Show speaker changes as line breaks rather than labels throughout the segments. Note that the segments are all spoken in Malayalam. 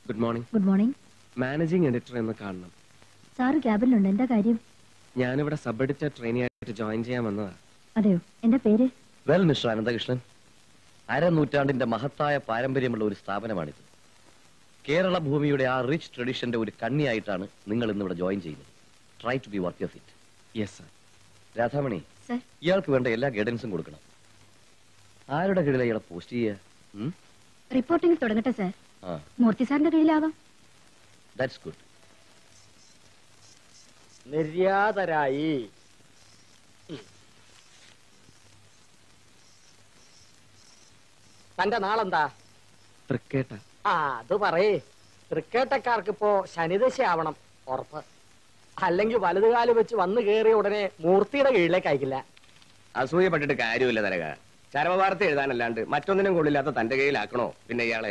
Good morning
good morning
managing editor എന്ന് കാണണം
സാറ് ക്യാബിലുണ്ട് എന്താ കാര്യം
ഞാനിവിടെ സബ് എഡിറ്റർ ട്രെയിനി ആയിട്ട് ജോയിൻ ചെയ്യാൻ വന്നതാ
അതെയോ എന്താ പേര്
വെൽ മിസ്റ്റർ അനന്തകൃഷ്ണൻ അരനൂറ്റാണ്ടിന്റെ മഹത്തായ പാരമ്പര്യമുള്ള ഒരു സ്ഥാപനമാണിത് കേരള ഭൂമിയുടെ ആ റിച്ച് ട്രഡീഷന്റെ ഒരു കണ്ണിയായിട്ടാണ് നിങ്ങൾ ഇന്ന് ഇവിടെ ജോയിൻ ചെയ്യുന്നത് try to be work of it
yes sir
Radhamani
sir
ഇയാൾക്ക് വേണ്ട എല്ലാ ഗൈഡൻസും കൊടുക്കണം ആരുടെ കീഴിലാണ് ഇയാളെ പോസ്റ്റ് ചെയ്യുക ഉം?
റിപ്പോർട്ടിംഗ് തുടങ്ങട്ടെ സർ
ആ
മൂർത്തി സാറിന്റെ കീഴിലാവാം
ദാറ്റ്സ് ഗുഡ്
നിര്യാതരായി ഉം. തന്റെ നാളെന്താ
തൃക്കേട്ട
ആ അത് പറയേ തൃക്കേട്ടക്കാർക്ക് ഇപ്പോ ശനിദശയാവണം ഉറപ്പ് അല്ലെങ്കിൽ വലതുകാല് വെച്ച് വന്നു കയറിയ ഉടനെ മൂർത്തിയുടെ കീഴിലേക്ക് അയക്കില്ല
അസൂയപ്പെട്ടിട്ട് കാര്യമില്ല തരക ചരമവാർത്ത എഴുതാനല്ലാണ്ട് മറ്റൊന്നിനും കൊള്ളില്ലാത്ത തന്റെ കയ്യിലാക്കണോ പിന്നെ ഇയാളെ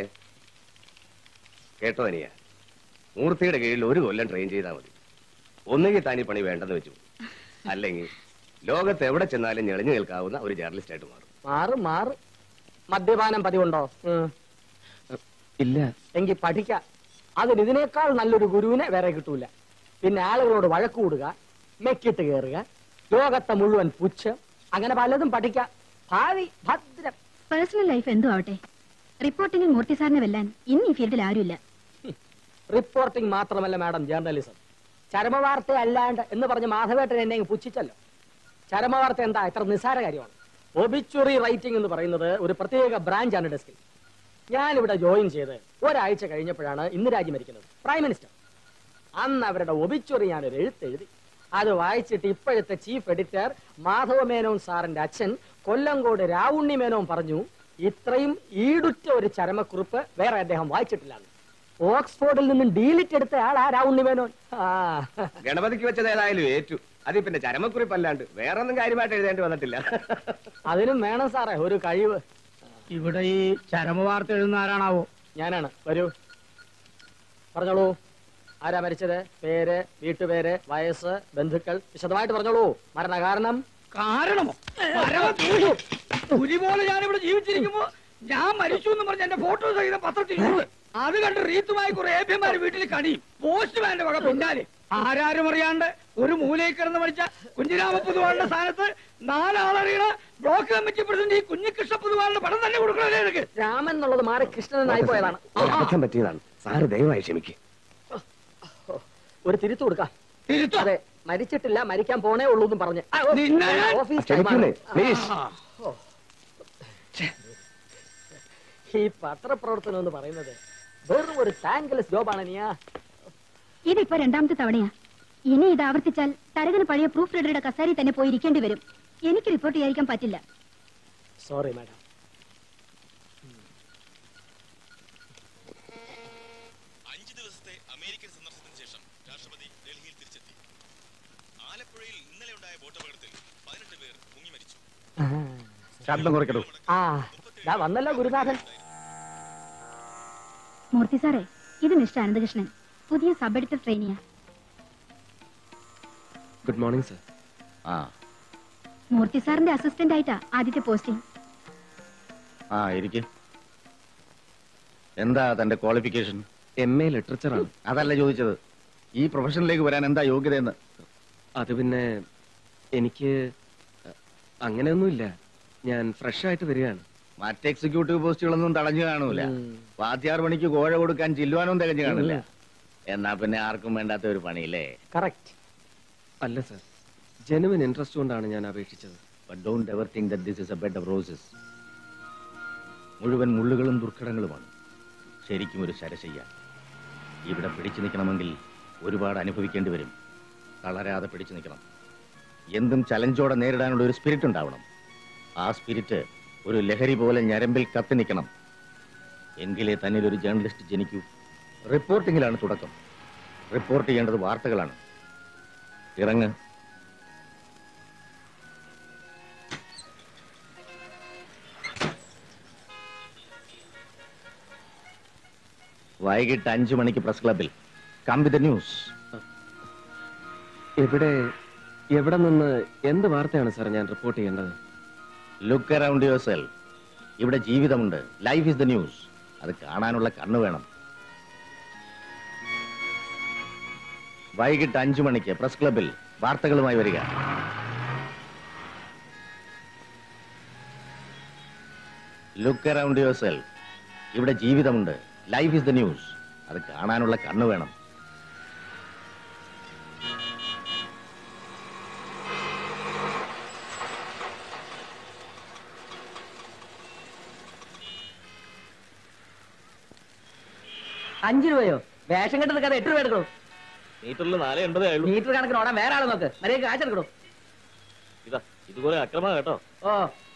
കേട്ടോ അനിയ മൂർത്തിയുടെ കീഴിൽ ഒരു കൊല്ലം ട്രെയിൻ ചെയ്താൽ മതി ഒന്നുകിൽ താനീ പണി വേണ്ടെന്ന് വെച്ചു അല്ലെങ്കിൽ ലോകത്ത് എവിടെ ചെന്നാലും ഞെളിഞ്ഞു നിൽക്കാവുന്ന ഒരു ജേർണലിസ്റ്റ് ആയിട്ട് മാറും
മാറ് മാറ് മദ്യപാനം പതിവുണ്ടോ ഉം.
ഇല്ല
എങ്കിൽ പഠിക്കാം അതിന് ഇതിനേക്കാൾ നല്ലൊരു ഗുരുവിനെ വേറെ കിട്ടൂല പിന്നെ ആളുകളോട് വഴക്ക് കൂടുക മെക്കിട്ട് കയറുക ലോകത്തെ മുഴുവൻ പുച്ഛം അങ്ങനെ പലതും പഠിക്കാം ഭാവി ഭദ്രം
പേഴ്സണൽ ലൈഫ് എന്തോ ആവട്ടെ റിപ്പോർട്ടിംഗിൽ മൂർത്തി സാറിനെ വെല്ലാൻ ഇന്ന് ഈ ഫീൽഡിൽ ആരുമില്ല
റിപ്പോർട്ടിംഗ് മാത്രമല്ല മാഡം ജേർണലിസം ചരമവാർത്ത അല്ലാണ്ട് എന്ന് പറഞ്ഞ് മാധവേട്ടൻ എന്നെ അങ്ങ് പുച്ഛിച്ചല്ലോ ചരമവാർത്ത എന്താ ഇത്ര നിസ്സാര കാര്യമാണ് ഒബിച്വറി റൈറ്റിംഗ് എന്ന് പറയുന്നത് ഒരു പ്രത്യേക ബ്രാഞ്ചാണ് ഡെസ്കിൽ ഞാനിവിടെ ജോയിൻ ചെയ്ത് ഒരാഴ്ച കഴിഞ്ഞപ്പോഴാണ് ഇന്ദിരാജി മരിക്കുന്നത് പ്രൈം മിനിസ്റ്റർ അന്ന് അവരുടെ ഒബിച്വറി ഞാനൊരു എഴുത്തെഴുതി അത് വായിച്ചിട്ട് ഇപ്പോഴത്തെ ചീഫ് എഡിറ്റർ മാധവ മേനോൻ സാറിന്റെ അച്ഛൻ കൊല്ലങ്കോട് രാവുണ്ണി മേനോൻ പറഞ്ഞു ഇത്രയും ഈടുറ്റ ഒരു ചരമക്കുറിപ്പ് വേറെ അദ്ദേഹം വായിച്ചിട്ടില്ലാന്ന് ഓക്സ്ഫോർഡിൽ നിന്നും ഡീലിറ്റ് എടുത്ത ആളാ രാവുണ്ണി മേനോൻ ആ
ഗണപതിക്ക് വെച്ചത് ഏതായാലും ഏറ്റു അതിൽ പിന്നെ ചരമക്കുറിപ്പല്ലാണ്ട് വേറെ ഒന്നും കാര്യമായിട്ട് എഴുതേണ്ടി വന്നിട്ടില്ല
അതിനും വേണം സാറേ ഒരു കഴിവ്
ഇവിടെ ഈ ചരമവാർത്ത എഴുതുന്ന ആരാണാവോ
ഞാനാണ് വരൂ പറഞ്ഞോളൂ ആരാ മരിച്ചത് പേര് വീട്ടുപേര് വയസ്സ് ബന്ധുക്കൾ വിശദമായിട്ട് പറഞ്ഞോളൂ മരണകാരണം
കാരണമോ പരമദ്രോഹി. പുലി പോലെ ഞാനിവിടെ ജീവിച്ചിരിക്കുമ്പോ ഞാൻ മരിച്ചു എന്ന് പറഞ്ഞ എന്റെ ഫോട്ടോ സഹിതം പത്രത്തിൽ ഇടുന്നത്. അത് കണ്ട് റീത്തുമായി കുറെ ഏഭ്യന്മാര് വീട്ടിൽ കണിയും പോസ്റ്റ്മാന്റെ വക പിന്നാലെ ആരാരും അറിയാണ്ട് ഒരു മൂലയിൽ കിടന്ന് മരിച്ച കുഞ്ഞിരാമ പൊതുവാളുടെ സ്ഥാനത്ത് നാലാളറിയണ ബ്ലോക്ക് കമ്മിറ്റി പ്രസിഡന്റ് ഈ കുഞ്ഞികൃഷ്ണ പൊതുവാളുടെ പടം തന്നെ കൊടുക്കണല്ലേ എനിക്ക്
രാമൻ എന്നുള്ളത് മാറി കൃഷ്ണനായി പോയതാണ്
അബദ്ധം പറ്റിയതാണ് സാറ് ദയവായി ക്ഷമിക്കും
ഒരു തിരുത്തു കൊടുക്കാം
തിരുത്തോ?
അതെ മരിച്ചിട്ടില്ല മരിക്കാൻ പോണേ ഉള്ളൂ എന്നും പറഞ്ഞ് ആ, ഓ,
നിന്നെ ഞാൻ-
ഓഫീസ്
ക്ഷമിക്കൂലേ
ടൈമാണ്.
പ്ലീസ്
ഈ പത്രപ്രവർത്തനം എന്ന് പറയുന്നത് വെറും ഒരു താങ്ക്ലെസ് ജോബാണ് നീയാ
ഇതിപ്പോ രണ്ടാമത്തെ തവണയാ ഇനി ഇത് ആവർത്തിച്ചാൽ തരകന് പഴയ പ്രൂഫ് റീഡറുടെ കസാരി തന്നെ പോയി ഇരിക്കേണ്ടി വരും എനിക്ക് റിപ്പോർട്ട് ചെയ്യാതിരിക്കാൻ പറ്റില്ല
സോറി മാഡം
അഞ്ച് ദിവസത്തെ അമേരിക്കൻ സന്ദർശനത്തിന് ശേഷം രാഷ്ട്രപതി ഡൽഹിയിൽ തിരിച്ചെത്തി ആലപ്പുഴയിൽ ഇന്നലെ ഉണ്ടായ ബോട്ടപകടത്തിൽ പതിനെട്ട് പേർ മുങ്ങി മരിച്ചു
ശബ്ദം കുറയ്ക്കണോ
ആ ദാ വന്നല്ലോ ഗുരുനാഥൻ
മൂർത്തി സാറേ ഇത് മിസ്റ്റർ അനന്തകൃഷ്ണൻ പുതിയ സബ് എഡിറ്റർ ട്രെയിനിയാ
ഗുഡ് മോർണിംഗ് സർ
ആ
മൂർത്തി സാറിന്റെ അസിസ്റ്റന്റ് ആയിട്ടാ ആദ്യത്തെ പോസ്റ്റിംഗ്
ആ ഇരിക്കെ എന്താ തന്റെ ക്വാളിഫിക്കേഷൻ
എം എ ലിറ്ററേച്ചറാണ്
അതല്ല ചോദിച്ചത് ഈ പ്രൊഫഷനിലേക്ക് വരാൻ എന്താ യോഗ്യതയെന്ന്
അത് പിന്നെ എനിക്ക് അഹ്, അങ്ങനെയൊന്നുമില്ല ഞാൻ ഫ്രഷ് ആയിട്ട് വരികയാണ്
മറ്റ് എക്സിക്യൂട്ടീവ് പോസ്റ്റുകളൊന്നും തടഞ്ഞു കാണൂല വാദ്യാർ പണിക്ക് കോഴ കൊടുക്കാൻ ചില്ലുവാനും തികഞ്ഞു കാണില്ല എന്നാ പിന്നെ ആർക്കും വേണ്ടാത്ത ഒരു പണിയില്ലേ
കറക്റ്റ്
അല്ല സർ ജെനുവിൻ ഇൻട്രസ്റ്റ് കൊണ്ടാണ് ഞാൻ അപേക്ഷിച്ചത്
But don't ever think that this is a bed of roses. മുഴുവൻ മുള്ളുകളും ദുർഘടങ്ങളുമാണ് ശരിക്കും ഒരു ശരശയ്യ ഇവിടെ പിടിച്ചു നിൽക്കണമെങ്കിൽ ഒരുപാട് അനുഭവിക്കേണ്ടി വരും തളരാതെ പിടിച്ചു നിൽക്കണം എന്തും ചലഞ്ചോടെ നേരിടാനുള്ള ഒരു സ്പിരിറ്റ് ഉണ്ടാവണം ആ സ്പിരിറ്റ് ഒരു ലഹരി പോലെ ഞരമ്പിൽ കത്തി നിൽക്കണം എങ്കിലേ തന്നിൽ ഒരു ജേർണലിസ്റ്റ് ജനിക്കൂ റിപ്പോർട്ടിങ്ങിലാണ് തുടക്കം റിപ്പോർട്ട് ചെയ്യേണ്ടത് വാർത്തകളാണ് ഇറങ്ങ് വൈകിട്ട് അഞ്ചു മണിക്ക് പ്രസ് ക്ലബിൽ കം വിത്ത് ന്യൂസ്
എവിടെ എവിടെ നിന്ന് എന്ത് വാർത്തയാണ് സാർ ഞാൻ റിപ്പോർട്ട് ചെയ്യേണ്ടത്
ലുക്ക് അറൌണ്ട് യുവർ സെൽഫ് ഇവിടെ ജീവിതമുണ്ട് ലൈഫ് ഇസ് ദ ന്യൂസ് അത് കാണാനുള്ള കണ്ണ് വേണം വൈകിട്ട് അഞ്ചു മണിക്ക് പ്രസ് ക്ലബിൽ വാർത്തകളുമായി വരിക ലുക്ക് അറൌണ്ട് യുവർ സെൽഫ് ഇവിടെ ജീവിതമുണ്ട് ലൈഫ് ഇസ് ദ ന്യൂസ് അത് കാണാനുള്ള കണ്ണ് വേണം
അഞ്ചു രൂപയോ വേഷം കെട്ട് നിൽക്കാതെ എട്ട് രൂപ എടുക്കണം
മീറ്ററിൽ നാല് എൺപതേ ഉള്ളൂ
മീറ്റർ കണക്കിന് ഓടാൻ വേറെ ആള് നോക്ക് മര്യാദ കാശ് എടുക്കണം
ഇതാ ഇതുപോലെ അക്രമ കേട്ടോ
ഓ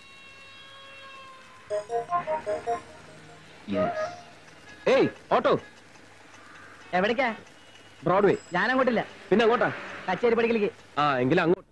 ഏയ് ഓട്ടോ
എവിടേക്കാ
ബ്രോഡ്വേ
ഞാൻ അങ്ങോട്ടില്ല
പിന്നെ അങ്ങോട്ടാ
കച്ചേരി പടിക്കലേക്ക്
ആ എങ്കിൽ അങ്ങോട്ട്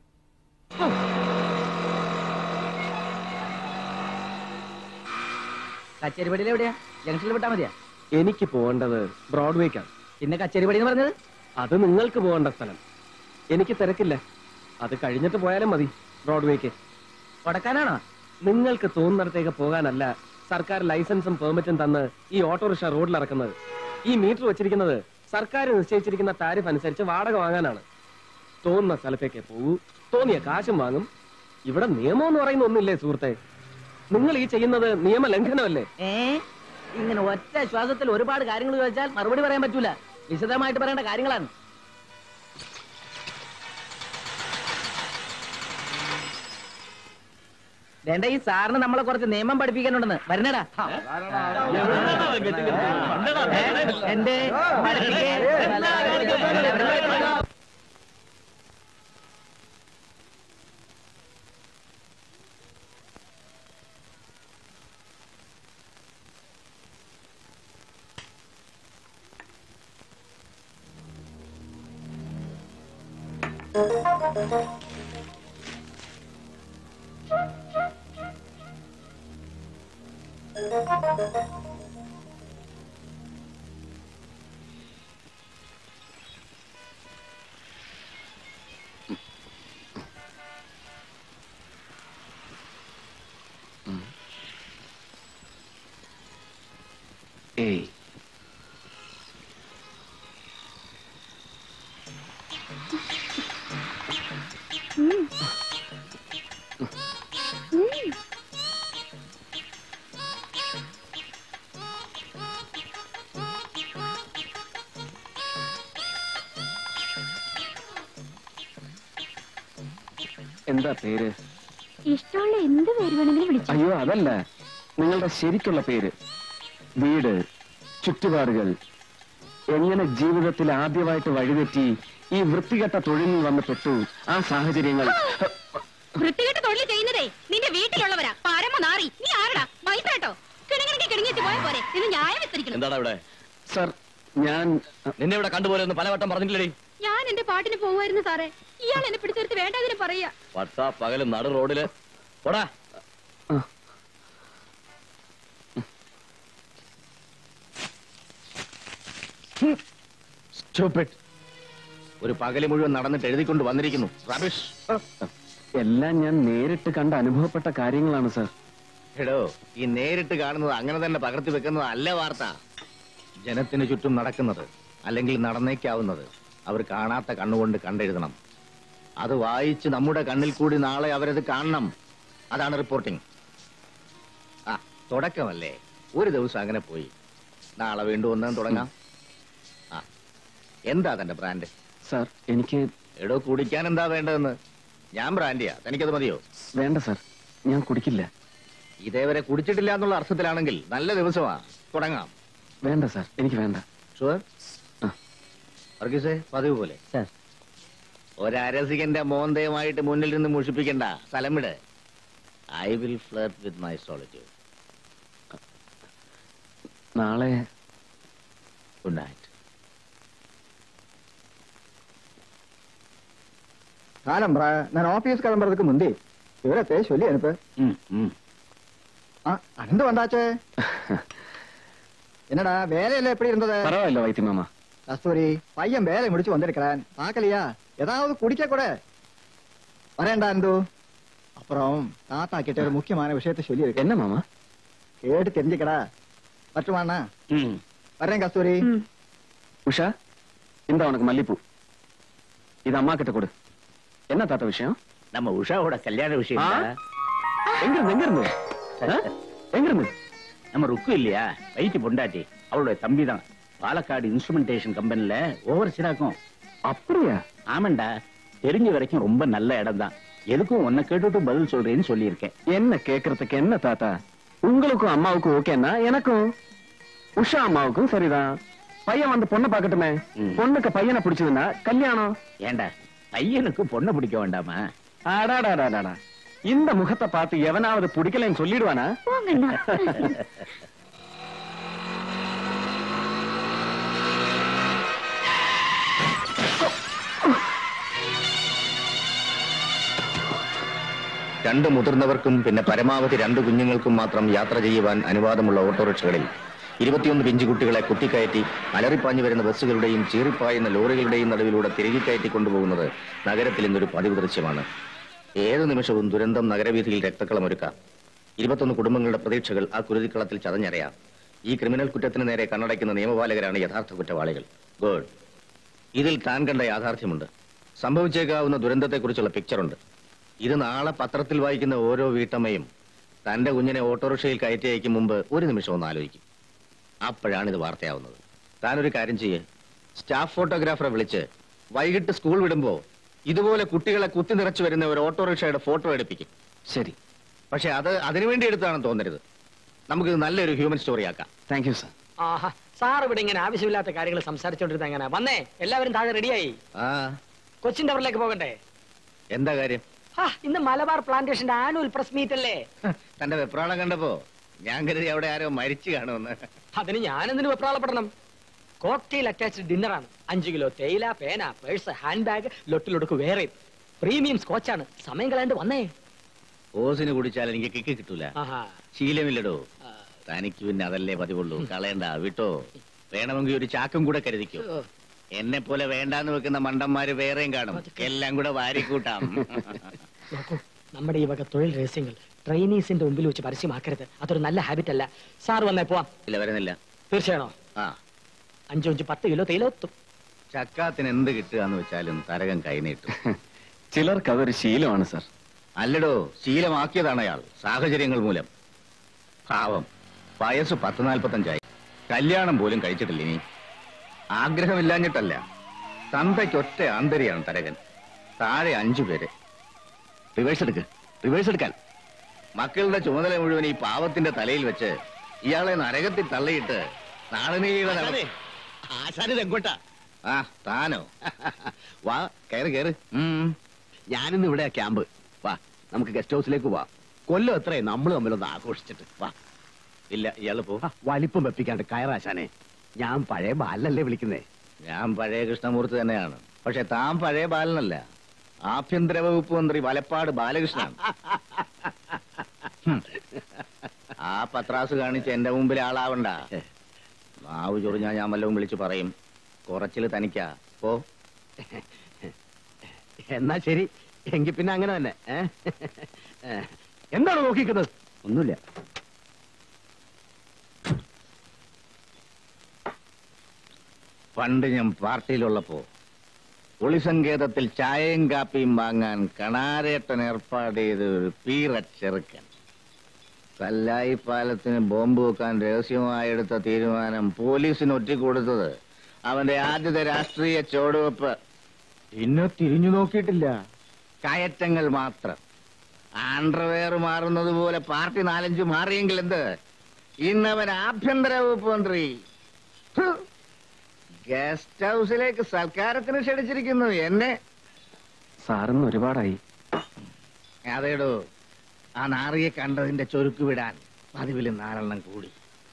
കച്ചേരി പടിയിൽ എവിടെയാ ജംഗ്ഷനിൽ വിട്ടാ മതിയാ
എനിക്ക് പോകേണ്ടത് ബ്രോഡ്വേക്കാണ്
പിന്നെ കച്ചേരി പടി എന്ന് പറഞ്ഞത്
അത് നിങ്ങൾക്ക് പോകേണ്ട സ്ഥലം എനിക്ക് തിരക്കില്ല അത് കഴിഞ്ഞിട്ട് പോയാലും മതി ബ്രോഡ്വേക്ക്
കൊടക്കാനാണോ
നിങ്ങൾക്ക് തോന്നുന്നിടത്തേക്ക് പോകാനല്ല സർക്കാർ ലൈസൻസും പെർമിറ്റും തന്ന് ഈ ഓട്ടോറിക്ഷ റോഡിൽ ഇറക്കുന്നത് ഈ മീറ്റർ വെച്ചിരിക്കുന്നത് സർക്കാർ നിശ്ചയിച്ചിരിക്കുന്ന താരിഫ് അനുസരിച്ച് വാടക വാങ്ങാനാണ് തോന്നുന്ന സ്ഥലത്തേക്ക് പോകൂ തോന്നിയ കാശും വാങ്ങും ഇവിടെ നിയമം എന്ന് പറയുന്ന ഒന്നില്ലേ സുഹൃത്തെ നിങ്ങൾ ഈ ചെയ്യുന്നത് നിയമലംഘനമല്ലേ
ഏ ഇങ്ങനെ ഒറ്റ ശ്വാസത്തിൽ ഒരുപാട് കാര്യങ്ങൾ ചോദിച്ചാൽ മറുപടി പറയാൻ പറ്റൂല വിശദമായിട്ട് പറയേണ്ട കാര്യങ്ങളാണ് വേണ്ട ഈ സാറിന് നമ്മളെ കുറച്ച് നിയമം പഠിപ്പിക്കാനുണ്ടെന്ന് വരണടാ ഏ, എന്റെ പഠിപ്പിക്കേ.
ഏയ് എന്താ പേര്
ഇഷ്ടമുള്ള എന്ത് പേര് വേണമെങ്കിലും വിളിച്ചു
അയ്യോ അതല്ല നിങ്ങളുടെ ശരിക്കുള്ള പേര് വീട് ചുറ്റുപാടുകൾ എങ്ങനെ ജീവിതത്തിൽ ആദ്യമായിട്ട് വഴിതെറ്റി ഈ വൃത്തികെട്ട തൊഴിലിൽ വന്ന് പെട്ടു ആ സാഹചര്യങ്ങൾ
വൃത്തികെട്ട് തൊഴിൽ ചെയ്യുന്നതേ നിന്റെ വീട്ടിലുള്ളവരാ പരമ നാറി നീ ആരടാ മൈത്രേട്ടോ കിണങ്ങിണങ്ങി കിണങ്ങിച്ച് പോയ പോരെ ഇത് ന്യായം വിസ്തരിക്കണം
എന്താടാ ഇവിടെ
സർ ഞാൻ
നിന്നെ ഇവിടെ കണ്ടുപോലെ ഒന്ന് പലവട്ടം പറഞ്ഞിട്ടില്ലേ
ഞാൻ എന്റെ പാട്ടിന് പോകുമായിരുന്നു സാറേ ഇയാൾ എന്നെ പിടിച്ചെടുത്ത് വേണ്ടതിന് പറയാ
പട്ടാ പകലും നടു റോഡില് പോടാ Stupid. ഒരു പകല് മുഴുവൻ നടന്നിട്ട് എഴുതിക്കൊണ്ട് വന്നിരിക്കുന്നു റബിഷ്
എല്ലാം ഞാൻ നേരിട്ട് കണ്ട് അനുഭവപ്പെട്ട കാര്യങ്ങളാണ് സർ
എടോ ഈ നേരിട്ട് കാണുന്നത് അങ്ങനെ തന്നെ പകർത്തി വെക്കുന്നത് അല്ല വാർത്ത ജനത്തിന് ചുറ്റും നടക്കുന്നത് അല്ലെങ്കിൽ നടന്നേക്കാവുന്നത് അവർ കാണാത്ത കണ്ണുകൊണ്ട് കണ്ടെഴുതണം അത് വായിച്ച് നമ്മുടെ കണ്ണിൽ കൂടി നാളെ അവരത് കാണണം അതാണ് റിപ്പോർട്ടിംഗ് ആ തുടക്കമല്ലേ ഒരു ദിവസം അങ്ങനെ പോയി നാളെ വീണ്ടും ഒന്നും തുടങ്ങാം ആ എന്താ തന്റെ ബ്രാൻഡ്
സർ എനിക്ക്
എടോ കുടിക്കാൻ എന്താ വേണ്ടതെന്ന് ഞാൻ ബ്രാൻഡിയാ തനിക്കത് മതിയോ
വേണ്ട സർ ഞാൻ കുടിക്കില്ല
ഇതേവരെ കുടിച്ചിട്ടില്ല എന്നുള്ള അർത്ഥത്തിലാണെങ്കിൽ നല്ല ദിവസമാ തുടങ്ങാം
വേണ്ട സർ എനിക്ക് വേണ്ട
ഷുവർ
ആ.
വർഗീസേ പതിവ് പോലെ
സർ
ഒരരസികന്റെ മോന്തയുമായിട്ട് മുന്നിൽ നിന്ന് മുഷിപ്പിക്കണ്ട സ്ഥലം വിട് I will flirt with my solitude
നാളെ
ഗുഡ് നൈറ്റ്
காலம்பா நான் ஆபீஸ் கிளம்புறதுக்கு முந்தி விவரத்தை சொல்லி அனுப்பு ஆ, அனந்து வந்தாச்சே என்னடா வேலையில எப்படி இருந்தது
பரவாயில்ல வைத்திய மாமா
கஸ்தூரி பையன் வேலை முடிச்சு வந்திருக்கிறான் பாக்கலையா ஏதாவது குடிக்க கூட வரேன்டா அந்து அப்புறம் தாத்தா கிட்ட ஒரு முக்கியமான விஷயத்தை சொல்லி இருக்கேன்
என்ன மாமா
கேட்டு தெரிஞ்சுக்கடா பட்டுமாண்ணா வரேன் கஸ்தூரி
உஷா இந்த உனக்கு மல்லிப்பூ இது அம்மா கிட்ட கொடு என்ன தாத்தா விஷயம்
நம்ம உஷாவோட கல்யாண விஷயம்
ஆ?
தான்.
எங்க இருந்து எங்க இருந்து ஆ? எங்க இருந்து
நம்ம ருக்கு இல்லையா வைத்தி பொண்டாட்டி அவளோட தம்பி தான் பாலக்காடு இன்ஸ்ட்ருமெண்டேஷன் கம்பெனில ஓவர் சிராக்கும்
அப்படியா
ஆமாண்டா தெரிஞ்ச வரைக்கும் ரொம்ப நல்ல இடம் தான் எதுக்கும் உன்னை கேட்டுட்டு பதில் சொல்றேன்னு சொல்லியிருக்கேன்
என்ன கேக்குறதுக்கு என்ன தாத்தா உங்களுக்கும் அம்மாவுக்கும் ஓகேன்னா எனக்கும் உஷா அம்மாவுக்கும் சரிதான் பையன் வந்து பொண்ணை பாக்கட்டுமே
ம்.
பொண்ணுக்கு பையனை பிடிச்சதுன்னா கல்யாணம்
ஏண்டா பையனுக்கு பொண்ணை பிடிக்க வேண்டாமா
அடாடாடாடாடா இந்த முகத்தை பார்த்து எவனாவது பிடிக்கலன்னு சொல்லிடுவானா
போங்கண்ணா
രണ്ട് മുതിർന്നവർക്കും പിന്നെ പരമാവധി രണ്ട് കുഞ്ഞുങ്ങൾക്കും മാത്രം യാത്ര ചെയ്യുവാൻ അനുവാദമുള്ള ഓട്ടോറിക്ഷകളിൽ ഇരുപത്തിയൊന്ന് പിഞ്ചുകുട്ടികളെ കുത്തിക്കയറ്റി അലറിപ്പാഞ്ഞു വരുന്ന ബസ്സുകളുടെയും ചീറിപ്പായുന്ന ലോറികളുടെയും നടുവിലൂടെ തിരികെ കയറ്റി കൊണ്ടുപോകുന്നത് നഗരത്തിൽ ഇന്നൊരു പതിവ് ദൃശ്യമാണ് ഏത് നിമിഷവും ദുരന്തം നഗരവീഥിയിൽ രക്തക്കളമൊരുക്കാം ഇരുപത്തൊന്ന് കുടുംബങ്ങളുടെ പ്രതീക്ഷകൾ ആ കുരുതിക്കളത്തിൽ ചതഞ്ഞറിയാം ഈ ക്രിമിനൽ കുറ്റത്തിന് നേരെ കണ്ണടയ്ക്കുന്ന നിയമപാലകരാണ് യഥാർത്ഥ കുറ്റവാളികൾ ഗുഡ് ഇതിൽ താൻ കണ്ട യാഥാർത്ഥ്യമുണ്ട് സംഭവിച്ചേക്കാവുന്ന ദുരന്തത്തെക്കുറിച്ചുള്ള പിക്ചറുണ്ട് ഇത് നാളെ പത്രത്തിൽ വായിക്കുന്ന ഓരോ വീട്ടമ്മയും തന്റെ കുഞ്ഞിനെ ഓട്ടോറിക്ഷയിൽ കയറ്റി അയക്കും മുമ്പ് ഒരു നിമിഷം ഒന്ന് ആലോചിക്കും അപ്പോഴാണ് ഇത് വാർത്തയാവുന്നത് താനൊരു കാര്യം ചെയ്യ് സ്റ്റാഫ് ഫോട്ടോഗ്രാഫറെ വിളിച്ച് വൈകിട്ട് സ്കൂൾ വിടുമ്പോ ഇതുപോലെ കുട്ടികളെ കുത്തി നിറച്ചു വരുന്ന ഒരു ഓട്ടോറിക്ഷയുടെ ഫോട്ടോ എടുപ്പിക്കും
ശരി
പക്ഷെ അത് അതിനുവേണ്ടി എടുത്താണെന്ന് തോന്നരുത് നമുക്ക് ഇത് നല്ലൊരു ഹ്യൂമൻ സ്റ്റോറി ആക്കാം
താങ്ക് യു സർ
ആഹാ സാർ ഇവിടെ ഇങ്ങനെ ആവശ്യമില്ലാത്ത കാര്യങ്ങൾ സംസാരിച്ചോണ്ടിരുന്ന എങ്ങനെ വന്നേ എല്ലാവരും താഴെ റെഡിയായി
ആ
കൊച്ചിൻ ടവറിലേക്ക് പോകണ്ടേ
എന്താ കാര്യം
ഹാ ഇന്ന് മലബാർ പ്ലാന്റേഷന്റെ ആനുവൽ പ്രസ് മീറ്റ് അല്ലേ
തന്റെ വെപ്രാളം കണ്ടപ്പോ ഞാൻ കരുതി അവിടെ ആരോ മരിച്ചു കാണുമെന്ന്
അതിന് ഞാൻ എന്തിനു വെപ്രാളപ്പെടണം കോക്ടെയിൽ അറ്റാച്ച്ഡ് ഡിന്നറാണ് അഞ്ചു കിലോ തേയില പേന പേഴ്സ് ഹാൻഡ് ബാഗ് ലൊട്ടിലൊടുക്ക് വേറെ പ്രീമിയം സ്കോച്ചാണ് സമയം കളയാണ്ട് വന്നേ
ഓസിന് കുടിച്ചാൽ എനിക്ക് കിക്ക് കിട്ടൂല
ആഹാ
ശീലമില്ലടോ
ആ,
തനിക്ക് പിന്നെ അതല്ലേ പതിവുള്ളൂ കളയണ്ട വിട്ടോ വേണമെങ്കിൽ ഒരു ചാക്കും കൂടെ കരുതിക്കോ
ഓ,
എന്നെ പോലെ വേണ്ടാന്ന് വെക്കുന്ന മണ്ടന്മാര് വേറെയും കാണും എല്ലാം കൂടെ വാരിക്കൂട്ടാം
നോക്കൂ നമ്മുടെ ഈ വക തൊഴിൽ രഹസ്യങ്ങൾ ട്രെയിനീസിന്റെ മുമ്പിൽ വെച്ച് പരസ്യമാക്കരുത് അതൊരു നല്ല ഹാബിറ്റ് അല്ല സാർ വന്നേ പോവാം
ഇല്ല വരുന്നില്ല
തീർച്ചയാണോ
ആ
അഞ്ചു അഞ്ച് പത്ത് കിലോ തേയില എത്തും
ചക്കാത്തിന് എന്ത് കിട്ടുകയെന്ന് വെച്ചാലും തരകം കൈനീട്ടും
ചിലർക്ക് അതൊരു ശീലമാണ് സർ
അല്ലടോ ശീലമാക്കിയതാണ് അയാൾ സാഹചര്യങ്ങൾ മൂലം പാവം വയസ്സ് പത്ത് നാൽപ്പത്തഞ്ചായി കല്യാണം പോലും കഴിച്ചിട്ടില്ല ഇനി ആഗ്രഹമില്ലാഞ്ഞിട്ടല്ല തന്തയ്ക്കൊറ്റ ആന്തരിയാണ് തരകൻ താഴെ അഞ്ചു പേര് റിവേഴ്സ് എടുക്ക് റിവേഴ്സ് എടുക്കാൻ മക്കളുടെ ചുമതല മുഴുവൻ ഈ പാവത്തിന്റെ തലയിൽ വെച്ച് ഇയാളെ നരകത്തിൽ തള്ളിയിട്ട് നാളെ
എങ്ങോട്ടാ
ആ താനോ വാ കയറി കയറി ഉം
ഞാനിന്ന് ഇവിടെ ക്യാമ്പ് വാ നമുക്ക് ഗസ്റ്റ് ഹൗസിലേക്ക് പോവാം കൊല്ലം എത്രയും നമ്മൾ തമ്മിലൊന്ന് ആഘോഷിച്ചിട്ട് വാ
ഇല്ല ഇയാള് പോ
ആ, വലിപ്പം വെപ്പിക്കാണ്ട് കയറാശാനെ ഞാൻ പഴയ ബാലല്ലേ വിളിക്കുന്നേ
ഞാൻ പഴയ കൃഷ്ണമൂർത്തി തന്നെയാണ് പക്ഷെ താൻ പഴയ ബാലനല്ല ആഭ്യന്തര വകുപ്പ് മന്ത്രി വലപ്പാട് ബാലകൃഷ്ണൻ ഹും. ആ പത്രാസ് കാണിച്ച് എന്റെ മുമ്പിൽ ആളാവണ്ട നാവ് ചൊറിഞ്ഞാ ഞാൻ വല്ലതും വിളിച്ചു പറയും കുറച്ചില് തനിക്കാ പോ
എന്നാ ശരി എങ്കിൽ പിന്നെ അങ്ങനെ തന്നെ ഏ? ഏ, എന്താണ് നോക്കിക്കുന്നത് ഒന്നുമില്ല
പണ്ട് ഞാൻ പാർട്ടിയിലുള്ളപ്പോ ഒളിസങ്കേതത്തിൽ ചായയും കാപ്പിയും വാങ്ങാൻ കണാരേട്ടൻ ഏർപ്പാട് ചെയ്ത ഒരു പീറ ചെറുക്കൻ കല്ലായി പാലത്തിന് ബോംബ് വെക്കാൻ രഹസ്യമായി എടുത്ത തീരുമാനം പോലീസിന് ഒറ്റിക്കൊടുത്തത് അവന്റെ ആദ്യത്തെ രാഷ്ട്രീയ ചുവടുവെപ്പ് പിന്നെ തിരിഞ്ഞു നോക്കിയിട്ടില്ല കയറ്റങ്ങൾ മാത്രം ആണ്ടർവെയർ മാറുന്നത് പോലെ പാർട്ടി നാലഞ്ച് മാറിയെങ്കിൽ എന്ത് ഇന്നവൻ ആഭ്യന്തര വകുപ്പ് മന്ത്രി ഹ്. ഗസ്റ്റ് ഹൗസിലേക്ക് സൽക്കാരത്തിന് ക്ഷണിച്ചിരിക്കുന്നു എന്നെ
സാറിന്ന് ഒരുപാടായി
അതേടോ ആ നാറിയെ കണ്ടതിന്റെ ചൊരുക്ക് വിടാൻ പതിവിൽ നാലെണ്ണം കൂടി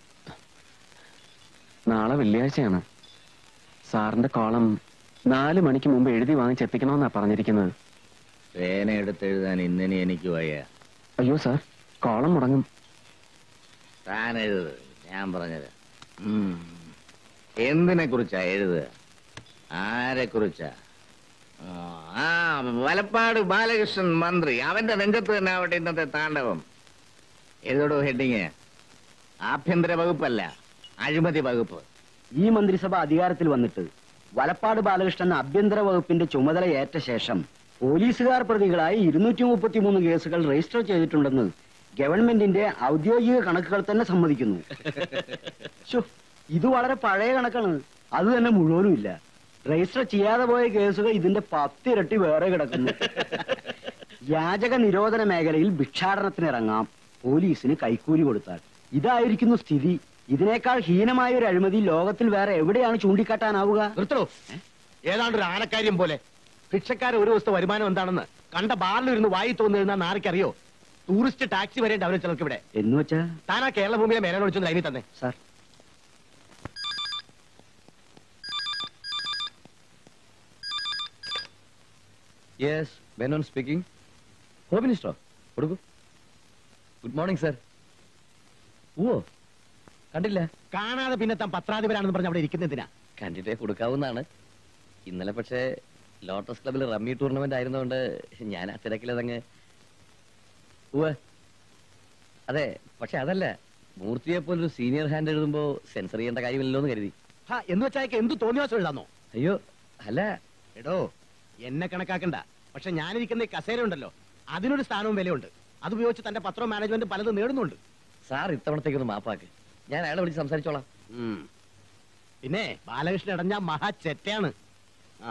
നാളെ വെള്ളിയാഴ്ചയാണ് സാറിന്റെ കോളം നാല് മണിക്ക് മുമ്പ് എഴുതി വാങ്ങിച്ചെത്തിക്കണമെന്നാ പറഞ്ഞിരിക്കുന്നത്
പേന എടുത്തെഴുതാൻ ഇന്നനെ എനിക്ക് വയ്യ
അയ്യോ സാർ കോളം മുടങ്ങും
താൻ എഴുത് ഞാൻ പറഞ്ഞത് ഉം. എന്തിനെ കുറിച്ചാ എഴുതുക ആരെ കുറിച്ചാ ആ വലപ്പാട് ബാലകൃഷ്ണൻ മന്ത്രി അവന്റെ നെഞ്ചത്ത് തന്നെ ആവട്ടെ ഇന്നത്തെ താണ്ഡവം എഴുതടോ ഹെഡിങ് ആഭ്യന്തര വകുപ്പല്ല അഴിമതി വകുപ്പ്
ഈ മന്ത്രിസഭ അധികാരത്തിൽ വന്നിട്ട്
വലപ്പാട് ബാലകൃഷ്ണൻ ആഭ്യന്തര വകുപ്പിന്റെ ചുമതല ഏറ്റ ശേഷം പോലീസുകാർ പ്രതികളായി ഇരുന്നൂറ്റി മുപ്പത്തിമൂന്ന് കേസുകൾ രജിസ്റ്റർ ചെയ്തിട്ടുണ്ടെന്ന് ഗവൺമെന്റിന്റെ ഔദ്യോഗിക കണക്കുകൾ തന്നെ സമ്മതിക്കുന്നു ശ്ശോ, ഇത് വളരെ പഴയ കണക്കാണ് അത് തന്നെ മുഴുവനും ഇല്ല രജിസ്റ്റർ ചെയ്യാതെ പോയ കേസുകൾ ഇതിന്റെ പത്തിരട്ടി വേറെ കിടക്കുന്നു യാചക നിരോധന മേഖലയിൽ ഭിക്ഷാടനത്തിന് ഇറങ്ങാം പോലീസിന് കൈക്കൂലി കൊടുത്താൽ ഇതായിരിക്കുന്നു സ്ഥിതി ഇതിനേക്കാൾ ഹീനമായ ഒരു അഴിമതി ലോകത്തിൽ വേറെ എവിടെയാണ് ചൂണ്ടിക്കാട്ടാനാവുക
നിർത്തണോ ഏതാണ്ട് ഒരു ആനക്കാര്യം പോലെ ഭിക്ഷക്കാരെ ഒരു ദിവസത്തെ വരുമാനം എന്താണെന്ന് കണ്ട ബാറിലിരുന്ന് വായി തോന്നുന്ന നാറിക്കറിയോ ടൂറിസ്റ്റ് ടാക്സി വരേണ്ട അവരെ ചിലർക്ക് ഇവിടെ
എന്ന് വെച്ചാ
താനാ കേരള ഭൂമിയിലെ മേലെ വിളിച്ചു ലൈനിൽ തന്നെ
സാർ
യെസ് ബെനോൻ സ്പീക്കിംഗ് ഹോം മിനിസ്റ്ററോ കൊടുക്കൂ ഗുഡ് മോർണിംഗ് സർ ഓ കണ്ടില്ല
കാണാതെ പിന്നെ താൻ പത്രാധിപരാണെന്ന് പറഞ്ഞ് അവിടെ ഇരിക്കുന്നതിനാ
കണ്ടിട്ടേ കൊടുക്കാവുന്നതാണ് ഇന്നലെ പക്ഷേ ലോട്ടസ് ക്ലബിൽ റമ്മി ടൂർണമെന്റ് ആയിരുന്നുകൊണ്ട് ഞാൻ ആ തിരക്കിലതങ്ങ് ഉവ്വ് അതെ പക്ഷെ അതല്ല മൂർത്തിയെ പോലൊരു സീനിയർ ഹാൻഡ് എഴുതുമ്പോ സെൻസർ ചെയ്യേണ്ട കാര്യമില്ലല്ലോ എന്ന് കരുതി
ഹാ, എന്ന് വെച്ചാൽ എന്ത് തോന്നിയാസം എഴുതാന്നോ
അയ്യോ അല്ല
എടോ എന്നെ കണക്കാക്കണ്ട പക്ഷെ ഞാനിരിക്കുന്ന ഈ കസേര ഉണ്ടല്ലോ അതിനൊരു സ്ഥാനവും വിലയുണ്ട് അത് ഉപയോഗിച്ച് തന്റെ പത്രവും മാനേജ്മെന്റ് പലതും നേടുന്നുണ്ട്
സാർ ഇത്തവണത്തേക്കൊന്ന് മാപ്പാക്ക് ഞാൻ അയാളെ വിളിച്ച് സംസാരിച്ചോളാം
ഉം. പിന്നെ ബാലകൃഷ്ണൻ ഇടഞ്ഞ മഹാ ചെറ്റയാണ് ആ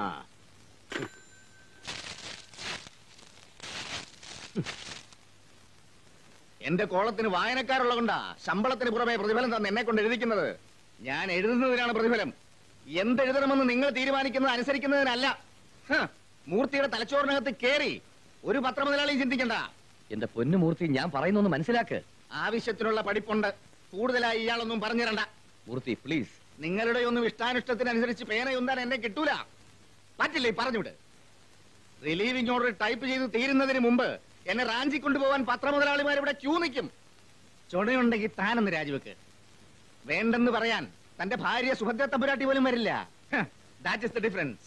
എന്റെ കോളത്തിന് വായനക്കാരുള്ള കൊണ്ടാ ശമ്പളത്തിന് പുറമെ പ്രതിഫലം തന്നെ എന്നെ കൊണ്ട് എഴുതിക്കുന്നത് ഞാൻ എഴുതുന്നതിനാണ് പ്രതിഫലം എന്തെഴുതണമെന്ന് നിങ്ങൾ തീരുമാനിക്കുന്നത് അനുസരിക്കുന്നതിനല്ല ഹ, മൂർത്തിയുടെ തലച്ചോറിനകത്ത് കേറി ഒരു പത്രമുതലാളിയും ചിന്തിക്കണ്ട
എന്റെ പൊന്നു മൂർത്തി ഞാൻ പറയുന്നൊന്ന് മനസ്സിലാക്ക്
ആവശ്യത്തിനുള്ള പഠിപ്പുണ്ട് കൂടുതലായി ഇയാളൊന്നും പറഞ്ഞിരണ്ട
മൂർത്തി പ്ലീസ്
നിങ്ങളുടെ ഒന്നും ഇഷ്ടാനിഷ്ടത്തിനനുസരിച്ച് പേനയൊന്നാൻ എന്നെ കിട്ടൂല പറ്റില്ലേ പറഞ്ഞുവിട് റിലീവിംഗ് ഓർഡർ ടൈപ്പ് ചെയ്ത് തീരുന്നതിന് മുമ്പ് എന്നെ റാഞ്ചി കൊണ്ടുപോകാൻ പത്രമുതലാളിമാർ ഇവിടെ ക്യൂ നിൽക്കും ചുണയുണ്ടെങ്കിൽ താനെന്ന് രാജിവെക്ക് വേണ്ടെന്ന് പറയാൻ തന്റെ ഭാര്യ സുഭദ്ര തമ്പുരാട്ടി പോലും വരില്ല that is the difference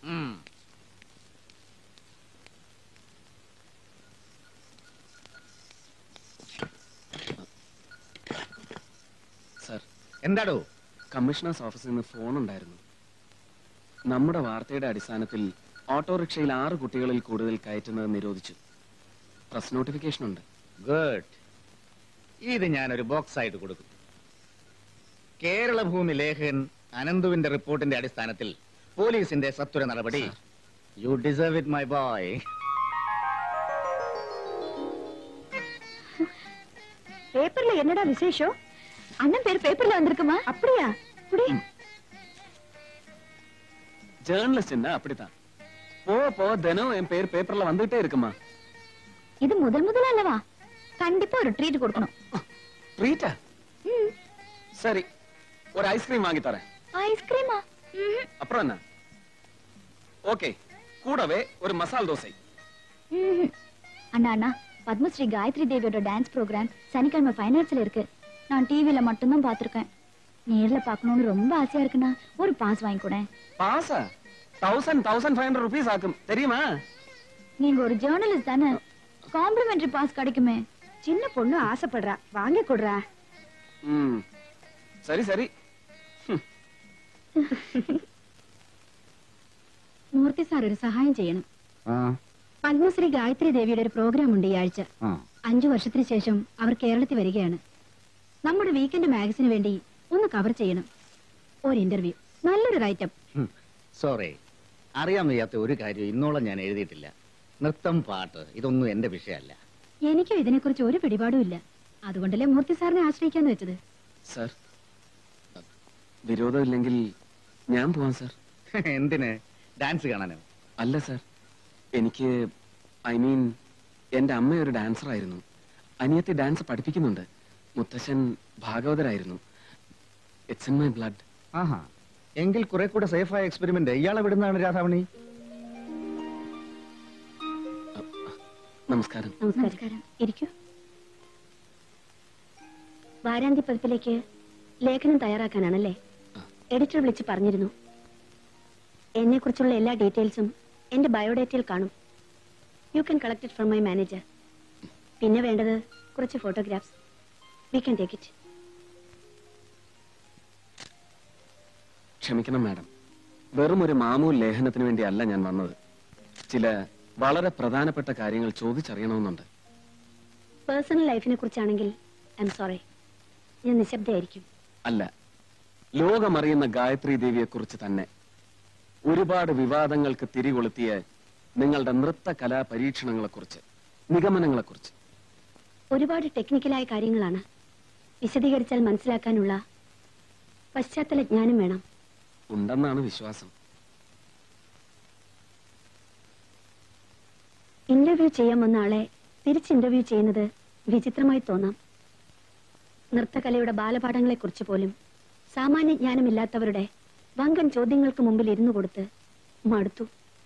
sir
എന്താടോ
കമ്മീഷണേഴ്സ് ഓഫീസിൽ നിന്ന് ഫോൺ ഉണ്ടായിരുന്നു നമ്മുടെ വാർത്തയുടെ അടിസ്ഥാനത്തിൽ ഓട്ടോറിക്ഷയിൽ ആറ് കുട്ടികളിൽ കൂടുതൽ കയറ്റുന്നത് നിരോധിച്ചു പ്രസ് നോട്ടിഫിക്കേഷൻ ഉണ്ട്
ഗുഡ് ഇത് ഞാനൊരു ബോക്സ് ആയിട്ട് കൊടുക്കും കേരള ഭൂമി ലേഖകൻ അനന്തുവിന്റെ റിപ്പോർട്ടിന്റെ അടിസ്ഥാനത്തിൽ പോലീസിന്റെ സത്വര നടപടി you deserve it my boy
பேப்பர்ல என்னடா விசேஷம் அண்ணன் பேர் பேப்பர்ல வந்திருக்குமா அப்படியா குடி
ஜேர்னலிஸ்ட் அப்படித்தான் போக போக தினம் என் பேர் பேப்பர்ல வந்துகிட்டே இருக்குமா
இது முதல் முதல் அல்லவா கண்டிப்பா ஒரு ட்ரீட் கொடுக்கணும்
ட்ரீட்டா சரி ஒரு ஐஸ்கிரீம் வாங்கி தரேன்
ஐஸ்கிரீமா
அப்புறம் என்ன ஓகே கூடவே ஒரு மசால் தோசை
அண்ணா அண்ணா பத்மஸ்ரீ காயத்ரி தேவியோட டான்ஸ் ப்ரோக்ராம் சனிக்கிழமை ஃபைனான்ஸ்ல இருக்கு நான் டிவில மட்டும்தான் பார்த்திருக்கேன் நேர்ல பார்க்கணும்னு ரொம்ப ஆசையா இருக்குண்ணா ஒரு பாஸ் வாங்கி கூட
பாசா thousand thousand five hundred rupees ஆகும் தெரியுமா
நீங்க ஒரு ஜேர்னலிஸ்ட் தானே காம்ப்ளிமெண்டரி பாஸ் கிடைக்குமே சின்ன பொண்ணு ஆசைப்படுறா வாங்கி கொடுறா
ம் சரி சரி
മൂർത്തി സാർ ഒരു സഹായം ചെയ്യണം പത്മശ്രീ ഗായത്രി ദേവിയുടെ ഒരു പ്രോഗ്രാം ഉണ്ട് ഈ ആഴ്ച അഞ്ചു വർഷത്തിന് ശേഷം അവർ കേരളത്തിൽ വരികയാണ് നമ്മുടെ വീക്കെൻഡ് മാഗസിന് വേണ്ടി ഒന്ന് കവർ ചെയ്യണം ഒരു ഇന്റർവ്യൂ നല്ലൊരു റൈറ്റപ്പ്
സോറി അറിയാൻ വയ്യാത്ത ഒരു കാര്യം ഇന്നോളം ഞാൻ എഴുതിയിട്ടില്ല നൃത്തം പാട്ട് ഇതൊന്നും എന്റെ വിഷയമല്ല
എനിക്കും ഇതിനെക്കുറിച്ച് ഒരു പിടിപാടും ഇല്ല അതുകൊണ്ടല്ലേ മൂർത്തി സാറിനെ ആശ്രയിക്കാന്ന് വെച്ചത്
സർ വിരോധമില്ലെങ്കിൽ ഞാൻ പോവാം സർ
എന്തിന് ഡാൻസ് കാണാനോ
അല്ല സർ എനിക്ക് ഐ മീൻ എന്റെ അമ്മ ഒരു ഡാൻസർ ആയിരുന്നു അനിയത്തി ഡാൻസ് പഠിപ്പിക്കുന്നുണ്ട് മുത്തശ്ശൻ ഭാഗവതരായിരുന്നു ഇറ്റ്സ് ഇൻ മൈ ബ്ലഡ്
ആഹാ എങ്കിൽ കുറെ കൂടെ സേഫായ എക്സ്പെരിമെന്റ് ഇയാളെ വിടുന്നതാണ് രാധാമണി
നമസ്കാരം
നമസ്കാരം ഇരിക്കൂ വാരാന്ത്യ പതിപ്പിലേക്ക് ലേഖനം തയ്യാറാക്കാനാണല്ലേ എഡിറ്റർ വിളിച്ച് പറഞ്ഞിരുന്നു എന്നെ കുറിച്ചുള്ള എല്ലാ ഡീറ്റെയിൽസും എന്റെ ബയോഡേറ്റയിൽ കാണും you can collect it from my manager പിന്നെ വേണ്ടത് കുറച്ച് photographs we can take it
ക്ഷമിക്കണം മാഡം വെറും ഒരു മാമൂൽ ലേഖനത്തിന് വേണ്ടി അല്ല ഞാൻ വന്നത് ചില വളരെ പ്രധാനപ്പെട്ട കാര്യങ്ങൾ ചോദിച്ചറിയണമെന്നുണ്ട്
പേഴ്സണൽ ലൈഫിനെ കുറിച്ചാണെങ്കിൽ ഐ എം സോറി ഞാൻ നിശബ്ദയായിരിക്കും
അല്ല ലോകമറിയുന്ന ഗായത്രി ദേവിയെ കുറിച്ച് തന്നെ ഒരുപാട് വിവാദങ്ങൾക്ക് തിരികൊളുത്തിയ നിങ്ങളുടെ നൃത്ത കലാ പരീക്ഷണങ്ങളെക്കുറിച്ച് നിഗമനങ്ങളെക്കുറിച്ച്
ഒരുപാട് ടെക്നിക്കലായ കാര്യങ്ങളാണ് വിശദീകരിച്ചാൽ മനസ്സിലാക്കാനുള്ള പശ്ചാത്തല ജ്ഞാനം വേണം
ഉണ്ടെന്നാണ് വിശ്വാസം
ഇന്റർവ്യൂ ചെയ്യാൻ വന്ന ആളെ തിരിച്ച് ഇന്റർവ്യൂ ചെയ്യുന്നത് വിചിത്രമായി തോന്നാം നൃത്തകലയുടെ ബാലപാഠങ്ങളെക്കുറിച്ച് പോലും സാമാന്യ ജ്ഞാനമില്ലാത്തവരുടെ വങ്കൻ ചോദ്യങ്ങൾക്ക് മുമ്പിൽ ഇരുന്നു കൊടുത്ത് മടുത്തു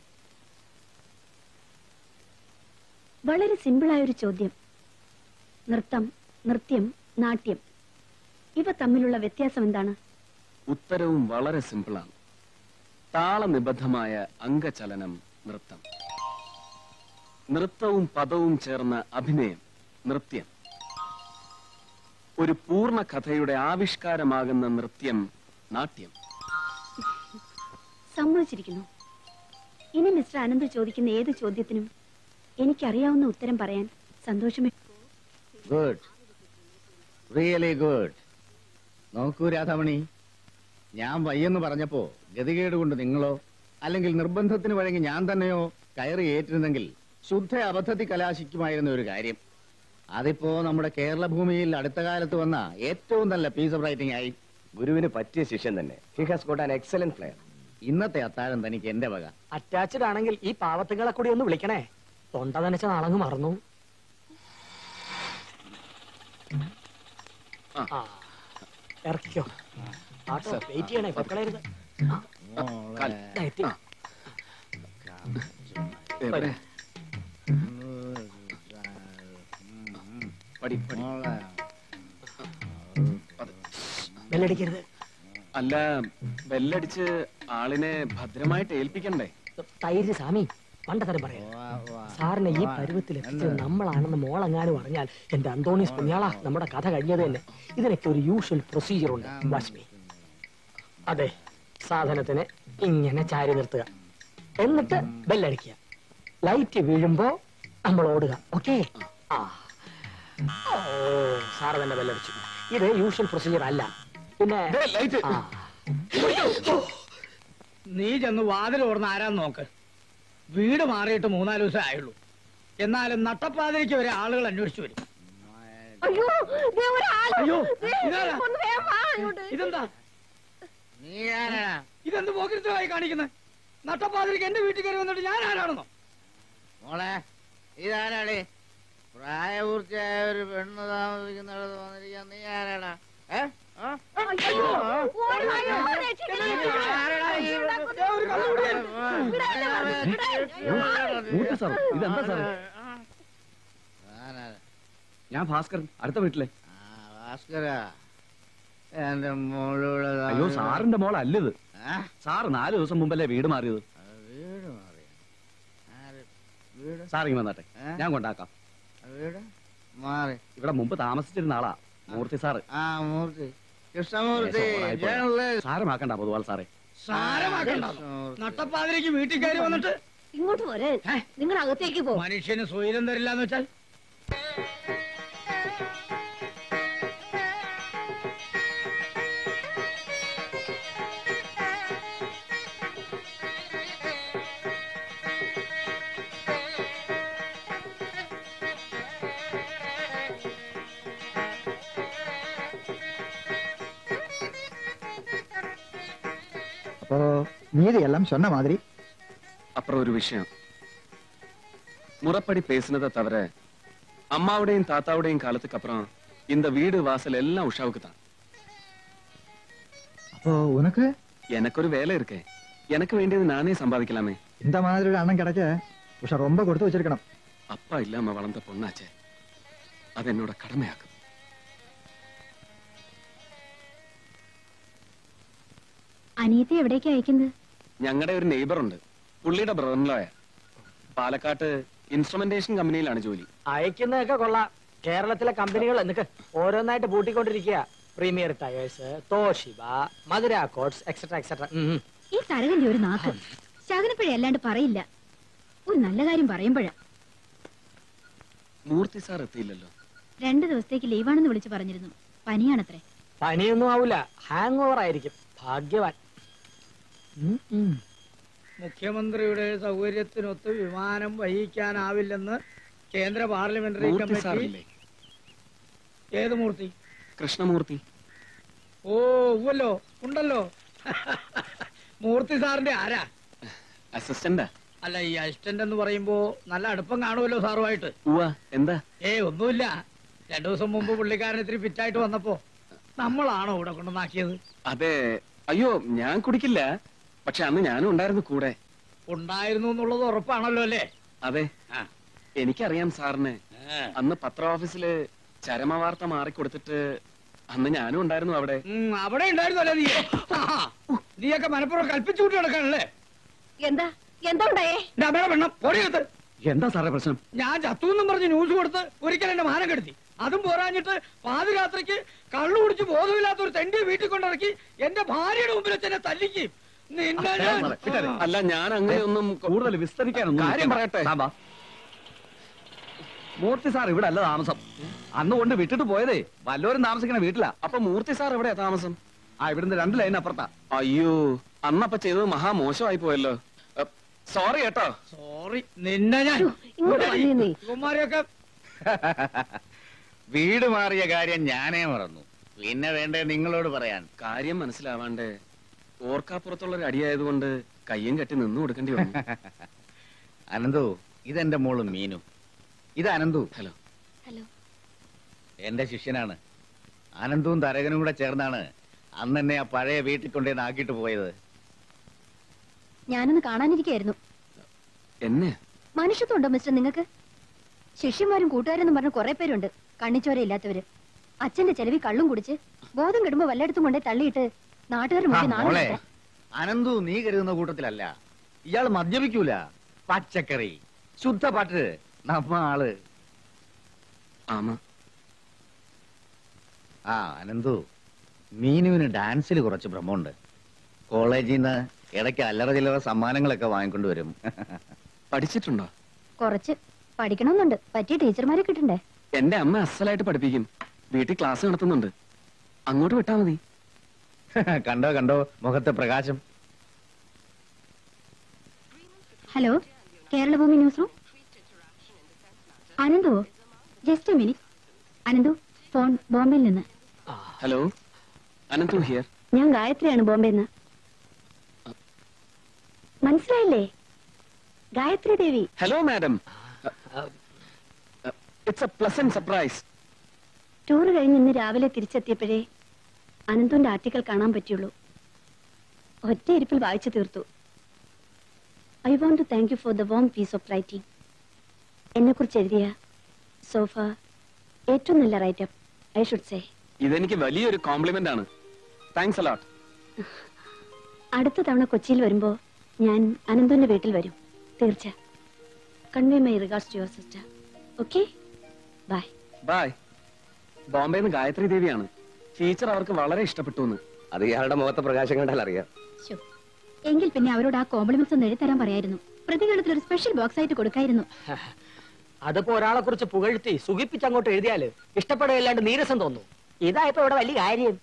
വളരെ സിമ്പിളായ ഒരു ചോദ്യം നൃത്തം നൃത്യം നാട്യം ഇവ തമ്മിലുള്ള വ്യത്യാസം എന്താണ്
ഉത്തരവും വളരെ സിമ്പിളാണ് താളനിബദ്ധമായ അംഗചലനം നൃത്തം നൃത്തവും പദവും ചേർന്ന അഭിനയം നൃത്യം ഒരു പൂർണ്ണ കഥയുടെ ആവിഷ്കാരമാകുന്ന നൃത്യം നാട്യം
സമ്മതിച്ചിരിക്കുന്നു ഇനി മിസ്റ്റർ അനന്ത് ചോദിക്കുന്ന ഏത് ചോദ്യത്തിനും എനിക്കറിയാവുന്ന ഉത്തരം പറയാൻ സന്തോഷമേ
ഗുഡ് റിയലി ഗുഡ് നോക്കൂ രാധാമണി ഞാൻ വയ്യെന്ന് പറഞ്ഞപ്പോ ഗതികേട് കൊണ്ട് നിങ്ങളോ അല്ലെങ്കിൽ നിർബന്ധത്തിന് വഴങ്ങി ഞാൻ തന്നെയോ കയറി ഏറ്റിരുന്നെങ്കിൽ ശുദ്ധ അബദ്ധത്തിൽ കലാശിക്കുമായിരുന്ന ഒരു കാര്യം അതിപ്പോ നമ്മുടെ കേരള ഭൂമിയിൽ അടുത്ത കാലത്ത് വന്ന ഏറ്റവും നല്ല പീസ് ഓഫ് റൈറ്റിംഗ് ആയി
ഗുരുവിന് പറ്റിയ ശിഷ്യൻ തന്നെ he has got an excellent player
ഇന്നത്തെ അത്താഴം തനിക്ക് എന്റെ വക
അറ്റാച്ച്ഡ് ആണെങ്കിൽ ഈ പാവത്തുകളെ കൂടി ഒന്ന് വിളിക്കണേ തൊണ്ട നനച്ച നാളങ്ങ് മറന്നു ആ ഇറക്കിക്കോ ആട്ടോ വെയിറ്റ് ചെയ്യണേ പൊക്കളരുത് എത്തി
എവിടെ? പടി, പടി.
ബെല്ലടിക്കരുത്
അല്ല ബെല്ലടിച്ച് ആളിനെ ഭദ്രമായിട്ട് ഏൽപ്പിക്കണ്ടേ
തൈര് സ്വാമി പണ്ടത്തരം പറയാം സാറിനെ ഈ പരുവത്തിൽ എത്തിച്ചത് നമ്മളാണെന്ന് മോളെങ്ങാനും അറിഞ്ഞാൽ എന്റെ അന്തോണീസ് പുണ്യാള നമ്മുടെ കഥ കഴിഞ്ഞത് തന്നെ ഇതിനൊക്കെ ഒരു യൂഷ്വൽ പ്രൊസീജിയർ ഉണ്ട് വാച്ച്മി അതെ സാധനത്തിന് ഇങ്ങനെ ചാരി നിർത്തുക എന്നിട്ട് ബെല്ലടിക്കുക ലൈറ്റ് വീഴുമ്പോ നമ്മൾ ഓടുക ഓക്കെ ആ ഓ സാറ് തന്നെ ബെല്ലടിച്ചു ഇത് യൂഷ്വൽ പ്രൊസീജിയർ അല്ല പിന്നെ ആ.
നീ ചെന്ന് വാതിൽ ഓർന്ന് ആരാന്ന് നോക്ക് വീട് മാറിയിട്ട് മൂന്നാല് ദിവസം ആയുള്ളൂ എന്നാലും നട്ടപ്പാതിരിക്ക് വരെ ആളുകൾ അന്വേഷിച്ചു വരും
അയ്യോ ദേ ഒരാള്.
അയ്യോ,
ദേ,
ഇതാരാ?
ഒന്ന് വേഗം വാ ഇങ്ങോട്ട്.
ഇതെന്താ ഇതെന്ത് പോക്കിരിത്തമായി കാണിക്കുന്നത് നട്ടപ്പാതിരിക്ക് എന്റെ വീട്ടിൽ കയറി വന്നിട്ട് ഞാൻ ആരാണെന്നോ
മോളെ ഇതാരാടേ പ്രായപൂർത്തിയായ ഒരു പെണ്ണ് താമസിക്കുന്നിടത്ത് വന്നിരിക്കാൻ നീ ആരാടാ ഏ ആ?
അയ്യോ, ഓടി വായോ, രക്ഷിക്കണേ.
ആരെടാ ഈ
ഉണ്ടാക്കുന്നത്? വിടാ എന്നെ, വിടാ.
മൂത്ത
സാർ ഇതെന്താ സാർ
ആരാ?
ഞാൻ ഭാസ്കരൻ അടുത്ത വീട്ടിലെ
ആ, ഭാസ്കര എന്റെ മോളൂടെ
അയ്യോ സാറിന്റെ മോളല്ലത്
ആ?
സാർ നാല് ദിവസം മുമ്പല്ലേ വീട് മാറിയത്
ആ, വീട് മാറിയ ആര് വീട്
സാർ ഇങ്ങനെ വന്നാട്ടെ
ഏ?
ഞാൻ കൊണ്ടാക്കാം
ആ, വീട് മാറി
ഇവിടെ മുമ്പ് താമസിച്ചിരുന്ന ആളാ മൂർത്തി സാറ്
ആ മൂർത്തി കൃഷ്ണമൂർത്തി
ഏ, സോറി,
ജേർണലിസ്റ്റ്.
സാരമാക്കണ്ട പൊതുവാൾ സാറേ
സാരമാക്കണ്ട നട്ടപ്പാതിരിക്ക് വീട്ടിൽ കയറി വന്നിട്ട്
ഇങ്ങോട്ട് പോരെ നിങ്ങൾ അകത്തേക്ക് പോ
മനുഷ്യന് സ്വൈരം തരില്ല എന്ന് വെച്ചാൽ
அப்போ மீதி எல்லாம் சொன்ன மாதிரி
அப்புறம் ஒரு விஷயம் முறப்படி பேசினதை தவிர அம்மாவுடையும் தாத்தாவுடையும் காலத்துக்கு அப்புறம் இந்த வீடு வாசல் எல்லாம் உஷாவுக்கு தான்
அப்போ உனக்கு
எனக்கு ஒரு வேலை இருக்கே எனக்கு வேண்டியது நானே சம்பாதிக்கலாமே
இந்த மாதிரி ஒரு அண்ணன் கிடைக்க உஷா ரொம்ப கொடுத்து வச்சிருக்கணும்
அப்பா இல்லாம வளர்ந்த பொண்ணாச்சே அது என்னோட கடமையாக்குது
അനിയത്തെ എവിടേക്ക് അയക്കുന്നത്
ഞങ്ങളുടെ ഒരു നെയ്ബർ ഉണ്ട് പുള്ളിയുടെ ബ്രദറിലോയ പാലക്കാട്ട് ഇൻസ്ട്രുമെന്റേഷൻ കമ്പനിയിലാണ് ജോലി
അയക്കുന്നതൊക്കെ കൊള്ളാം കേരളത്തിലെ കമ്പനികൾ എന്നൊക്കെ ഓരോന്നായിട്ട് പൂട്ടിക്കൊണ്ടിരിക്കുക Premier Tyres Toshiba Madura Coats etcetera etcetera
ഈ തരകന്റെ ഒരു നാക്ക് ശകനപ്പഴ അല്ലാണ്ട് പറയില്ല ഒരു നല്ല കാര്യം പറയുമ്പോഴാ
മൂർത്തി സാർ എത്തിയില്ലല്ലോ
രണ്ടു ദിവസത്തേക്ക് ലീവാണെന്ന് വിളിച്ചു പറഞ്ഞിരുന്നു പനിയാണത്രേ
പനിയൊന്നും ആവൂല ഹാങ് ഓവർ ആയിരിക്കും ഭാഗ്യവാൻ ഉം, ഉം.
മുഖ്യമന്ത്രിയുടെ സൗകര്യത്തിനൊത്ത് വിമാനം വഹിക്കാനാവില്ലെന്ന് കേന്ദ്ര പാർലമെന്ററി
മൂർത്തി
കമ്മിറ്റി
സാറില്ലേ
ഏത് മൂർത്തി
കൃഷ്ണമൂർത്തി
ഓ ഉവ്വല്ലോ ഉണ്ടല്ലോ മൂർത്തി സാറിന്റെ ആരാ
അസിസ്റ്റന്റാ
അല്ല ഈ അസിസ്റ്റന്റ് എന്ന് പറയുമ്പോ നല്ല അടുപ്പം കാണുമല്ലോ സാറുമായിട്ട്
ഉവ്വ എന്താ
ഏ ഒന്നുമില്ല രണ്ടു ദിവസം മുമ്പ് പുള്ളിക്കാരൻ ഇത്തിരി ഫിറ്റായിട്ട് വന്നപ്പോ നമ്മളാണോ ഇവിടെ കൊണ്ടുവന്നാക്കിയത്
അതെ അയ്യോ ഞാൻ കുടിക്കില്ല പക്ഷെ അന്ന് ഞാനും ഉണ്ടായിരുന്നു കൂടെ
ഉണ്ടായിരുന്നു എന്നുള്ളത് ഉറപ്പാണല്ലോ അല്ലേ
അതെ എനിക്കറിയാം സാറിനെ അന്ന് പത്ര ഓഫീസില് ചരമവാർത്ത മാറിക്കൊടുത്തിട്ട് അന്ന് ഞാനും ഉണ്ടായിരുന്നു അവിടെ
ഉം, അവിടെ ഉണ്ടായിരുന്നല്ലേ നീ ആഹാ. നീയൊക്കെ മനപ്പുറം കൽപ്പിച്ചു കൂട്ടി നടക്കാനല്ലേ
എന്താ എന്താ ഉണ്ടായേ
എന്റെ അമ്മയുടെ പെണ്ണം പൊടിയത്ത്
എന്താ സാറേ പ്രശ്നം
ഞാൻ ചത്തു എന്നും പറഞ്ഞ് ന്യൂസ് കൊടുത്ത് ഒരിക്കൽ എന്റെ മാനം കെടുത്തി അതും പോരാഞ്ഞിട്ട് പാതിരാത്രിക്ക് കള്ളു കുടിച്ച് ബോധമില്ലാത്ത ഒരു തെണ്ടി വീട്ടിൽ കൊണ്ടിറക്കി എന്റെ ഭാര്യയുടെ മുമ്പിൽ വെച്ച് എന്നെ തല്ലിക്കും നിന്നെ ഞാൻ-
അല്ല ഞാൻ അങ്ങനെയൊന്നും
കൂടുതൽ വിസ്തരിക്കാനൊന്നും
കാര്യം പറയട്ടെ.
താൻ വാ. മൂർത്തി സാർ ഇവിടെ അല്ല താമസം അന്ന് കൊണ്ട് വിട്ടിട്ട് പോയതേ വല്ലവരും താമസിക്കുന്ന വീട്ടിലാ
അപ്പൊ മൂർത്തി സാർ എവിടെയാ താമസം
ആ ഇവിടുന്ന് രണ്ട് ലൈൻ അപ്പുറത്താ
അയ്യോ അന്നപ്പ ചെയ്തത് മഹാ മോശമായി പോയല്ലോ സോറി കേട്ടോ
സോറി നിന്നെ ഞാൻ
ഇങ്ങോട്ട് വന്നേ
ഇവന്മാരെയൊക്കെ
വീട് മാറിയ കാര്യം ഞാനേ മറന്നു പിന്നെ വേണ്ടേ നിങ്ങളോട് പറയാൻ
കാര്യം മനസ്സിലാവാണ്ട് ഓർക്കാപ്പുറത്തുള്ള ഒരു അടിയായതുകൊണ്ട് കയ്യും കെട്ടി നിന്നു കൊടുക്കേണ്ടി വന്നു
അനന്തു ഇതെന്റെ മോള് മീനു ഇത് അനന്തു
ഹലോ
ഹലോ
എന്റെ ശിഷ്യനാണ് അനന്തും തരകനും കൂടെ ചേർന്നാണ് അന്ന് എന്നെ ആ പഴയ വീട്ടിൽ കൊണ്ടുവന്ന് ആക്കിയിട്ട് പോയത്
ഞാനൊന്ന് കാണാനിരിക്കായിരുന്നു
എന്നെ
മനുഷ്യത്വം ഉണ്ടോ മിസ്റ്റർ നിങ്ങൾക്ക് ശിഷ്യന്മാരും കൂട്ടുകാരെന്നും പറഞ്ഞ കുറെ പേരുണ്ട് കണ്ണിച്ചോരയില്ലാത്തവര് അച്ഛന്റെ ചെലവി കള്ളും കുടിച്ച് ബോധം കെടുമ്പോ വല്ലയിടത്തും കൊണ്ടേ തള്ളിയിട്ട് നാട്ടുകാർ
ആ,
മുന്നിൽ നാണം
മോളെ
കെട്ടാൻ.
അനന്തു നീ കരുതുന്ന കൂട്ടത്തിലല്ല ഇയാൾ മദ്യപിക്കൂല പച്ചക്കറി ശുദ്ധപാട്ട് നമ്മ ആള്
ആമാ
ആ അനന്തു മീനുവിന് ഡാൻസിൽ കുറച്ച് ഭ്രമമുണ്ട് കോളേജിൽ നിന്ന് ഇടയ്ക്ക് അല്ലറ ചില്ലറ സമ്മാനങ്ങളൊക്കെ വാങ്ങിക്കൊണ്ട് വരും
പഠിച്ചിട്ടുണ്ടോ
കുറച്ച് പഠിക്കണമെന്നുണ്ട് പറ്റിയ ടീച്ചർമാരെ കിട്ടണ്ടേ
എന്റെ അമ്മ അസലായിട്ട് പഠിപ്പിക്കും വീട്ടിൽ ക്ലാസ് നടത്തുന്നുണ്ട് അങ്ങോട്ട് വിട്ടാ മതി
കണ്ടോ കണ്ടോ മുഖത്തെ പ്രകാശം
hello Keralabhoomi news room Ananthu just minute Ananthu phone ബോംബെയിൽ നിന്ന്
ഹലോ അനന്തു ഹിയർ
ഞാൻ ഗായത്രിയാണ് ബോംബെന്ന് മനസ്സിലായില്ലേ Gayathri Devi
hello madam it's a pleasant surprise
tour കഴിഞ്ഞ് ഇന്ന് രാവിലെ തിരിച്ചെത്തിയപ്പോഴേ അനന്തുന്റെ ആർട്ടിക്കൽ കാണാൻ പറ്റുള്ളൂ ഒറ്റ ഇരിപ്പിൽ വായിച്ചു തീർത്തു I want to thank you for the warm piece of writing എന്നെ കുറിച്ച് എഴുതിയ സോഫ ഏറ്റവും നല്ല റൈറ്റപ്പ് ഐ ഷുഡ് സേ
ഇതെനിക്ക് വലിയൊരു കോംപ്ലിമെന്റ് ആണ് താങ്ക്സ് അലോട്ട്
അടുത്ത തവണ കൊച്ചിയിൽ വരുമ്പോ ഞാൻ അനന്തുവിന്റെ വീട്ടിൽ വരും തീർച്ച convey my regards to your sister okay bye
bye ബോംബെന്ന് ഗായത്രി ദേവിയാണ് ടീച്ചർ അവർക്ക് വളരെ ഇഷ്ടപ്പെട്ടു എന്ന്
അത് ഇയാളുടെ മുഖത്തെ പ്രകാശം കണ്ടാൽ അറിയാം
ശോ. എങ്കിൽ പിന്നെ അവരോട് ആ കോംപ്ലിമെന്റ്സ് ഒന്ന് എഴുതരാൻ പറയായിരുന്നു പ്രതികരണത്തിൽ ഒരു സ്പെഷ്യൽ ബോക്സ് ആയിട്ട് കൊടുക്കായിരുന്നു
അതിപ്പോ ഒരാളെ കുറിച്ച് പുകഴ്ത്തി സുഖിപ്പിച്ച് അങ്ങോട്ട് എഴുതിയാല് ഇഷ്ടപ്പെടുകയല്ലാണ്ട് നീരസം തോന്നും ഇതായപ്പോ ഇവിടെ വലിയ കാര്യം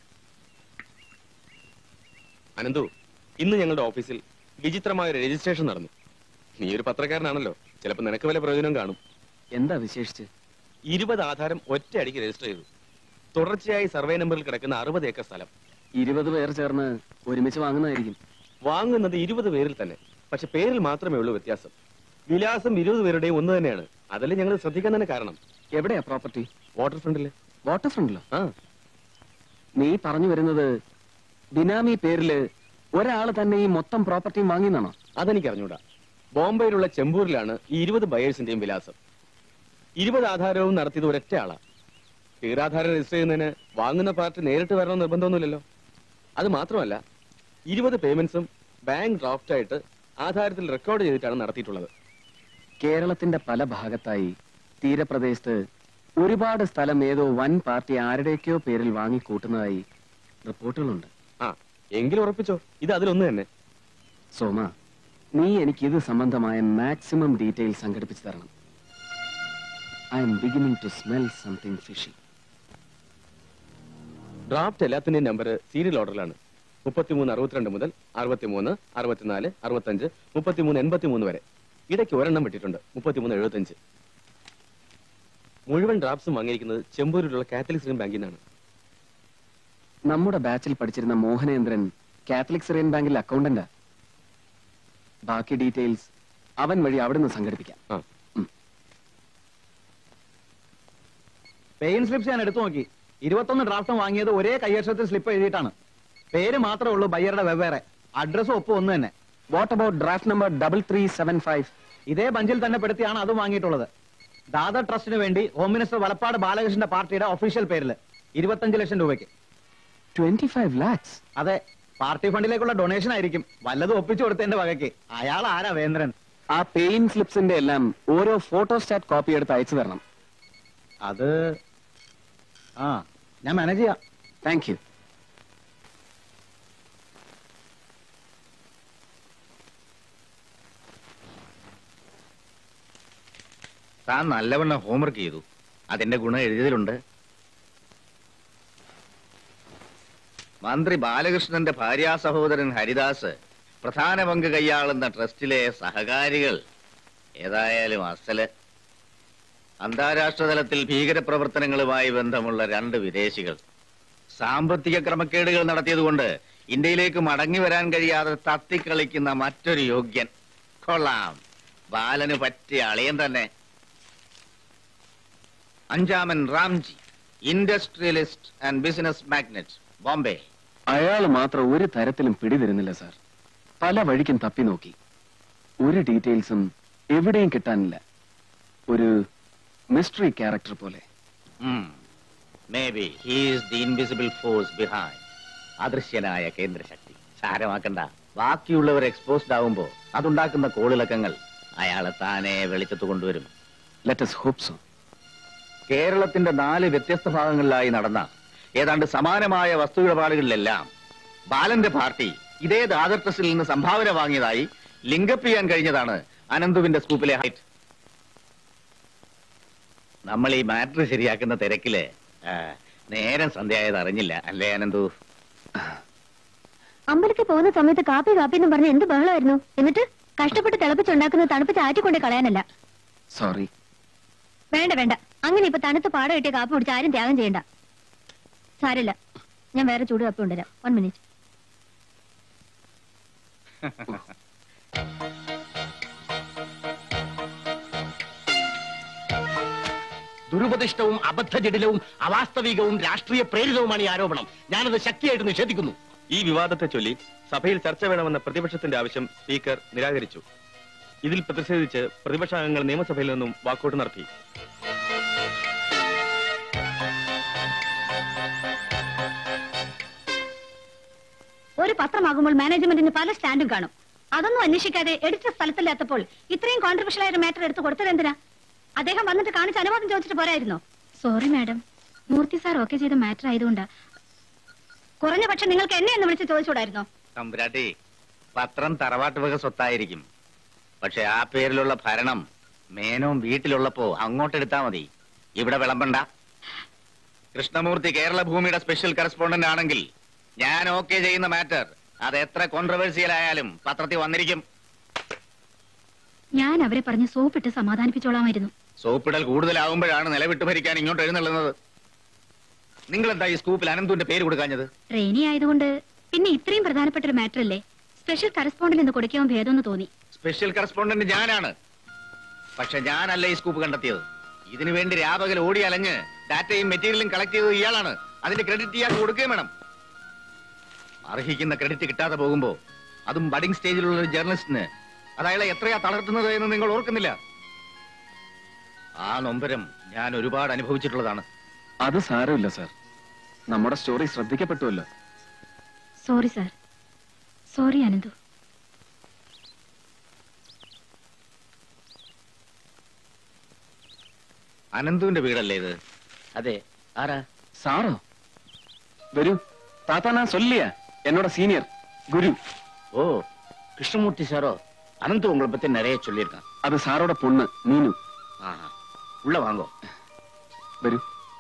അനന്തു ഇന്ന് ഞങ്ങളുടെ ഓഫീസിൽ വിചിത്രമായ ഒരു രജിസ്ട്രേഷൻ നടന്നു നീ ഒരു പത്രക്കാരനാണല്ലോ ചിലപ്പോ നിനക്ക് വല്ല പ്രയോജനം കാണും
എന്താ വിശേഷിച്ച്
ഇരുപത് ആധാരം ഒറ്റയടിക്ക് രജിസ്റ്റർ ചെയ്തു തുടർച്ചയായി സർവേ നമ്പറിൽ കിടക്കുന്ന അറുപത് ഏക്കർ സ്ഥലം
ഇരുപത് പേർ ചേർന്ന് ഒരുമിച്ച് വാങ്ങുന്നതായിരിക്കും
വാങ്ങുന്നത് ഇരുപത് പേരിൽ തന്നെ പക്ഷെ പേരിൽ മാത്രമേ ഉള്ളൂ വ്യത്യാസം വിലാസം ഇരുപത് പേരുടെയും ഒന്ന് തന്നെയാണ് അതല്ലേ ഞങ്ങൾ ശ്രദ്ധിക്കാൻ തന്നെ കാരണം
എവിടെയാ പ്രോപ്പർട്ടി
വാട്ടർ ഫ്രണ്ടില്
വാട്ടർ ഫ്രണ്ടിലോ
ആ
നീ പറഞ്ഞു വരുന്നത് ബിനാമി പേരില് ഒരാള് തന്നെ ഈ മൊത്തം പ്രോപ്പർട്ടിയും വാങ്ങിയെന്നാണോ
അതെനിക്ക് അറിഞ്ഞൂടാ ബോംബെയിലുള്ള ചെമ്പൂരിലാണ് ഈ ഇരുപത് ബയേഴ്സിന്റെയും വിലാസം ഇരുപത് ആധാരവും നടത്തിയത് ഒരൊറ്റ ആളാ തീരാധാരം രജിസ്റ്റർ ചെയ്യുന്നതിന് വാങ്ങുന്ന പാർട്ടി നേരിട്ട് വരണമെന്ന് നിർബന്ധമൊന്നുമില്ലല്ലോ അത് മാത്രമല്ല ഇരുപത് പേയ്മെന്റ്സും ബാങ്ക് ഡ്രാഫ്റ്റ് ആയിട്ട് ആധാരത്തിൽ റെക്കോർഡ് ചെയ്തിട്ടാണ് നടത്തിയിട്ടുള്ളത്
കേരളത്തിന്റെ പല ഭാഗത്തായി തീരപ്രദേശത്ത് ഒരുപാട് സ്ഥലം ഏതോ വൻ പാർട്ടി ആരുടെയൊക്കെയോ പേരിൽ വാങ്ങിക്കൂട്ടുന്നതായി റിപ്പോർട്ടുകളുണ്ട്
ആ എങ്കിലും ഉറപ്പിച്ചോ ഇത് അതിലൊന്ന് തന്നെ
സോമ നീ എനിക്ക് ഇത് സംബന്ധമായ മാക്സിമം ഡീറ്റെയിൽ സംഘടിപ്പിച്ചു തരണം I M beginning to smell something fishy
draft എല്ലാത്തിന്റെയും നമ്പർ സീരിയൽ ഓർഡറിലാണ് മുപ്പത്തിമൂന്ന് അറുപത്തിരണ്ട് മുതൽ അറുപത്തിമൂന്ന് അറുപത്തിനാല് അറുപത്തഞ്ച് മുപ്പത്തിമൂന്ന് എൺപത്തിമൂന്ന് വരെ ഇടയ്ക്ക് ഒരെണ്ണം വിട്ടിട്ടുണ്ട് മുപ്പത്തിമൂന്ന് എഴുപത്തഞ്ച് മുഴുവൻ ഡ്രാഫ്റ്റ്സും വാങ്ങിയിരിക്കുന്നത് ചെമ്പൂരിലുള്ള കാത്തലിക് സിറിയൻ ബാങ്കിൽ നിന്നാണ്
നമ്മുടെ ബാച്ചിൽ പഠിച്ചിരുന്ന മോഹനേന്ദ്രൻ കാത്തലിക് സിറിയൻ ബാങ്കിൽ അക്കൗണ്ടന്റാ ബാക്കി ഡീറ്റെയിൽസ് അവൻ വഴി അവിടുന്ന് സംഘടിപ്പിക്കാം
പെയിൻ സ്ലിപ്സ് ഞാൻ എടുത്തു നോക്കി ഇരുപത്തൊന്ന് ഡ്രാഫ്റ്റും വാങ്ങിയത് ഒരേ കൈയക്ഷരത്തിൽ സ്ലിപ്പ് എഴുതിയിട്ടാണ് പേര് മാത്രമേ ഉള്ളൂ ബയ്യറുടെ വെവ്വേറെ അഡ്രസ്സും ഒപ്പം ഒന്ന് തന്നെ
what about draft number double three seven five
ഇതേ ബഞ്ചിൽ തന്നെ പെടുത്തിയാണ് അതും വാങ്ങിയിട്ടുള്ളത് ദാദർ ട്രസ്റ്റിന് വേണ്ടി ഹോം മിനിസ്റ്റർ വലപ്പാട് ബാലകൃഷ്ണന്റെ പാർട്ടിയുടെ ഒഫീഷ്യൽ പേരിൽ ഇരുപത്തഞ്ച് ലക്ഷം രൂപയ്ക്ക്
ട്വന്റി ഫൈവ് ലാക്സ്
അതെ പാർട്ടി ഫണ്ടിലേക്കുള്ള ഡൊണേഷൻ ആയിരിക്കും വല്ലതും ഒപ്പിച്ചു കൊടുത്തതിന്റെ വകയ്ക്ക് അയാൾ ആരാ വേന്ദ്രൻ
ആ പെയിൻ സ്ലിപ്സിന്റെ എല്ലാം ഓരോ ഫോട്ടോസ്റ്റാറ്റ് കോപ്പി എടുത്ത് അയച്ചു തരണം
അത് ആ ഞാൻ മാനേജ് ചെയ്യാം
താങ്ക് യു
താൻ നല്ലവണ്ണം ഹോംവർക്ക് ചെയ്തു അതിന്റെ ഗുണം എഴുതിയതിലുണ്ട് മന്ത്രി ബാലകൃഷ്ണന്റെ ഭാര്യാ സഹോദരൻ ഹരിദാസ് പ്രധാന പങ്ക് കൈയാളുന്ന ട്രസ്റ്റിലെ സഹകാരികൾ ഏതായാലും അസല് അന്താരാഷ്ട്ര തലത്തിൽ ഭീകരപ്രവർത്തനങ്ങളുമായി ബന്ധമുള്ള രണ്ട് വിദേശികൾ സാമ്പത്തിക ക്രമക്കേടുകൾ നടത്തിയതുകൊണ്ട് ഇന്ത്യയിലേക്ക് മടങ്ങി വരാൻ കഴിയാതെ തത്തിക്കളിക്കുന്ന മറ്റൊരു യോഗ്യൻ കൊള്ളാം ബാലന് പറ്റിയ അളിയൻ തന്നെ അഞ്ചാമൻ Ramji industrialist and business magnate Bombay
അയാൾ മാത്രം ഒരു തരത്തിലും പിടിതരുന്നില്ല സാർ പല വഴിക്കും തപ്പി നോക്കി ഒരു ഡീറ്റെയിൽസും എവിടെയും കിട്ടാനില്ല ഒരു മിസ്റ്ററി ക്യാരക്ടർ പോലെ
maybe he's the invisible force behind അദൃശ്യനായ കേന്ദ്രശക്തി സാരമാക്കണ്ട ബാക്കിയുള്ളവർ എക്സ്പോസ്ഡ് ആവുമ്പോ അതുണ്ടാക്കുന്ന കോളിളക്കങ്ങൾ അയാളെ താനെ വെളിച്ചത്ത് കൊണ്ടുവരും
ലെറ്റസ് ഹോപ്പ് സോ
കേരളത്തിന്റെ നാല് വ്യത്യസ്ത ഭാഗങ്ങളിലായി നടന്ന ഏതാണ്ട് സമാനമായ വസ്തുവിടപാടുകളിലെല്ലാം ബാലന്റെ പാർട്ടി ഇതേ ദാദർ ട്രസ്റ്റിൽ നിന്ന് സംഭാവന വാങ്ങിയതായി ലിങ്കപ്പ് ചെയ്യാൻ കഴിഞ്ഞതാണ് അനന്തുവിന്റെ സ്കൂപ്പിലെ ഹൈറ്റ് നമ്മൾ ഈ മാറ്റർ ശരിയാക്കുന്ന തിരക്കില് ആ, നേരം സന്ധ്യയായത് അറിഞ്ഞില്ല അല്ലേ അനന്തു
അമ്പലത്തിൽ പോകുന്ന സമയത്ത് കാപ്പി കാപ്പി എന്ന് പറഞ്ഞ് എന്ത് ബഹളമായിരുന്നു എന്നിട്ട് കഷ്ടപ്പെട്ട് തിളപ്പിച്ചുണ്ടാക്കുന്ന തണുപ്പ് ചാറ്റിക്കൊണ്ട് കളയാനല്ല
സോറി
വേണ്ട വേണ്ട അങ്ങനെ ഇപ്പൊ തണുത്ത് പാട കിട്ടിയ കാപ്പി കുടിച്ച് ആരും ത്യാഗം ചെയ്യണ്ട സാരല്ല ഞാൻ വേറെ ചൂട് കാപ്പി കൊണ്ടുവരാം വൺ മിനിറ്റ്
ദുരുപദിഷ്ടവും അബദ്ധജടിലവും അവാസ്തവികവും രാഷ്ട്രീയ പ്രേരിതവുമാണ് ഈ ആരോപണം ഞാനത് ശക്തിയായിട്ട് നിഷേധിക്കുന്നു
ഈ വിവാദത്തെ ചൊല്ലി സഭയിൽ ചർച്ച വേണമെന്ന പ്രതിപക്ഷത്തിന്റെ ആവശ്യം സ്പീക്കർ നിരാകരിച്ചു ഇതിൽ പ്രതിഷേധിച്ച് പ്രതിപക്ഷാംഗങ്ങൾ നിയമസഭയിൽ നിന്നും വാക്കൌട്ട് നടത്തി
ഒരു പത്രമാകുമ്പോൾ മാനേജ്മെന്റിന് പല സ്റ്റാൻഡും കാണും അതൊന്നും അന്വേഷിക്കാതെ എഡിറ്റർ സ്ഥലത്തില്ലാത്തപ്പോൾ ഇത്രയും കോൺട്രവേഴ്ഷ്യൽ ആയ ഒരു മാറ്റർ എടുത്ത് കൊടുത്തത് എന്തിനാ അദ്ദേഹം വന്നിട്ട് കാണിച്ച് അനുവാദം ചോദിച്ചിട്ട് പോരായിരുന്നോ
sorry madam Murthy sir okay ചെയ്ത മാറ്റർ ആയതുകൊണ്ടാ
കുറഞ്ഞ പക്ഷം നിങ്ങൾക്ക് എന്നെ എന്ന് വിളിച്ച് ചോദിച്ചുകൂടായിരുന്നോ
തമ്പുരാട്ടി പത്രം തറവാട്ട് വക സ്വത്തായിരിക്കും പക്ഷെ ആ പേരിലുള്ള ഭരണം മേനോൻ വീട്ടിലുള്ളപ്പോ അങ്ങോട്ടെടുത്താ മതി ഇവിടെ വിളമ്പണ്ട കൃഷ്ണമൂർത്തി കേരള ഭൂമിയുടെ സ്പെഷ്യൽ കറസ്പോണ്ടന്റ് ആണെങ്കിൽ ഞാൻ ഓക്കെ ചെയ്യുന്ന മാറ്റർ അത് എത്ര കോൺട്രവേഴ്സിയൽ ആയാലും പത്രത്തിൽ വന്നിരിക്കും
ഞാൻ അവരെ പറഞ്ഞ് സോപ്പിട്ട് സമാധാനിപ്പിച്ചോളാമായിരുന്നു
സോപ്പിടൽ കൂടുതലാവുമ്പോഴാണ് നിലവിട്ട് ഭരിക്കാൻ ഇങ്ങോട്ട് എഴുന്നള്ളുന്നത് നിങ്ങൾ എന്താ ഈ സ്കൂപ്പിൽ അനന്തുവിന്റെ പേര് കൊടുക്കാഞ്ഞത്
ട്രെയിനി ആയതുകൊണ്ട് പിന്നെ ഇത്രയും പ്രധാനപ്പെട്ട ഒരു മാറ്റർ അല്ലേ സ്പെഷ്യൽ കറസ്പോണ്ടിൽ നിന്ന് കൊടുക്കാൻ ഭേദമെന്ന് തോന്നി
സ്പെഷ്യൽ കറസ്പോണ്ടന്റ് ഞാനാണ് പക്ഷെ ഞാനല്ല ഈ സ്കൂപ്പ് കണ്ടെത്തിയത് ഇതിനു വേണ്ടി രാപകൽ ഓടി അലഞ്ഞ് ഡാറ്റയും മെറ്റീരിയലും കളക്ട് ചെയ്തത് ഇയാളാണ് അതിന്റെ ക്രെഡിറ്റ് ഇയാൾക്ക് കൊടുക്കുകയും വേണം അർഹിക്കുന്ന ക്രെഡിറ്റ് കിട്ടാതെ പോകുമ്പോ അതും ബഡിംഗ് സ്റ്റേജിലുള്ള ഒരു ജേർണലിസ്റ്റിന് അത് അയാളെ എത്രയാ തളർത്തുന്നത് എന്ന് നിങ്ങൾ ഓർക്കുന്നില്ല ആ നൊമ്പരം ഞാൻ ഒരുപാട് അനുഭവിച്ചിട്ടുള്ളതാണ്
അത് സാരമില്ല സാർ നമ്മുടെ സ്റ്റോറി ശ്രദ്ധിക്കപ്പെട്ടുവല്ലോ
സോറി സാർ സോറി അനന്തു
അനന്തുവിന്റെ വീടല്ലേ ഇത്
അതെ ആരാ
സാറോ വരൂ താത്ത ഞാൻ சொல்லியா എന്നോட സീനിയർ ഗുരു
ഓ கிருஷ்ணமூர்த்தி சாரோ அனந்த் உங்களை பத்தி நிறைய சொல்லியிருக்கான்
അത് സാറോടെ പൊണ്ണ് മീനു
ஆஹா. உள்ள வாங்கோ
വരൂ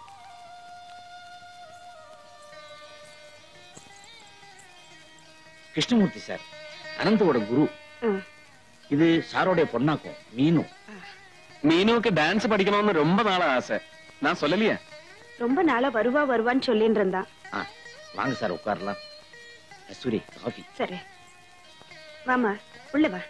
கிருஷ்ணமூர்த்தி சார் அனந்தோட குரு இது சாரோடைய பொண்ணாக்கும் மீனு
മീനുവൊക്കെ ഡാൻസ് പഠിക്കണമെന്ന് ரொம்ப നാളെ ആസை நான் சொல்லலையே
ரொம்ப நாளா வருவா வருவான்னு சொல்லிட்டு இருந்தான்
ஆ, வாங்க சார் உட்காரலாம் கஸ்தூரி காஃபி
சரி வாமா உள்ள வா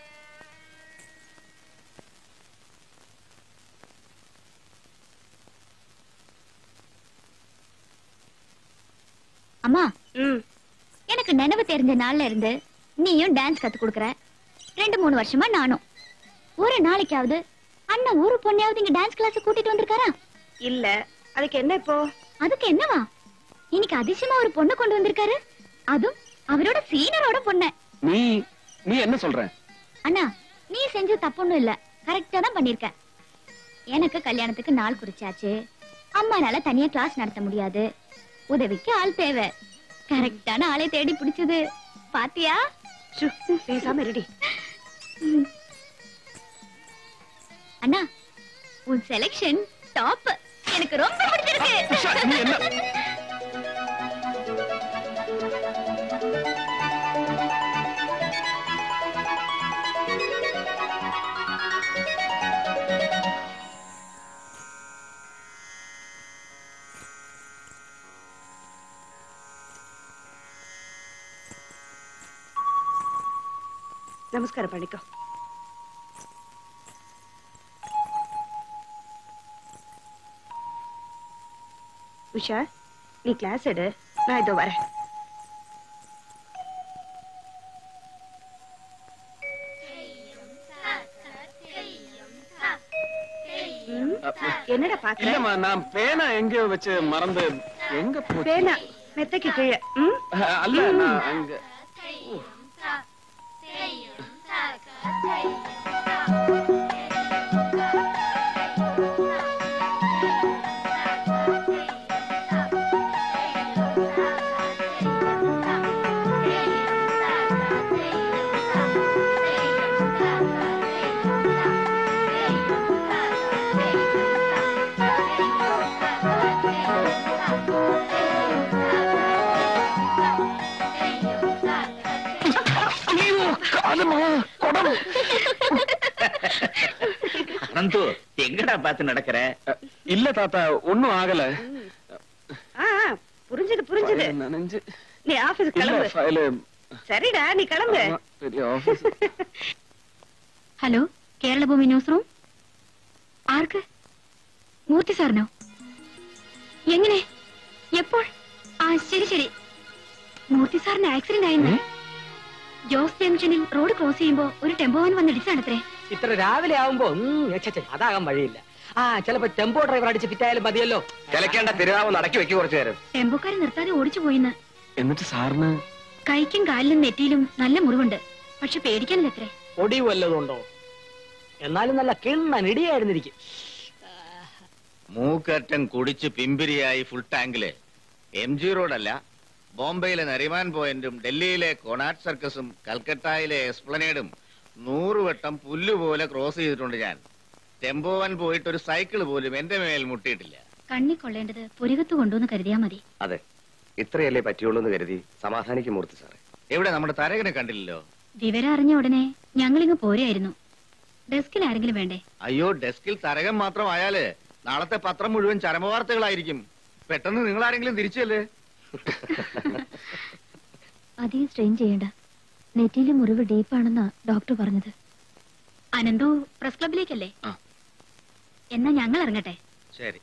அம்மா எனக்கு நினைவு தெரிஞ்ச நாள்ல இருந்து நீயும் டான்ஸ் கத்து கொடுக்கற ரெண்டு மூணு வருஷமா நானும் ஒரு நாளைக்காவது அண்ணன் ஒரு பொண்ணையாவது இங்க டான்ஸ் கிளாஸ் கூட்டிட்டு வந்திருக்காரா
இல்ல அதுக்கு என்ன இப்போ
அதுக்கு என்னவா இன்னைக்கு அதிசயமா ஒரு பொண்ணு கொண்டு வந்திருக்காரு அதுவும் அவரோட சீனரோட பொண்ண
நீ நீ என்ன சொல்ற
அண்ணா நீ செஞ்சது தப்பொன்னும் இல்ல கரெக்டா தான் பண்ணிருக்க எனக்கு கல்யாணத்துக்கு நாள் குறிச்சாச்சு அம்மானால தனியா கிளாஸ் நடத்த முடியாது உதவிக்கு ஆள் தேவை கரெக்டான ஆளை தேடி பிடிச்சது பாத்தியா
பேசாம ரெடி
அண்ணா உன் செலக்ஷன் டாப் எனக்கு ரொம்ப பிடிச்சிருக்கு
நமஸ்காரம் பண்ணிக்கோ உஷா நீ கிளாஸ் எடு நான் இதோ வரேன் ம், என்னடா பாக்குற
இல்லம்மா நான் பேனா எங்கேயோ வச்சு மறந்து எங்க போச்சு
பேனா மெத்தைக்கு கீழே ம்?
அல்ல நான் அங்க
அனந்து எங்கடா பார்த்து நடக்கிற
இல்ல தாத்தா ஒண்ணும் ஆகல
ஆ ஆ, புரிஞ்சுது புரிஞ்சுது
நனைஞ்சு
நீ ஆபீஸ்க்கு
இல்ல
கிளம்பு
ஃபைலு
சரிடா நீ கிளம்பு
பெரிய ஆபீஸ்
ഹലോ കേരള ഭൂമി ന്യൂസ് റൂം ആർക്ക് മൂർത്തി സാറിനോ എങ്ങനെ എപ്പോൾ ആ ശരി ശരി മൂർത്തി സാറിന് ആക്സിഡന്റ് ആയിരുന്നു ജോസ് ജംഗ്ഷനിൽ റോഡ് ക്രോസ് ചെയ്യുമ്പോ ഒരു ടെമ്പോ വാൻ വന്നിടിച്ചാണത്രേ
ഇത്ര രാവിലെ ആവുമ്പോ ഉം, ഛെ, ഛെ, അതാകാൻ വഴിയില്ല ആ ചിലപ്പോ ടെമ്പോ ഡ്രൈവർ അടിച്ച് ഫിറ്റായാലും മതിയല്ലോ
ചിലക്കേണ്ട തിരുനാവ് നടക്കി വെക്കി കുറച്ചു നേരം
ടെമ്പോക്കാരൻ നിർത്താതെ ഓടിച്ചു പോയിന്ന്
എന്നിട്ട് സാറിന്
കൈക്കും കാലിലും നെറ്റിയിലും നല്ല മുറിവുണ്ട് പക്ഷെ പേടിക്കാനില്ലത്രേ
ഒടിവ് വല്ലതും ഉണ്ടോ എന്നാലും നല്ല കിണ്ണൻ ഇടിയായിരുന്നിരിക്കും
മൂക്കറ്റൻ കുടിച്ച് പിമ്പിരിയായി ഫുൾ ടാങ്കില് എം ജി റോഡല്ല ബോംബെയിലെ നരിമാൻ പോയിന്റും ഡൽഹിയിലെ കൊണാട്ട് സർക്കസും കൽക്കട്ടയിലെ എക്സ്പ്ലനേഡും നൂറുവട്ടം പുല്ലുപോലെ ക്രോസ് ചെയ്തിട്ടുണ്ട് ഞാൻ ടെമ്പോവൻ പോയിട്ട് ഒരു സൈക്കിൾ പോലും എന്റെ മേൽ മുട്ടിയിട്ടില്ല
കണ്ണി കൊള്ളേണ്ടത് പുരികത്ത് കൊണ്ടുവന്ന് കരുതിയാ മതി
അതെ ഇത്രയല്ലേ പറ്റുള്ളൂ എന്ന് കരുതി സമാധാനിക്കും മൂർത്തി സാറേ
എവിടെ നമ്മുടെ തരകനെ കണ്ടില്ലല്ലോ
വിവരം അറിഞ്ഞ ഉടനെ ഞങ്ങളിങ്ങ് പോരായിരുന്നു ഡെസ്കിൽ ആരെങ്കിലും വേണ്ടേ
അയ്യോ ഡെസ്കിൽ തരകൻ മാത്രമായാല് നാളത്തെ പത്രം മുഴുവൻ ചരമവാർത്തകളായിരിക്കും പെട്ടെന്ന് നിങ്ങൾ ആരെങ്കിലും തിരിച്ചല്ലേ
അധികം സ്ട്രെയിൻ ചെയ്യണ്ട നെറ്റിയിലെ മുറിവ് ഡീപ്പാണെന്നാ ഡോക്ടർ പറഞ്ഞത് അനന്തു പ്രസ് ക്ലബിലേക്കല്ലേ
ആ.
എന്നാ ഞങ്ങൾ ഇറങ്ങട്ടെ
ശരി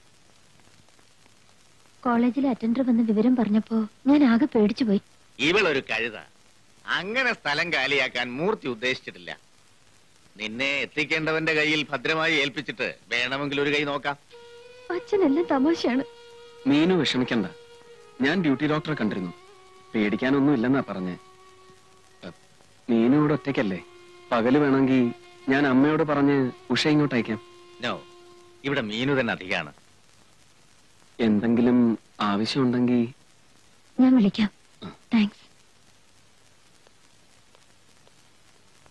കോളേജിലെ അറ്റൻഡർ വന്ന് വിവരം പറഞ്ഞപ്പോ ഞാൻ ആകെ പേടിച്ചു പോയി
ഇവളൊരു കഴുത അങ്ങനെ സ്ഥലം കാലിയാക്കാൻ മൂർത്തി ഉദ്ദേശിച്ചിട്ടില്ല നിന്നെ എത്തിക്കേണ്ടവന്റെ കയ്യിൽ ഭദ്രമായി ഏൽപ്പിച്ചിട്ട് വേണമെങ്കിൽ ഒരു കൈ നോക്കാം
അച്ഛനെല്ലാം തമാശയാണ്
മീനു വിഷമിക്കണ്ട ഞാൻ ഡ്യൂട്ടി ഡോക്ടറെ കണ്ടിരുന്നു പേടിക്കാനൊന്നും ഇല്ലെന്നാ പറഞ്ഞേ അ, മീനു ഇവിടെ ഒറ്റയ്ക്കല്ലേ പകല് വേണമെങ്കിൽ ഞാൻ അമ്മയോട് പറഞ്ഞ് ഉഷ ഇങ്ങോട്ട് അയക്കാം
നോ ഇവിടെ മീനു തന്നെ അധികമാണ്
എന്തെങ്കിലും ആവശ്യമുണ്ടെങ്കിൽ
ഞാൻ വിളിക്കാം thanks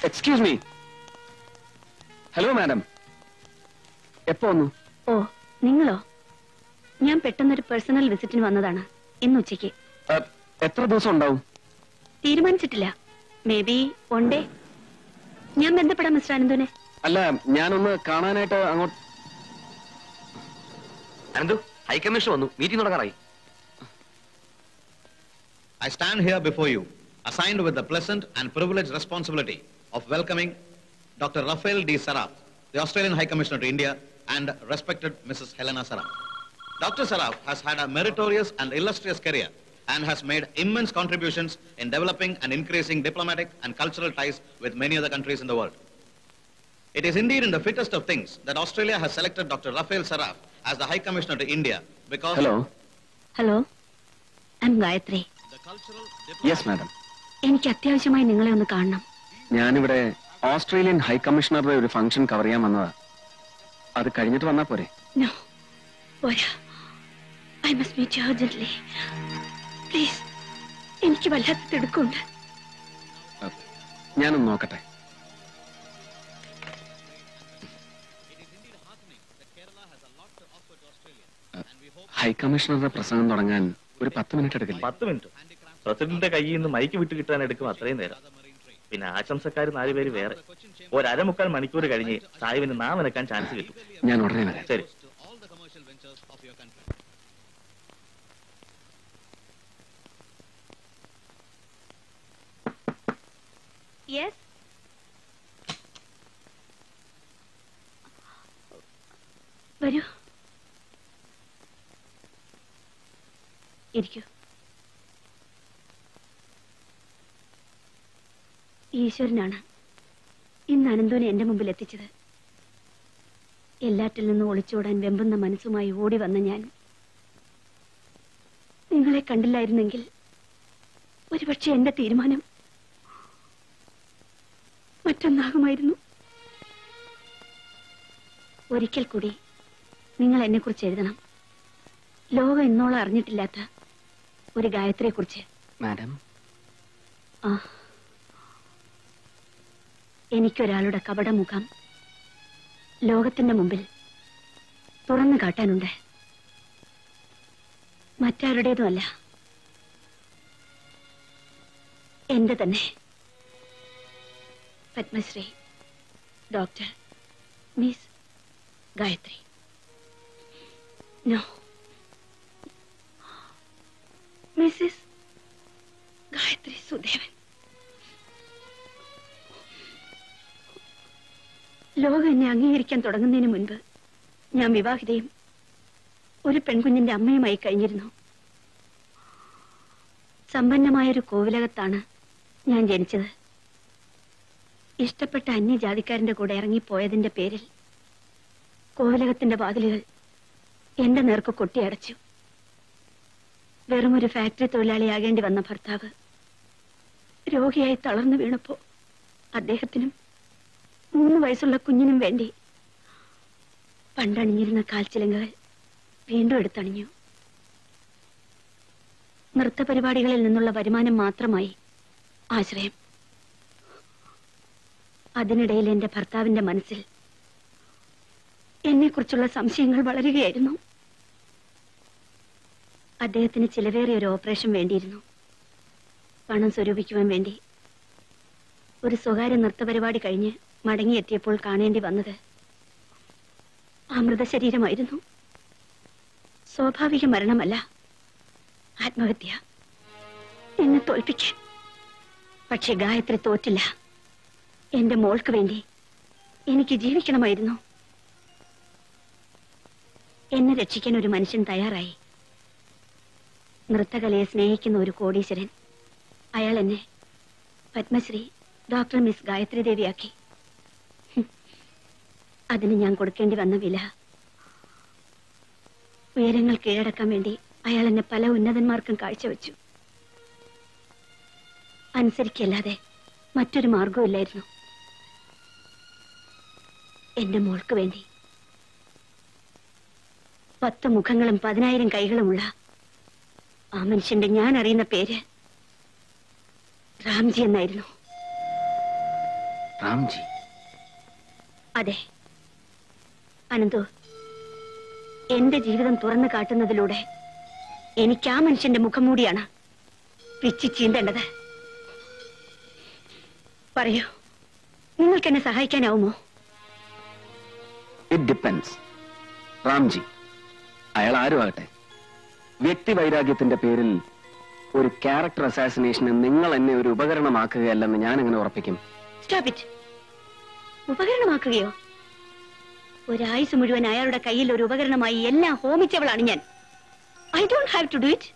excuse me hello madam എപ്പോ വന്നു
ഓ നിങ്ങളോ ഞാൻ പെട്ടെന്നൊരു പേഴ്സണൽ വിസിറ്റിന് വന്നതാണ് ഇന്ന് ഉച്ചയ്ക്ക്
Uh, എത്ര ദിവസം ഉണ്ടാവും
തീരുമാനിച്ചിട്ടില്ല മേ ബി വൺ ഡേ ഞാൻ ബന്ധപ്പെടാം മിസ്റ്റർ അനന്തുനെ
അല്ല ഞാനൊന്ന് കാണാനായിട്ട് അങ്ങോട്ട്
അനന്തു ഹൈക്കമ്മീഷൻ വന്നു മീറ്റിംഗ് തുടങ്ങാറായി
I stand here before you, assigned with the pleasant and privileged responsibility of welcoming Dr. Rafael D. Saraf, the Australian High Commissioner to India, and respected Mrs. Helena Saraf. Dr. Saraf has had a meritorious and illustrious career and has made immense contributions in developing and increasing diplomatic and cultural ties with many other countries in the world. It is indeed in the fittest of things that Australia has selected Dr. Rafael Saraf as the High Commissioner to India because
hello
hello I am Gayathri
yes madam
എനിക്ക് അത്യാവശ്യമായി നിങ്ങളെ ഒന്ന് കാണണം
ഞാനിവിടെ ഓസ്ട്രേലിയൻ ഹൈ കമ്മീഷണറുടെ ഒരു ഫംഗ്ഷൻ കവർ ചെയ്യാൻ വന്നതാ അത് കഴിഞ്ഞിട്ട് വന്നാ പോരെ
നോ പോരാ I must meet you urgently please എനിക്ക് വല്ലാത്ത തിടുക്കമുണ്ട്
ഞാനൊന്ന് നോക്കട്ടെ ഹൈ കമ്മീഷണറുടെ പ്രസംഗം തുടങ്ങാൻ ഒരു പത്ത് മിനിറ്റ് എടുക്കില്ല
പത്ത് മിനിറ്റ് പ്രസിഡന്റിന്റെ കയ്യിൽ നിന്ന് മൈക്ക് വിട്ട് കിട്ടാൻ എടുക്കും അത്രയും നേരം പിന്നെ ആശംസക്കാർ നാലുപേര് വേറെ ഒരമുക്കാൽ മണിക്കൂർ കഴിഞ്ഞ് സാഹിബിന് നാം എനക്കാൻ ചാൻസ് കിട്ടും
ഞാൻ ഉടനെ വരാം
ശരി
യെസ് വരൂ ഇരിക്കൂ ഈശ്വരനാണ് ഇന്ന് അനന്തോനെ എന്റെ മുമ്പിൽ എത്തിച്ചത് എല്ലാറ്റിൽ നിന്നും ഒളിച്ചോടാൻ വെമ്പുന്ന മനസ്സുമായി ഓടി വന്ന ഞാൻ നിങ്ങളെ കണ്ടില്ലായിരുന്നെങ്കിൽ ഒരുപക്ഷെ എന്റെ തീരുമാനം മറ്റൊന്നാകുമായിരുന്നു ഒരിക്കൽ കൂടി നിങ്ങൾ എന്നെക്കുറിച്ച് എഴുതണം ലോകം ഇന്നോളം അറിഞ്ഞിട്ടില്ലാത്ത ഒരു ഗായത്രിയെ കുറിച്ച്
മാഡം
ആ എനിക്കൊരാളുടെ കപടമുഖം ലോകത്തിന്റെ മുമ്പിൽ തുറന്നു കാട്ടാനുണ്ട് മറ്റാരുടേതുമല്ല എന്റെ തന്നെ Padmashri doctor miss Gayathri no Mrs Gayathri Sudevan ലോകം എന്നെ അംഗീകരിക്കാൻ തുടങ്ങുന്നതിന് മുൻപ് ഞാൻ വിവാഹിതയും ഒരു പെൺകുഞ്ഞിന്റെ അമ്മയുമായി കഴിഞ്ഞിരുന്നു സമ്പന്നമായൊരു കോവിലകത്താണ് ഞാൻ ജനിച്ചത് ഇഷ്ടപ്പെട്ട അന്യജാതിക്കാരന്റെ കൂടെ ഇറങ്ങിപ്പോയതിന്റെ പേരിൽ കോവിലകത്തിന്റെ വാതിലുകൾ എന്റെ നേർക്ക് കൊട്ടിയടച്ചു വെറുമൊരു ഫാക്ടറി തൊഴിലാളിയാകേണ്ടി വന്ന ഭർത്താവ് രോഗിയായി തളർന്നു വീണപ്പോ അദ്ദേഹത്തിനും മൂന്ന് വയസ്സുള്ള കുഞ്ഞിനും വേണ്ടി പണ്ടണിഞ്ഞിരുന്ന കാൽച്ചിലങ്കകൾ വീണ്ടും എടുത്തണിഞ്ഞു നൃത്തപരിപാടികളിൽ നിന്നുള്ള വരുമാനം മാത്രമായി ആശ്രയം അതിനിടയിൽ എന്റെ ഭർത്താവിന്റെ മനസ്സിൽ എന്നെക്കുറിച്ചുള്ള സംശയങ്ങൾ വളരുകയായിരുന്നു അദ്ദേഹത്തിന് ചിലവേറിയ ഒരു ഓപ്പറേഷൻ വേണ്ടിയിരുന്നു പണം സ്വരൂപിക്കുവാൻ വേണ്ടി ഒരു സ്വകാര്യ നൃത്തപരിപാടി കഴിഞ്ഞ് മടങ്ങിയെത്തിയപ്പോൾ കാണേണ്ടി വന്നത് ആ മൃതശരീരമായിരുന്നു സ്വാഭാവിക മരണമല്ല ആത്മഹത്യ എന്നെ തോൽപ്പിക്കാൻ പക്ഷെ ഗായത്രി തോറ്റില്ല എന്റെ മോൾക്ക് വേണ്ടി എനിക്ക് ജീവിക്കണമായിരുന്നു എന്നെ രക്ഷിക്കാൻ ഒരു മനുഷ്യൻ തയ്യാറായി നൃത്തകലയെ സ്നേഹിക്കുന്ന ഒരു കോടീശ്വരൻ അയാൾ എന്നെ പത്മശ്രീ ഡോക്ടർ മിസ് ഗായത്രി ദേവിയാക്കി ഹും. അതിന് ഞാൻ കൊടുക്കേണ്ടി വന്ന വില ഉയരങ്ങൾ കീഴടക്കാൻ വേണ്ടി അയാൾ എന്നെ പല ഉന്നതന്മാർക്കും കാഴ്ചവെച്ചു അനുസരിക്കല്ലാതെ മറ്റൊരു മാർഗവുമില്ലായിരുന്നു എന്റെ മോൾക്ക് വേണ്ടി പത്ത് മുഖങ്ങളും പതിനായിരം കൈകളുമുള്ള ആ മനുഷ്യന്റെ ഞാൻ അറിയുന്ന പേര് റാംജി എന്നായിരുന്നു
റാംജി
അതെ അനന്തു എന്റെ ജീവിതം തുറന്നു കാട്ടുന്നതിലൂടെ എനിക്ക് ആ മനുഷ്യന്റെ മുഖം മൂടിയാണ് പിച്ചി ചീന്തേണ്ടത് പറയൂ നിങ്ങൾക്ക് എന്നെ സഹായിക്കാനാവുമോ
ഇറ്റ് ഡിപ്പെൻസ് റാംജി അയാൾ ആരും ആകട്ടെ വ്യക്തി വൈരാഗ്യത്തിന്റെ പേരിൽ ഒരു ക്യാരക്ടർ അസാസിനേഷന് നിങ്ങൾ എന്നെ ഒരു ഉപകരണമാക്കുകയല്ലെന്ന് ഞാൻ എങ്ങനെ ഉറപ്പിക്കും
സ്റ്റോപ്പ് ഇറ്റ് ഉപകരണമാക്കുകയോ ഒരായുസ് മുഴുവൻ അയാളുടെ കയ്യിൽ ഒരു ഉപകരണമായി എല്ലാം ഹോമിച്ചവളാണ് ഞാൻ I don't have to do it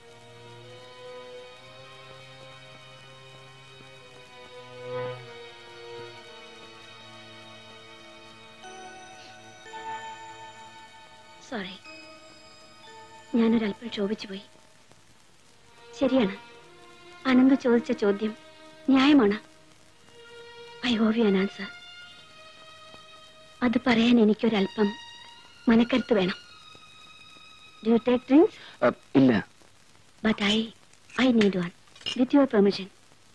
sorry ഞാനൊരല്പം ക്ഷോഭിച്ചു പോയി ശരിയാണ് അനന്ത് ചോദിച്ച ചോദ്യം ന്യായമാണ് I owe you an answer അത് പറയാൻ എനിക്കൊരല്പം മനക്കരുത്ത് വേണം do you take drinks
ah, ഇല്ല
but I I need one with your permission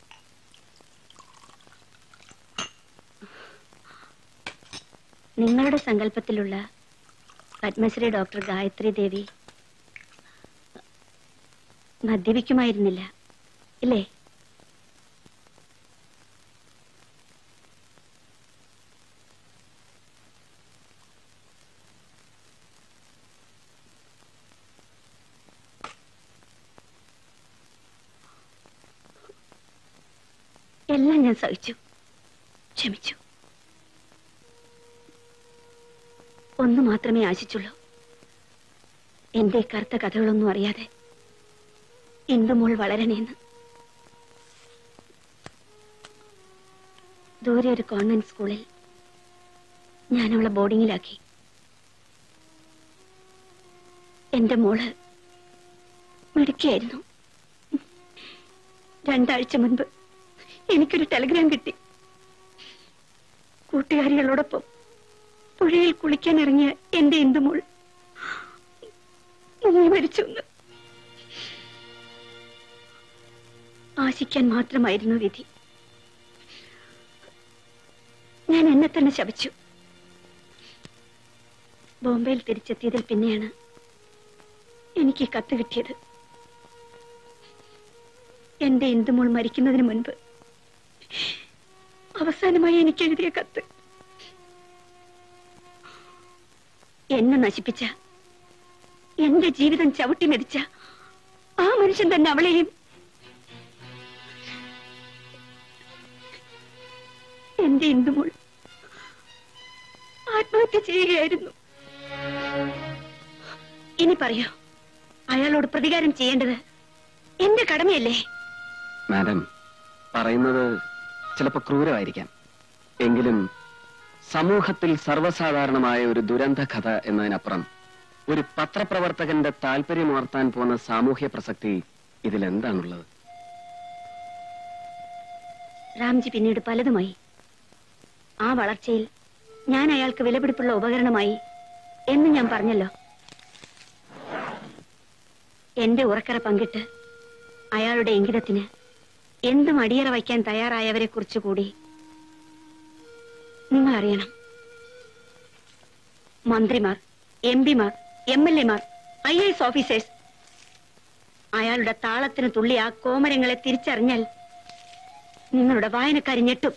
നിങ്ങളുടെ സങ്കല്പത്തിലുള്ള പത്മശ്രീ ഡോക്ടർ ഗായത്രി ദേവി മദ്യപിക്കുമായിരുന്നില്ല ഇല്ലേ എല്ലാം ഞാൻ സഹിച്ചു ക്ഷമിച്ചു ഒന്ന് മാത്രമേ ആശിച്ചുള്ളൂ എന്റെ ഈ കറുത്ത കഥകളൊന്നും അറിയാതെ ഇന്ദുമോൾ വളരണേന്ന് ദൂരെ ഒരു കോൺവെന്റ് സ്കൂളിൽ ഞാൻ അവളെ ബോർഡിങ്ങിലാക്കി എന്റെ മോള് മിടുക്കിയായിരുന്നു രണ്ടാഴ്ച മുൻപ് എനിക്കൊരു ടെലിഗ്രാം കിട്ടി കൂട്ടുകാരികളോടൊപ്പം പുഴയിൽ കുളിക്കാൻ ഇറങ്ങിയ എന്റെ ഇന്ദുമോൾ മുങ്ങി മരിച്ചു എന്ന്. ആശിക്കാൻ മാത്രമായിരുന്നു വിധി ഞാൻ എന്നെ തന്നെ ശപിച്ചു ബോംബെയിൽ തിരിച്ചെത്തിയതിൽ പിന്നെയാണ് എനിക്ക് ഈ കത്ത് കിട്ടിയത് എന്റെ ഇന്ദുമോൾ മരിക്കുന്നതിന് മുൻപ് അവസാനമായി എനിക്ക് എഴുതിയ കത്ത് എന്നെ നശിപ്പിച്ച എന്റെ ജീവിതം ചവിട്ടി മെതിച്ച ആ മനുഷ്യൻ തന്നെ അവളെയും എന്റെ ഇന്ദുമോൾ ആത്മഹത്യ ചെയ്യുകയായിരുന്നു ഇനി പറയൂ അയാളോട് പ്രതികാരം ചെയ്യേണ്ടത് എന്റെ കടമയല്ലേ
മാഡം പറയുന്നത് ചിലപ്പോ ക്രൂരമായിരിക്കാം എങ്കിലും സമൂഹത്തിൽ സർവ്വസാധാരണമായ ഒരു ദുരന്ത കഥ എന്നതിനപ്പുറം ഒരു പത്രപ്രവർത്തകന്റെ താല്പര്യമുണർത്താൻ പോന്ന സാമൂഹ്യ പ്രസക്തി ഇതിലെന്താണുള്ളത്
റാംജി പിന്നീട് പലതുമായി ആ വളർച്ചയിൽ ഞാൻ അയാൾക്ക് വിലപിടിപ്പുള്ള ഉപകരണമായി എന്ന് ഞാൻ പറഞ്ഞല്ലോ എന്റെ ഉറക്കറ പങ്കിട്ട് അയാളുടെ ഇംഗിതത്തിന് എന്തും അടിയറ വയ്ക്കാൻ തയ്യാറായവരെ കുറിച്ച് കൂടി നിങ്ങൾ അറിയണം മന്ത്രിമാർ എം പിമാർ എം എൽ എമാർ ഐ എസ് ഓഫീസേഴ്സ് അയാളുടെ താളത്തിന് തുള്ളി ആ കോമരങ്ങളെ തിരിച്ചറിഞ്ഞാൽ നിങ്ങളുടെ വായനക്കാരി ഞെട്ടും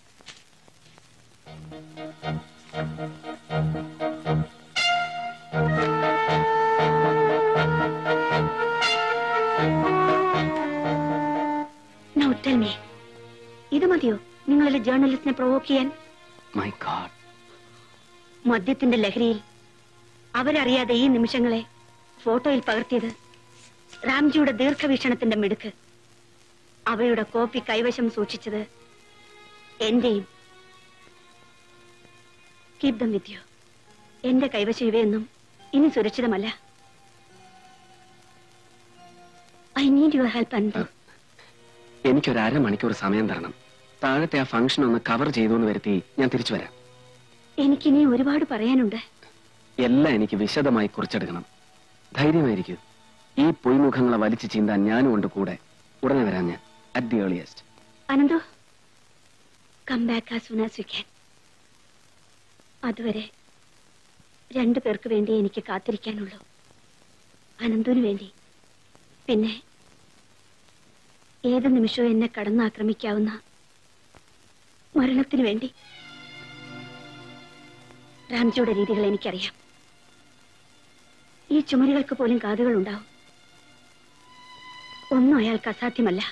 Now tell me, ഇത് മതിയോ നിങ്ങളെ ജേർണലിസ്റ്റിനെ പ്രൊവോക്ക് ചെയ്യാൻ
മൈ ഗാഡ്
മദ്യത്തിന്റെ ലഹരിയിൽ അവരറിയാതെ ഈ നിമിഷങ്ങളെ ഫോട്ടോയിൽ പകർത്തിയത് റാംജിയുടെ ദീർഘവീക്ഷണത്തിന്റെ മിടുക്ക് അവയുടെ കോപ്പി കൈവശം സൂക്ഷിച്ചത് എന്റെയും കീപ് ദം വിത്ത് യു എന്റെ കൈവശം ഇവയൊന്നും ഇനി സുരക്ഷിതമല്ല I need your help Anbu
എനിക്കൊരു അരമണിക്കൂർ സമയം തരണം താഴത്തെ ആ ഫംഗ്ഷൻ ഒന്ന് കവർ ചെയ്തു എന്ന് വരുത്തി ഞാൻ തിരിച്ചു വരാം
എനിക്കിനി ഒരുപാട് പറയാനുണ്ട്
എല്ലാം എനിക്ക് വിശദമായി കുറിച്ചെടുക്കണം ധൈര്യമായിരിക്കൂ ഈ പൊയ്മുഖങ്ങളെ വലിച്ചു ചീന്താൻ ഞാനും ഉണ്ട് കൂടെ ഉടനെ വരാം ഞാൻ at the earliest
Ananthu come back as soon as you can അതുവരെ രണ്ടു പേർക്ക് വേണ്ടി എനിക്ക് കാത്തിരിക്കാനുള്ളൂ അനന്തുവിന് വേണ്ടി പിന്നെ ഏത് നിമിഷവും എന്നെ കടന്നാക്രമിക്കാവുന്ന മരണത്തിന് വേണ്ടി രാംജിയുടെ രീതികൾ എനിക്കറിയാം ഈ ചുമരുകൾക്ക് പോലും കാതുകൾ ഉണ്ടാവും ഒന്നും അയാൾക്ക് അസാധ്യമല്ല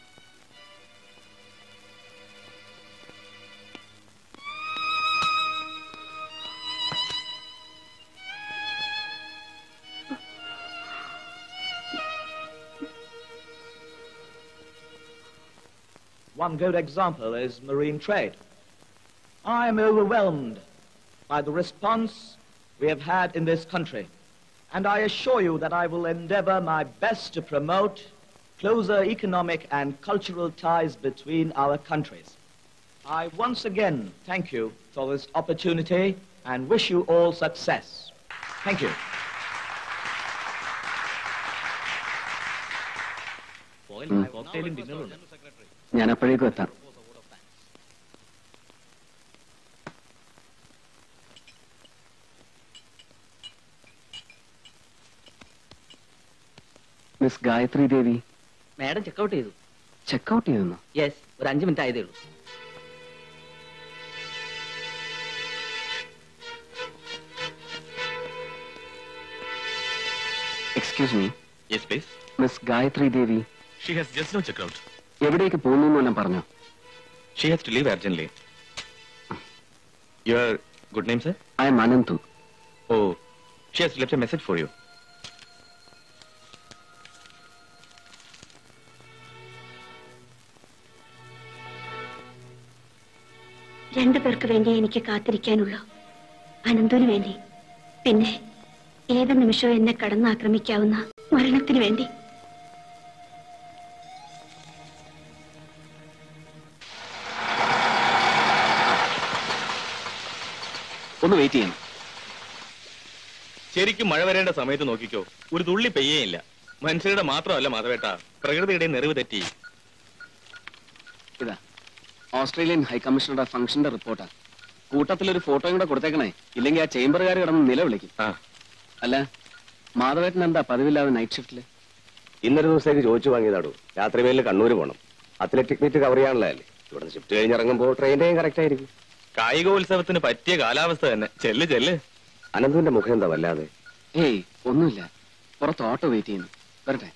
One good example is marine trade. I am overwhelmed by the response we have had in this country, and I assure you that I will endeavor my best to promote closer economic and cultural ties between our countries. I once again thank you for this opportunity and wish you all success. Thank you.
കോക്ടെയിലും ഡിന്നറും
ഞാൻ അപ്പോഴേക്കും എത്താം miss Gayathri Devi
madam checkout ചെയ്തു
ചെക്കൗട്ട് ചെയ്തെന്നോ
യെസ് ഒരു അഞ്ച് മിനിറ്റ് ആയതേ ഉള്ളൂ
excuse me
yes please
miss Gayathri Devi
she has just now check out
എവിടേക്ക് പോകുന്നു എന്നെല്ലാം പറഞ്ഞു
she has to leave urgently your good name sir
I am Ananthu
oh she has left a message for you
രണ്ടു പേർക്ക് വേണ്ടി എനിക്ക് കാത്തിരിക്കാനുള്ളൂ അനന്തുവിന് വേണ്ടി പിന്നെ ഏത് നിമിഷവും എന്നെ കടന്നാക്രമിക്കാവുന്ന മരണത്തിന് വേണ്ടി
ഒന്ന് വെയിറ്റ് ചെയ്യണം
ശരിക്കും മഴ വരേണ്ട സമയത്ത് നോക്കിക്കോ ഒരു തുള്ളി പെയ്യേയില്ല മനുഷ്യരുടെ മാത്രമല്ല മാധവേട്ട പ്രകൃതിയുടെ നിറവ് തെറ്റി
ഇതാ ഓസ്ട്രേലിയൻ ഹൈക്കമ്മീഷണറുടെ ഫംഗ്ഷന്റെ റിപ്പോർട്ടാ കൂട്ടത്തിലൊരു ഫോട്ടോയും കൂടെ കൊടുത്തേക്കണേ ഇല്ലെങ്കിൽ ആ ചേംബറുകാർ കിടന്ന് നിലവിളിക്കും അല്ല മാധവേട്ടൻ എന്താ പതിവില്ലാതെ നൈറ്റ് ഷിഫ്റ്റില്
ഇന്നൊരു ദിവസത്തേക്ക് ചോദിച്ചു വാങ്ങിയതാടു രാത്രി മേലിൽ കണ്ണൂർ പോകണം അത്ലറ്റിക് മീറ്റ് കവർ ചെയ്യാനുള്ളതല്ലേ ഇവിടെ ഷിഫ്റ്റ് കഴിഞ്ഞ് ഇറങ്ങുമ്പോൾ ട്രെയിൻ ടൈം കറക്റ്റ് ആയിരിക്കും
കായികോത്സവത്തിന് പറ്റിയ കാലാവസ്ഥ തന്നെ ചെല്ല് ചെല്ല്
അനന്തുവിന്റെ മുഖം എന്താ വല്ലാതെ
ഏയ് ഒന്നുമില്ല പുറത്ത് ഓട്ടോ വെയിറ്റ് ചെയ്യുന്നു വരട്ടെ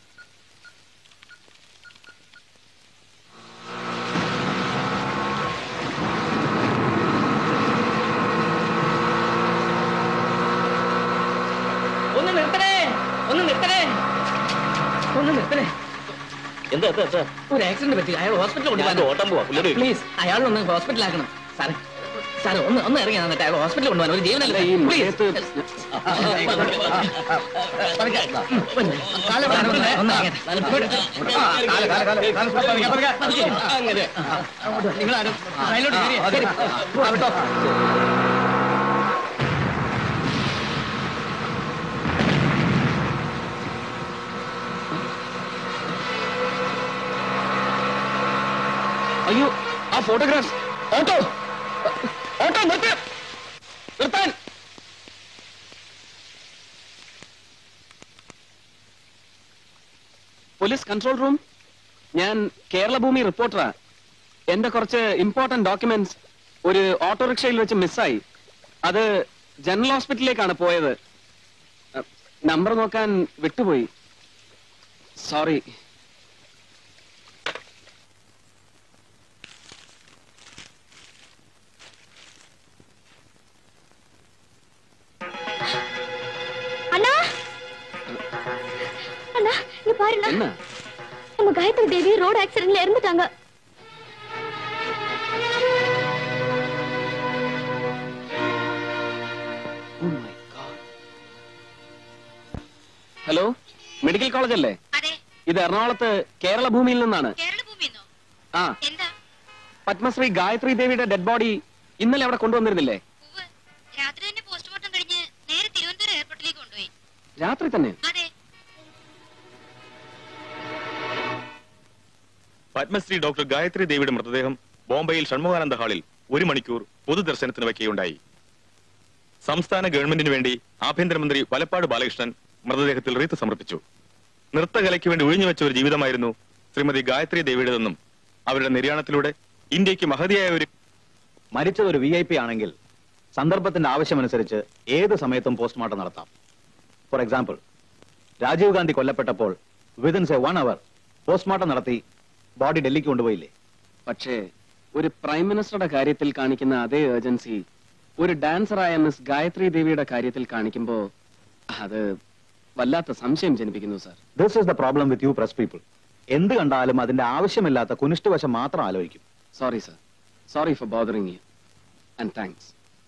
ഒന്ന് നിർത്തണേ ഒന്ന് നിർത്തണേ ഒന്ന് നിർത്തണേ
എന്താ എന്താ എന്താ
ഒരു ആക്സിഡന്റ് പറ്റി അയാൾ ഹോസ്പിറ്റലിൽ
ഞാൻ ഓട്ടം പോവാ, പുള്ളിയുടെ വീട്ടിൽ.
പ്ലീസ് അയാളൊന്ന് ഹോസ്പിറ്റലാക്കണം സാറേ സാറേ ഒന്ന് ഒന്ന് ഇറങ്ങി എന്നിട്ട് അയാൾ ഹോസ്പിറ്റലിൽ കൊണ്ടുപോകാൻ ഒരു ജീവനല്ലേ
ഈ
പ്ലീസ് നിങ്ങളാരും അതിലോട്ട് കയറി
അയ്യോ ആ ഫോട്ടോഗ്രാഫ് ഓട്ടോ ഓട്ടോ നിർത്ത് നിർത്താൻ പോലീസ് കൺട്രോൾ റൂം ഞാൻ കേരളഭൂമി റിപ്പോർട്ടറാ എന്റെ കുറച്ച് ഇമ്പോർട്ടന്റ് ഡോക്യുമെന്റ്സ് ഒരു ഓട്ടോറിക്ഷയിൽ വെച്ച് മിസ്സായി അത് ജനറൽ ഹോസ്പിറ്റലിലേക്കാണ് പോയത് നമ്പർ നോക്കാൻ വിട്ടുപോയി സോറി
அண்ணா அண்ணா இங்க பாருண்ணா
என்ன
நம்ம காயத்ரி தேவி ரோடு ஆக்சிடென்ட்ல இறந்துட்டாங்க
ഹലോ മെഡിക്കൽ കോളേജ് അല്ലേ ഇത് എറണാകുളത്ത് കേരള ഭൂമിയിൽ നിന്നാണ് ആ പത്മശ്രീ ഗായത്രി ദേവിയുടെ ഡെഡ് ബോഡി ഇന്നലെ അവിടെ കൊണ്ടുവന്നിരുന്നില്ലേ
രാത്രി തന്നെ പോസ്റ്റ്മോർട്ടം കഴിഞ്ഞ് നേരെ തിരുവനന്തപുരം എയർപോർട്ടിലേക്ക് കൊണ്ടുപോയി
രാത്രി തന്നെ
അതെ
പത്മശ്രീ ഡോക്ടർ ഗായത്രി ദേവിയുടെ മൃതദേഹം
ബോംബെയിൽ ഷൺമുഖാനന്ദ ഹാളിൽ ഒരു മണിക്കൂർ പൊതുദർശനത്തിന് വയ്ക്കുകയുണ്ടായി സംസ്ഥാന ഗവൺമെന്റിന് വേണ്ടി ആഭ്യന്തരമന്ത്രി വലപ്പാട് ബാലകൃഷ്ണൻ മൃതദേഹത്തിൽ റീത്ത് സമർപ്പിച്ചു നൃത്തകലയ്ക്ക് വേണ്ടി ഒഴിഞ്ഞുവെച്ച ഒരു ജീവിതമായിരുന്നു ശ്രീമതി ഗായത്രി ദേവിയുടേതെന്നും അവരുടെ നിര്യാണത്തിലൂടെ ഇന്ത്യക്ക് മഹതിയായ ഒരു
മരിച്ചത് ഒരു വി ഐ പി ആണെങ്കിൽ സന്ദർഭത്തിന്റെ ആവശ്യമനുസരിച്ച് ഏത് സമയത്തും പോസ്റ്റ്മോർട്ടം നടത്താം ഫോർ എക്സാമ്പിൾ രാജീവ് ഗാന്ധി കൊല്ലപ്പെട്ടപ്പോൾ within a one hour postmortem നടത്തി ബോഡി ഡൽഹിക്ക് കൊണ്ടുപോയില്ലേ
പക്ഷേ ഒരു പ്രൈം മിനിസ്റ്ററുടെ കാര്യത്തിൽ കാണിക്കുന്ന അതേ ഏജൻസി ഒരു ഡാൻസറായ മിസ് ഗായത്രി ദേവിയുടെ കാര്യത്തിൽ കാണിക്കുമ്പോ അത് വല്ലാത്ത സംശയം ജനിപ്പിക്കുന്നു sir
this is the problem with you press people എന്ത് കണ്ടാലും അതിന്റെ ആവശ്യമില്ലാത്ത കുനിഷ്ഠവശം മാത്രം ആലോചിക്കും
sorry sir sorry for bothering you and thanks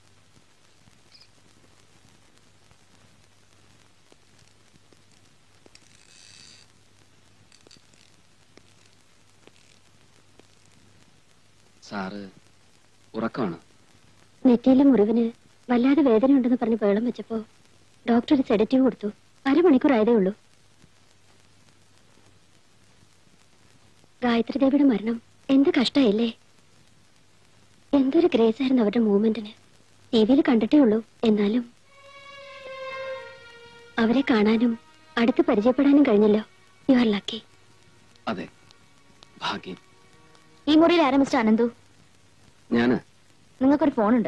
sir ഉറക്കമാണ്
നെറ്റിയിലെ മുറിവിന് വല്ലാതെ വേദനയുണ്ടെന്ന് പറഞ്ഞ് വെള്ളം വെച്ചപ്പോ ഡോക്ടർ ഒരു സെഡറ്റീവ് കൊടുത്തു അരമണിക്കൂർ ആയതേ ഉള്ളൂ ഗായത്രി ദേവിയുടെ മരണം എന്ത് കഷ്ടമായില്ലേ എന്തൊരു ഗ്രേസ് ആയിരുന്നു അവരുടെ മൂവ്മെന്റിന് ടി വിയിൽ കണ്ടിട്ടേ ഉള്ളൂ എന്നാലും അവരെ കാണാനും അടുത്ത് പരിചയപ്പെടാനും കഴിഞ്ഞല്ലോ യു ആർ ലക്കി
അതെ ഭാഗ്യം
ഈ മുറിയിൽ ആരാ മിസ്റ്റർ അനന്തു
ഞാന്
നിങ്ങൾക്കൊരു ഫോണുണ്ട്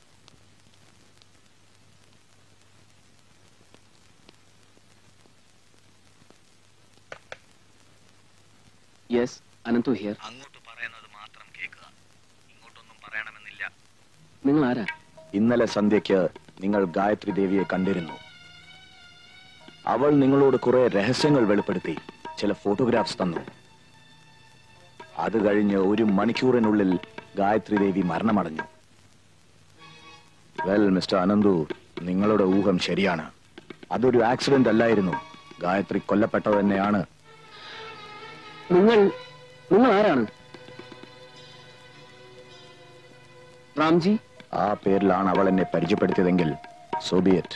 യെസ് അനന്തു ഹിയർ
അങ്ങോട്ട് പറയുന്നത് മാത്രം കേൾക്കുക ഇങ്ങോട്ടൊന്നും പറയണമെന്നില്ല
നിങ്ങൾ ആരാ
ഇന്നലെ സന്ധ്യയ്ക്ക് നിങ്ങൾ ഗായത്രി ദേവിയെ കണ്ടിരുന്നു അവൾ നിങ്ങളോട് കുറെ രഹസ്യങ്ങൾ വെളിപ്പെടുത്തി ചില ഫോട്ടോഗ്രാഫ്സ് തന്നു അത് കഴിഞ്ഞ് ഒരു മണിക്കൂറിനുള്ളിൽ ഗായത്രി ദേവി മരണമടഞ്ഞു വെൽ മിസ്റ്റർ അനന്തു നിങ്ങളുടെ ഊഹം ശരിയാണ് അതൊരു ആക്സിഡന്റ് അല്ലായിരുന്നു ഗായത്രി കൊല്ലപ്പെട്ടത് തന്നെയാണ്
നിങ്ങൾ നിങ്ങൾ ആരാണ് റാംജി
ആ പേരിലാണ് അവൾ എന്നെ പരിചയപ്പെടുത്തിയതെങ്കിൽ സോബിയറ്റ്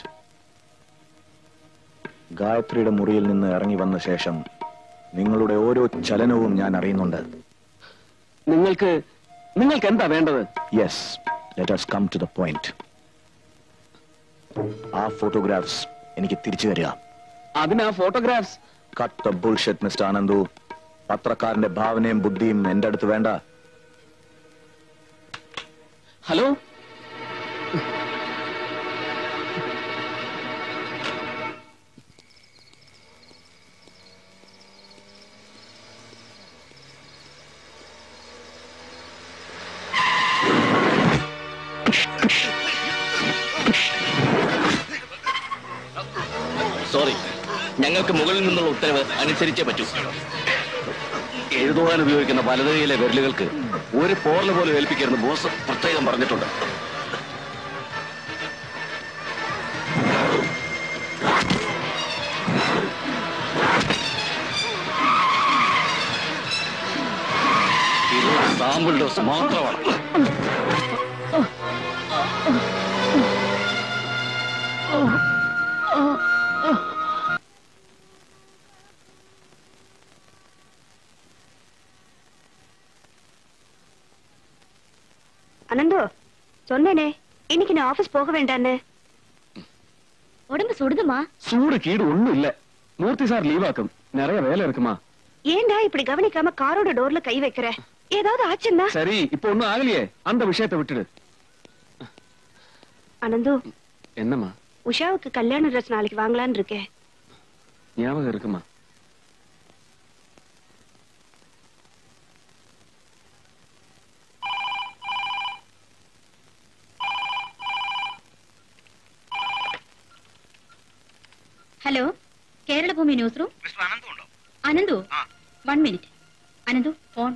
ഗായത്രിയുടെ മുറിയിൽ നിന്ന് ഇറങ്ങി വന്ന ശേഷം നിങ്ങളുടെ ഓരോ ചലനവും ഞാൻ അറിയുന്നുണ്ട്
നിങ്ങൾക്ക് നിങ്ങൾക്ക് എന്താ വേണ്ടത്
yes let us come to the point ആ ഫോട്ടോഗ്രാഫ്സ് എനിക്ക് തിരിച്ചു തരിക
അതിന് ആ photographs
cut the bullshit mister Anandu പത്രക്കാരന്റെ ഭാവനയും ബുദ്ധിയും എന്റെ അടുത്ത് വേണ്ട
ഹലോ
സോറി ഞങ്ങൾക്ക് മുകളിൽ നിന്നുള്ള ഉത്തരവ് അനുസരിച്ചേ പറ്റൂ
എഴുതുവാൻ ഉപയോഗിക്കുന്ന വലതുകൈയിലെ വിരലുകൾക്ക് ഒരു പോർല പോലും ഏൽപ്പിക്കരുത് ബോസ് പ്രത്യേകം പറഞ്ഞിട്ടുണ്ട് ഇത് സാമ്പിൾ ഡോസ് മാത്രമാണ്
அனந்து சொன்னேனே இன்னைக்கு நான் ஆபீஸ் போக வேண்டான்னு
உடம்பு சுடுதுமா
சூடு கீடு ஒண்ணும் இல்ல மூர்த்தி சார் லீவ் ஆக்கும் நிறைய வேலை இருக்குமா
ஏன்டா இப்படி கவனிக்காம காரோட டோர்ல கை வைக்கிற ஏதாவது ஆச்சுன்னா
சரி இப்போ ஒண்ணும் ஆகலையே அந்த விஷயத்தை விட்டுடு
அனந்து
என்னம்மா
உஷாவுக்கு கல்யாண ட்ரெஸ் நாளைக்கு வாங்கலான்னு இருக்கேன்
ஞாபகம் இருக்குமா
hello Keralabhoomi news room Ananthu one minute Ananthu phone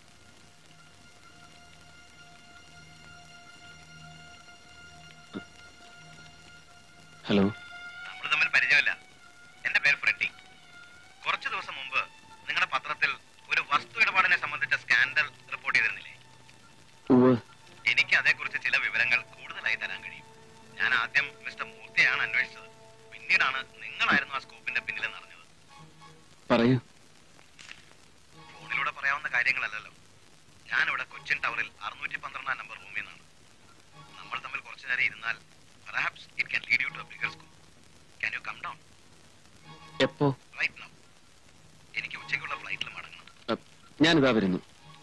hello
നമ്മൾ തമ്മിൽ പരിചയമില്ല എന്റെ പേര് ഫ്രെഡി കുറച്ചു ദിവസം മുമ്പ് നിങ്ങളുടെ പത്രത്തിൽ ഒരു വസ്തു ഇടപാടിനെ സംബന്ധിച്ച സ്കാൻഡൽ റിപ്പോർട്ട് ചെയ്തിരുന്നില്ലേ
ഉവ്വ്
എനിക്ക് അതേക്കുറിച്ച് ചില വിവരങ്ങൾ കൂടുതലായി തരാൻ കഴിയും ഞാൻ ആദ്യം മിസ്റ്റർ മൂർത്തിയാണ് അന്വേഷിച്ചത് പിന്നീടാണ് നിങ്ങളായിരുന്നു ആ സ്കൂപ്പിന്റെ പിന്നിലെന്ന് അറിഞ്ഞത്
പറയൂ
ഫോണിലൂടെ പറയാവുന്ന കാര്യങ്ങളല്ലല്ലോ ഞാനിവിടെ കൊച്ചി കൊച്ചിൻ ടവറിൽ അറുന്നൂറ്റി പന്ത്രണ്ടാം നമ്പർ റൂമിൽ നിന്നാണ് നമ്മൾ തമ്മിൽ കുറച്ചു നേരം ഇരുന്നാൽ perhaps it can lead you to a bigger scope. Can you come down?
എപ്പോ
Right now. എനിക്ക് ഉച്ചയ്ക്കുള്ള ഫ്ലൈറ്റിൽ മടങ്ങണം
അ, ഞാനിതാ വരുന്നു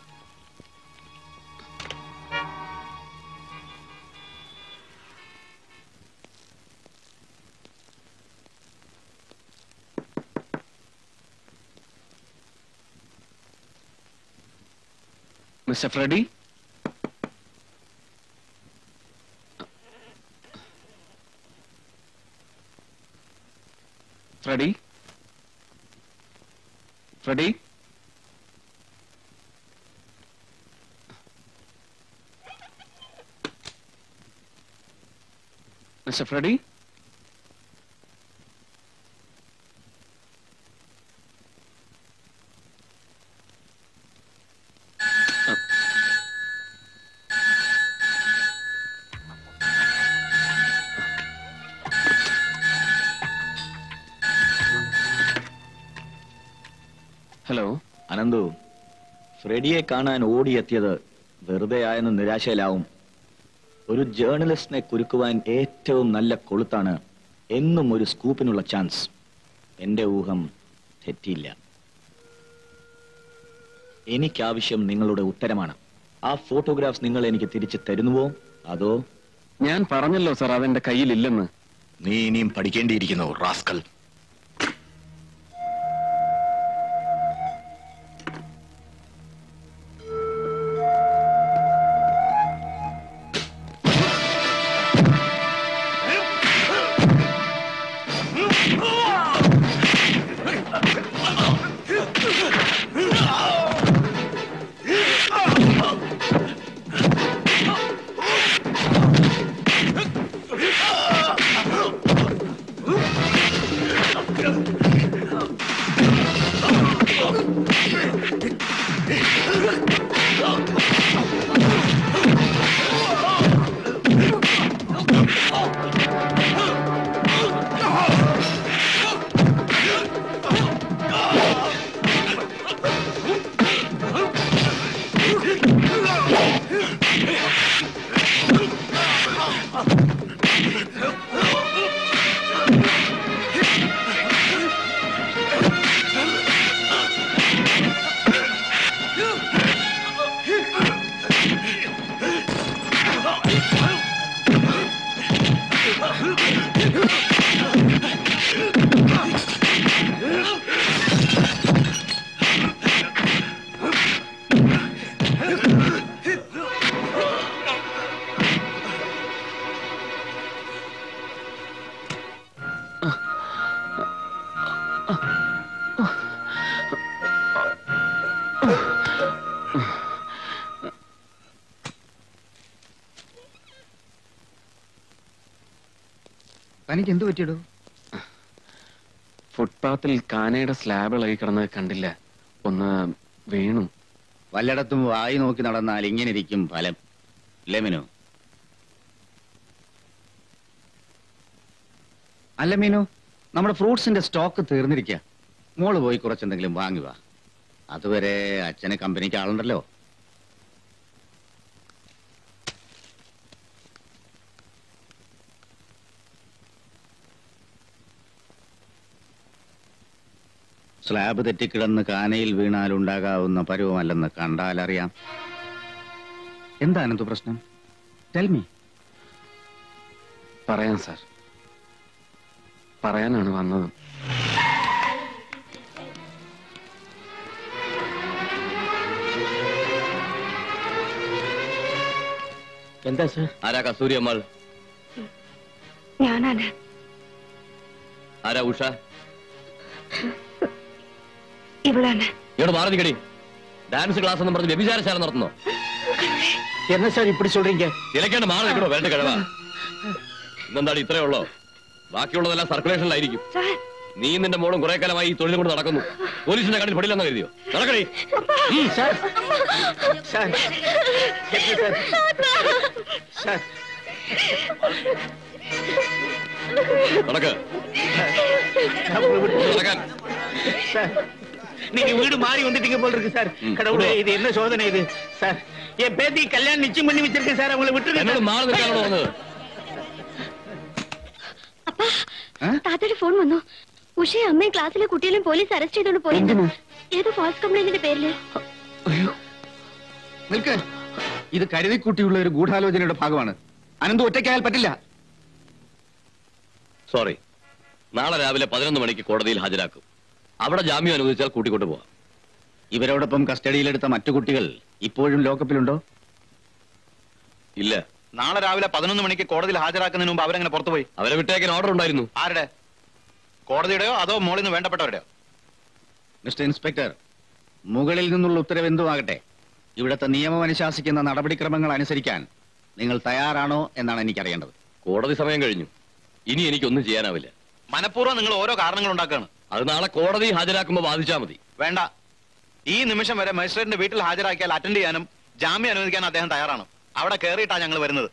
mister Freddy Freddy Freddy mister Freddy
hello Ananthu ഫ്രെഡിയെ കാണാൻ ഓടിയെത്തിയത് വെറുതെ ആയെന്ന് നിരാശയിലാവും ഒരു ജേർണലിസ്റ്റിനെ കുരുക്കുവാൻ ഏറ്റവും നല്ല കൊളുത്താണ് എന്നും ഒരു സ്കൂപ്പിനുള്ള ചാൻസ് എന്റെ ഊഹം തെറ്റിയില്ല എനിക്കാവശ്യം നിങ്ങളുടെ ഉത്തരമാണ് ആ ഫോട്ടോഗ്രാഫ്സ് നിങ്ങൾ എനിക്ക് തിരിച്ചു തരുന്നുവോ അതോ
ഞാൻ പറഞ്ഞല്ലോ സാർ അതെന്റെ കയ്യിലില്ലെന്ന്
നീ ഇനിയും പഠിക്കേണ്ടിയിരിക്കുന്നു റാസ്കൽ
തനിക്ക് എന്ത് പറ്റിയിടൂ
ഫുട്പാത്തിൽ കാനയുടെ സ്ലാബ് ഇളകി കിടന്നത് കണ്ടില്ല ഒന്ന് വീണു
വല്ലയിടത്തും വായി നോക്കി നടന്നാൽ ഇങ്ങനെ ഇരിക്കും ഫലം ഇല്ലേ മീനു അല്ല മീനു നമ്മുടെ ഫ്രൂട്ട്സിന്റെ സ്റ്റോക്ക് തീർന്നിരിക്കുക മോള് പോയി കുറച്ചെന്തെങ്കിലും വാങ്ങി വാ അതുവരെ അച്ഛന് കമ്പനിക്ക് ആളുണ്ടല്ലോ സ്ലാബ് തെറ്റിക്കിടന്ന് കാനയിൽ വീണാലുണ്ടാകാവുന്ന പരുവമല്ലെന്ന് കണ്ടാലറിയാം എന്താണെന്തു പ്രശ്നം ടെൽമി
പറയാം സാർ പറയാനാണ് വന്നത്
എന്താ സാർ ആരാ കസ്തൂരി അമ്മാൾ
ഞാനാണ്
ആരാ ഉഷ
ഇവളാണ്
ഇവിടെ മാറി നിൽക്കടി ഡാൻസ് ക്ലാസ് എന്ന് പറഞ്ഞ് വ്യഭിചാരശാല നടത്തുന്നോ
என்ன சார் இப்படி சொல்றீங்க
ഇലക്കാണ്ട് മാറി നിൽക്കണോ വേണ്ട കിഴവാ ഇന്നെന്താടി ഇത്രേ ഉള്ളോ ബാക്കിയുള്ളതെല്ലാം സർക്കുലേഷനിലായിരിക്കും നീ നിന്റെ മോളും കുറെ കാലമായി ഈ തൊഴിൽ കൊണ്ട് നടക്കുന്നു പോലീസിന്റെ കണ്ണിൽ പെടില്ലെന്ന് കരുതിയോ നടക്കണേ
சார் சார் என்ன சார் சார்
നടക്ക് നടക്കാൻ
சார் நீங்க வீடு மாறி வந்துட்டீங்க போல இருக்கு சார் கடவுளே இது என்ன சோதனை இது சார் என் பேத்தி கல்யாணம் நிச்சயம் பண்ணி வச்சிருக்கேன் சார் அவங்களை விட்டுருங்க
എന്നോട് മാറി നിൽക്കാനാണോ വന്നത്
താത്തയുടെ ഫോൺ വന്നു ഉഷയെ അമ്മയും ക്ലാസ്സിലെ കുട്ടികളെയും പോലീസ് അറസ്റ്റ് ചെയ്തോണ്ട് പോയി ഏതോ ഫാൾസ് കംപ്ലൈന്റിന്റെ പേരില്
നിൽക്ക് ഇത് കരുതിക്കുട്ടിയുള്ള ഒരു ഗൂഢാലോചനയുടെ ഭാഗമാണ് അനന്ത് ഒറ്റയ്ക്കായാൽ പറ്റില്ല
സോറി നാളെ രാവിലെ പതിനൊന്ന് മണിക്ക് കോടതിയിൽ ഹാജരാക്കും അവിടെ ജാമ്യം അനുവദിച്ചാൽ കൂട്ടിക്കൊണ്ടു പോവാം
ഇവരോടൊപ്പം കസ്റ്റഡിയിലെടുത്ത മറ്റു കുട്ടികൾ ഇപ്പോഴും ലോക്കപ്പിലുണ്ടോ
ഇല്ല
നാളെ രാവിലെ പതിനൊന്ന് മണിക്ക് കോടതിയിൽ ഹാജരാക്കുന്നതിന് മുമ്പ് അവരെങ്ങനെ പുറത്തുപോയി
അവരെ വിട്ടേക്കാൻ ഓർഡർ ഉണ്ടായിരുന്നു
ആരുടെ കോടതിയുടെയോ അതോ മോളിൽ നിന്ന് വേണ്ടപ്പെട്ടവരുടെയോ
മിസ്റ്റർ ഇൻസ്പെക്ടർ മുകളിൽ നിന്നുള്ള ഉത്തരവ് എന്തുമാകട്ടെ ഇവിടുത്തെ നിയമം അനുശാസിക്കുന്ന നടപടിക്രമങ്ങൾ അനുസരിക്കാൻ നിങ്ങൾ തയ്യാറാണോ എന്നാണ് എനിക്കറിയേണ്ടത്
കോടതി സമയം കഴിഞ്ഞു ഇനി എനിക്കൊന്നും ചെയ്യാനാവില്ല
മനഃപൂർവ്വം നിങ്ങൾ ഓരോ കാരണങ്ങൾ ഉണ്ടാക്കുകയാണ്
അത് നാളെ കോടതി ഹാജരാക്കുമ്പോൾ ബാധിച്ചാൽ മതി
വേണ്ട ഈ നിമിഷം വരെ മജിസ്ട്രേറ്റിന്റെ വീട്ടിൽ ഹാജരാക്കിയാൽ അറ്റൻഡ് ചെയ്യാനും ജാമ്യം അനുവദിക്കാൻ അദ്ദേഹം തയ്യാറാണ് അവിടെ കയറിയിട്ടാ ഞങ്ങൾ വരുന്നത്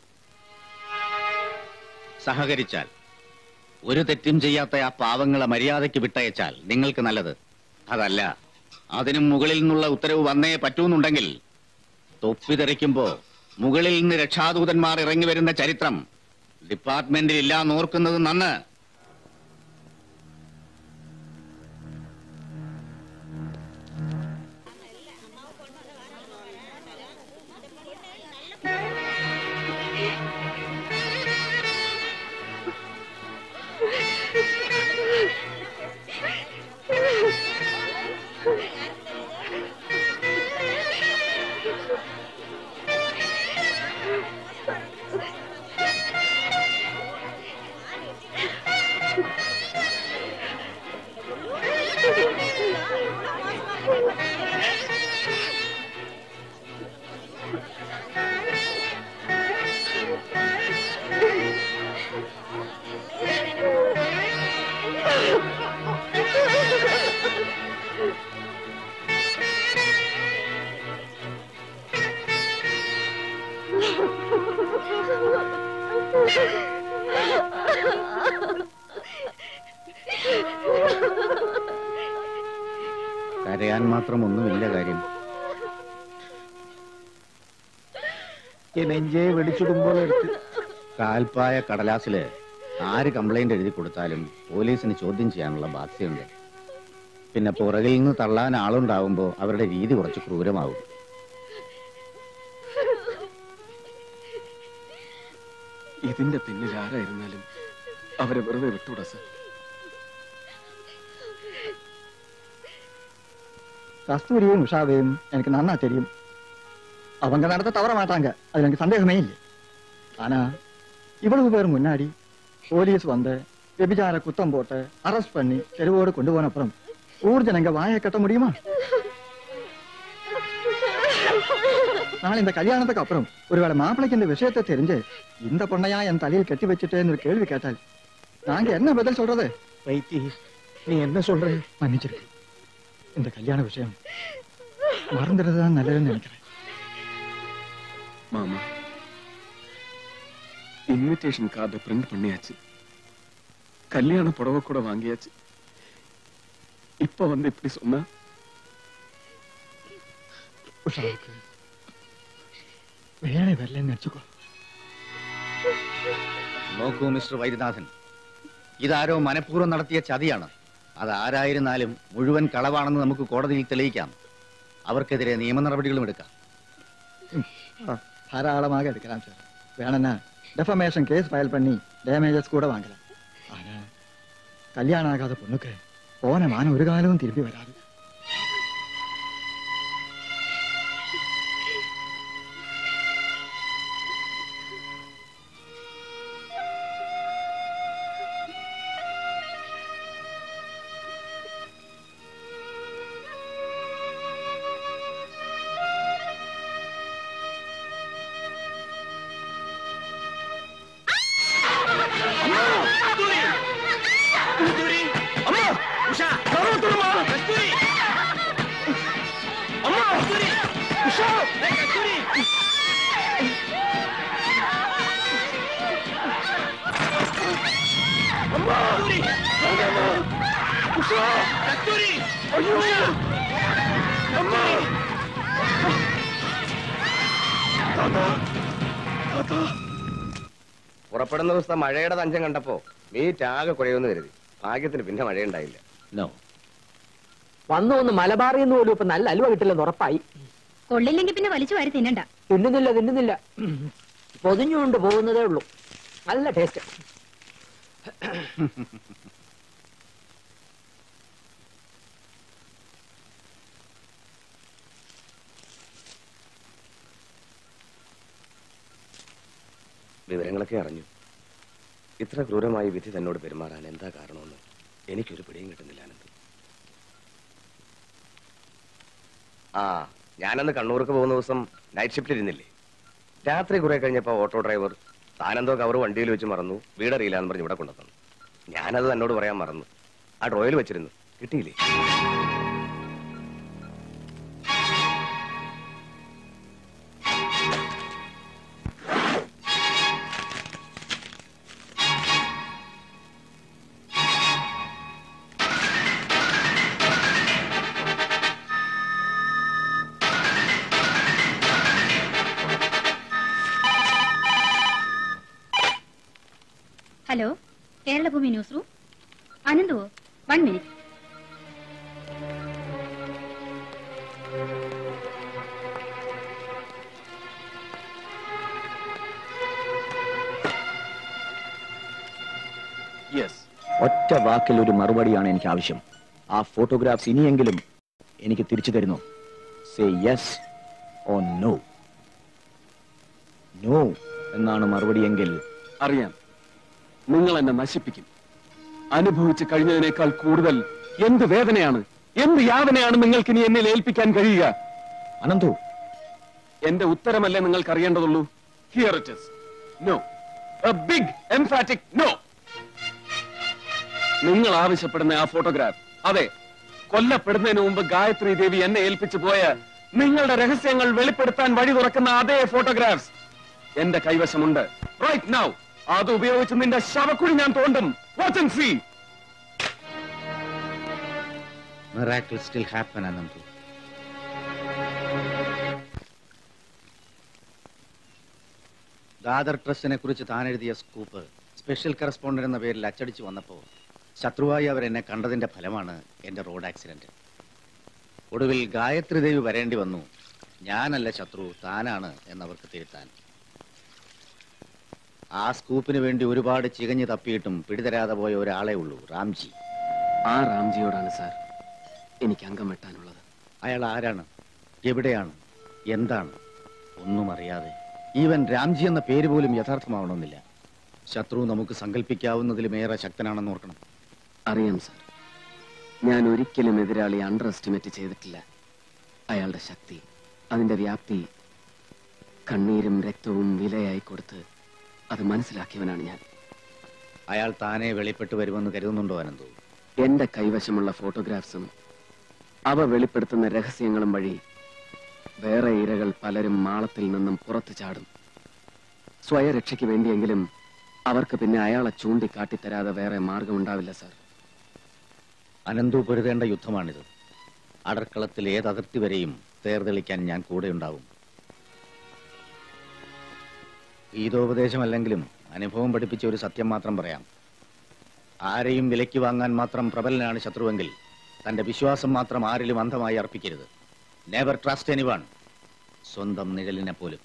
സഹകരിച്ചാൽ ഒരു തെറ്റും ചെയ്യാത്ത ആ പാവങ്ങളെ മര്യാദയ്ക്ക് വിട്ടയച്ചാൽ നിങ്ങൾക്ക് നല്ലത് അതല്ല അതിനും മുകളിൽ നിന്നുള്ള ഉത്തരവ് വന്നേ പറ്റൂന്നുണ്ടെങ്കിൽ തൊപ്പി തെറിക്കുമ്പോ മുകളിൽ നിന്ന് രക്ഷാദൂതന്മാർ ഇറങ്ങി വരുന്ന ചരിത്രം ഡിപ്പാർട്ട്മെന്റിൽ ഇല്ലാന്ന് ഓർക്കുന്നത് നന്ന് കരയാൻ മാത്രം ഒന്നുമില്ല കാര്യം
നെഞ്ചേ വെടിച്ചിടുമ്പോൾ എടുത്ത്
കാൽപ്പായ കടലാസില് ആര് കംപ്ലൈന്റ് എഴുതി കൊടുത്താലും പോലീസിന് ചോദ്യം ചെയ്യാനുള്ള ബാധ്യതയുണ്ട് പിന്നെ പുറകിൽ നിന്ന് തള്ളാൻ ആളുണ്ടാവുമ്പോ അവരുടെ രീതി കുറച്ച് ക്രൂരമാവും
ഇതിന്റെ പിന്നിൽ ആരായിരുന്നാലും അവരെ വെറുതെ വിട്ടുകൂടാ സർ
கஸ்தூரியும் உஷாவையும் எனக்கு நன்னா தெரியும் அவங்க நடத்த தவற மாட்டாங்க அது எனக்கு சந்தேகமே இல்லை ஆனா இவ்வளவு பேர் முன்னாடி போலீஸ் வந்து விபிச்சார குத்தம் போட்டு அரெஸ்ட் பண்ணி தெருவோடு கொண்டு போன அப்புறம் ஊர் ஜனங்க வாயை கட்ட முடியுமா நாளை இந்த கல்யாணத்துக்கு அப்புறம் ஒருவேளை மாப்பிளைக்கு இந்த விஷயத்தை தெரிஞ்சு இந்த பொண்ணையா என் தலையில் கட்டி வச்சுட்டேன்னு ஒரு கேள்வி கேட்டால் நாங்க என்ன பதில் சொல்றது வைத்தி நீ என்ன சொல்ற மன்னிச்சிருக்கு இந்த கல்யாண விஷயம் மறந்துடுறது தான் நல்லதுன்னு நினைக்கிறேன்
மாமா இன்விடேஷன் கார்டை பிரிண்ட் பண்ணியாச்சு கல்யாண புடவை கூட வாங்கியாச்சு இப்ப வந்து இப்படி சொன்னா
உஷாவுக்கு വേറെ വരില്ലെന്ന് വെച്ചുക്കോ
നോക്കൂ മിസ്റ്റർ വൈദ്യനാഥൻ ഇതാരോ മനഃപൂർവ്വം നടത്തിയ ചതിയാണ് അത് ആരായിരുന്നാലും മുഴുവൻ കളവാണെന്ന് നമുക്ക് കോടതിയിൽ തെളിയിക്കാം അവർക്കെതിരെ നിയമ നടപടികളും എടുക്കാം
தாராளமாக எடுக்கலாம் சார் வேணும்னா டெஃபமேஷன் கேஸ் ஃபைல் பண்ணி டேமேஜஸ் கூட வாங்கலாம் ஆனா கல்யாணம் ஆகாத பொண்ணுக்கு போன மானம் ஒரு காலமும் திரும்பி வராது
அம்மா உஷா கருவத்துமா கஸ்தூரி அம்மா கஸ்தூரி உஷா ஏய் கஸ்தூரி அம்மா கஸ்தூரி அம்மா உஷா கஸ்தூரி ஐயோ அம்மா
പുറപ്പെടുന്ന ദിവസത്തെ മഴയുടെ തഞ്ചം കണ്ടപ്പോ മീറ്റ് ആകെ കുഴയുമെന്ന് കരുതി ഭാഗ്യത്തിന് പിന്നെ മഴയുണ്ടായില്ല
നോ
വന്നു വന്ന് മലബാറിൽ നിന്ന് പോലും ഇപ്പൊ നല്ല അലുവ കിട്ടില്ലെന്ന് ഉറപ്പായി
കൊള്ളില്ലെങ്കിൽ പിന്നെ വലിച്ചു വാരി തിന്നണ്ട
തിന്നുന്നില്ല തിന്നുന്നില്ല പൊതിഞ്ഞുകൊണ്ട് പോകുന്നതേ ഉള്ളൂ നല്ല ടേസ്റ്റ്
വിവരങ്ങളൊക്കെ അറിഞ്ഞു ഇത്ര ക്രൂരമായി വിധി തന്നോട് പെരുമാറാൻ എന്താ കാരണമെന്ന് എനിക്കൊരു പിടിയും കിട്ടുന്നില്ല ആനന്ദ് ആ ഞാനന്ന് കണ്ണൂർക്ക് പോകുന്ന ദിവസം നൈറ്റ് ഷിഫ്റ്റ് ഇരുന്നില്ലേ രാത്രി കുറെ കഴിഞ്ഞപ്പോ ഓട്ടോ ഡ്രൈവർ താനെന്തോ കവർ വണ്ടിയിൽ വെച്ച് മറന്നു വീടറിയില്ല എന്ന് പറഞ്ഞ് ഇവിടെ കൊണ്ടുവന്നു ഞാനത് തന്നോട് പറയാൻ മറന്നു ആ ഡ്രോയിൽ വെച്ചിരുന്നു കിട്ടിയില്ലേ
ഹലോ കേരളഭൂമി ന്യൂസ് റൂം അനന്തുവോ വൺ മിനിറ്റ്
യെസ് ഒറ്റ വാക്കിൽ ഒരു മറുപടിയാണ് എനിക്ക് ആവശ്യം ആ ഫോട്ടോഗ്രാഫ്സ് ഇനിയെങ്കിലും എനിക്ക് തിരിച്ചു തരുന്നു say yes oh no no എന്നാണ് മറുപടിയെങ്കിൽ
അറിയാം നിങ്ങൾ എന്നെ നശിപ്പിക്കും അനുഭവിച്ച് കഴിഞ്ഞതിനേക്കാൾ കൂടുതൽ എന്ത് വേദനയാണ് എന്ത് യാതനയാണ് നിങ്ങൾക്ക് ഇനി എന്നിൽ ഏൽപ്പിക്കാൻ കഴിയുക
അനന്തു
എന്റെ ഉത്തരമല്ലേ നിങ്ങൾക്ക് അറിയേണ്ടതുള്ളൂ here it is no a big emphatic no നിങ്ങൾ ആവശ്യപ്പെടുന്ന ആ ഫോട്ടോഗ്രാഫ് അതെ കൊല്ലപ്പെടുന്നതിന് മുമ്പ് ഗായത്രി ദേവി എന്നെ ഏൽപ്പിച്ചു പോയ നിങ്ങളുടെ രഹസ്യങ്ങൾ വെളിപ്പെടുത്താൻ വഴി തുറക്കുന്ന അതേ ഫോട്ടോഗ്രാഫ്സ് എന്റെ കൈവശമുണ്ട് റൈറ്റ് നൗ അത് ഉപയോഗിച്ച് നിന്റെ ശവക്കുഴി ഞാൻ തോണ്ടും watch and see
Miracle still happen, Anandu. Dadar ട്രസ്റ്റിനെ കുറിച്ച് താൻ എഴുതിയ സ്കൂപ്പ് സ്പെഷ്യൽ കറസ്പോണ്ടന്റ് എന്ന പേരിൽ അച്ചടിച്ചു വന്നപ്പോൾ ശത്രുവായി അവർ എന്നെ കണ്ടതിന്റെ ഫലമാണ് എന്റെ റോഡ് ആക്സിഡന്റ് ഒടുവിൽ ഗായത്രി ദേവി വരേണ്ടി വന്നു ഞാനല്ല ശത്രു താനാണ് എന്നവർക്ക് തിരുത്താൻ ആ സ്കൂപ്പിന് വേണ്ടി ഒരുപാട് ചികഞ്ഞു തപ്പിയിട്ടും പിടിതരാതെ പോയ ഒരാളെ ഉള്ളൂ റാംജി
ആ റാംജിയോടാണ് സാർ എനിക്ക് അംഗം വെട്ടാനുള്ളത്
അയാൾ ആരാണ് എവിടെയാണ് എന്താണ് ഒന്നും അറിയാതെ ഈവൻ രാംജി എന്ന പേര് പോലും യഥാർത്ഥമാവണമെന്നില്ല ശത്രു നമുക്ക് സങ്കല്പിക്കാവുന്നതിലുമേറെ ശക്തനാണെന്ന് ഓർക്കണം
അറിയാം സാർ ഞാൻ ഒരിക്കലും എതിരാളി അണ്ടർ എസ്റ്റിമേറ്റ് ചെയ്തിട്ടില്ല അയാളുടെ ശക്തി അതിന്റെ വ്യാപ്തി കണ്ണീരും രക്തവും വിലയായി കൊടുത്ത് അത് മനസ്സിലാക്കിയവനാണ് ഞാൻ
അയാൾ താനെ വെളിപ്പെട്ട് വരുമെന്ന് കരുതുന്നുണ്ടോ അനന്തു
എന്റെ കൈവശമുള്ള ഫോട്ടോഗ്രാഫ്സും അവ വെളിപ്പെടുത്തുന്ന രഹസ്യങ്ങളും വഴി വേറെ ഇരകൾ പലരും മാളത്തിൽ നിന്നും പുറത്തു ചാടും സ്വയരക്ഷയ്ക്ക് വേണ്ടിയെങ്കിലും അവർക്ക് പിന്നെ അയാളെ ചൂണ്ടിക്കാട്ടിത്തരാതെ വേറെ മാർഗമുണ്ടാവില്ല സാർ
അനന്തു പൊരുതേണ്ട യുദ്ധമാണിത് അടർക്കളത്തിൽ ഏത് അതിർത്തി വരെയും തേർതെളിക്കാൻ ഞാൻ കൂടെയുണ്ടാവും ഗീതോപദേശമല്ലെങ്കിലും അനുഭവം പഠിപ്പിച്ച ഒരു സത്യം മാത്രം പറയാം ആരെയും വിലയ്ക്ക് വാങ്ങാൻ മാത്രം പ്രബലനാണ് ശത്രുവെങ്കിൽ തന്റെ വിശ്വാസം മാത്രം ആരിലും അന്ധമായി അർപ്പിക്കരുത് നെവർ ട്രസ്റ്റ് എനിവൺ സ്വന്തം നിഴലിനെ പോലും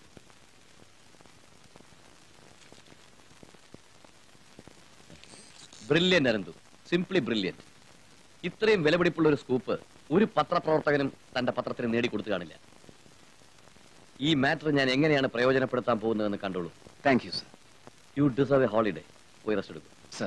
ബ്രില്യന്റ് അനന്തു സിംപ്ലി ബ്രില്യന്റ് ഇത്രയും വിലപിടിപ്പുള്ള ഒരു സ്കൂപ്പ് ഒരു പത്രപ്രവർത്തകനും തന്റെ പത്രത്തിന് നേടിക്കൊടുത്തു കാണില്ല ഈ മാറ്റർ ഞാൻ എങ്ങനെയാണ് പ്രയോജനപ്പെടുത്താൻ പോകുന്നതെന്ന് കണ്ടോളൂ
thank you sir
you deserve a holiday പോയി റെസ്റ്റ് എടുക്കും
സർ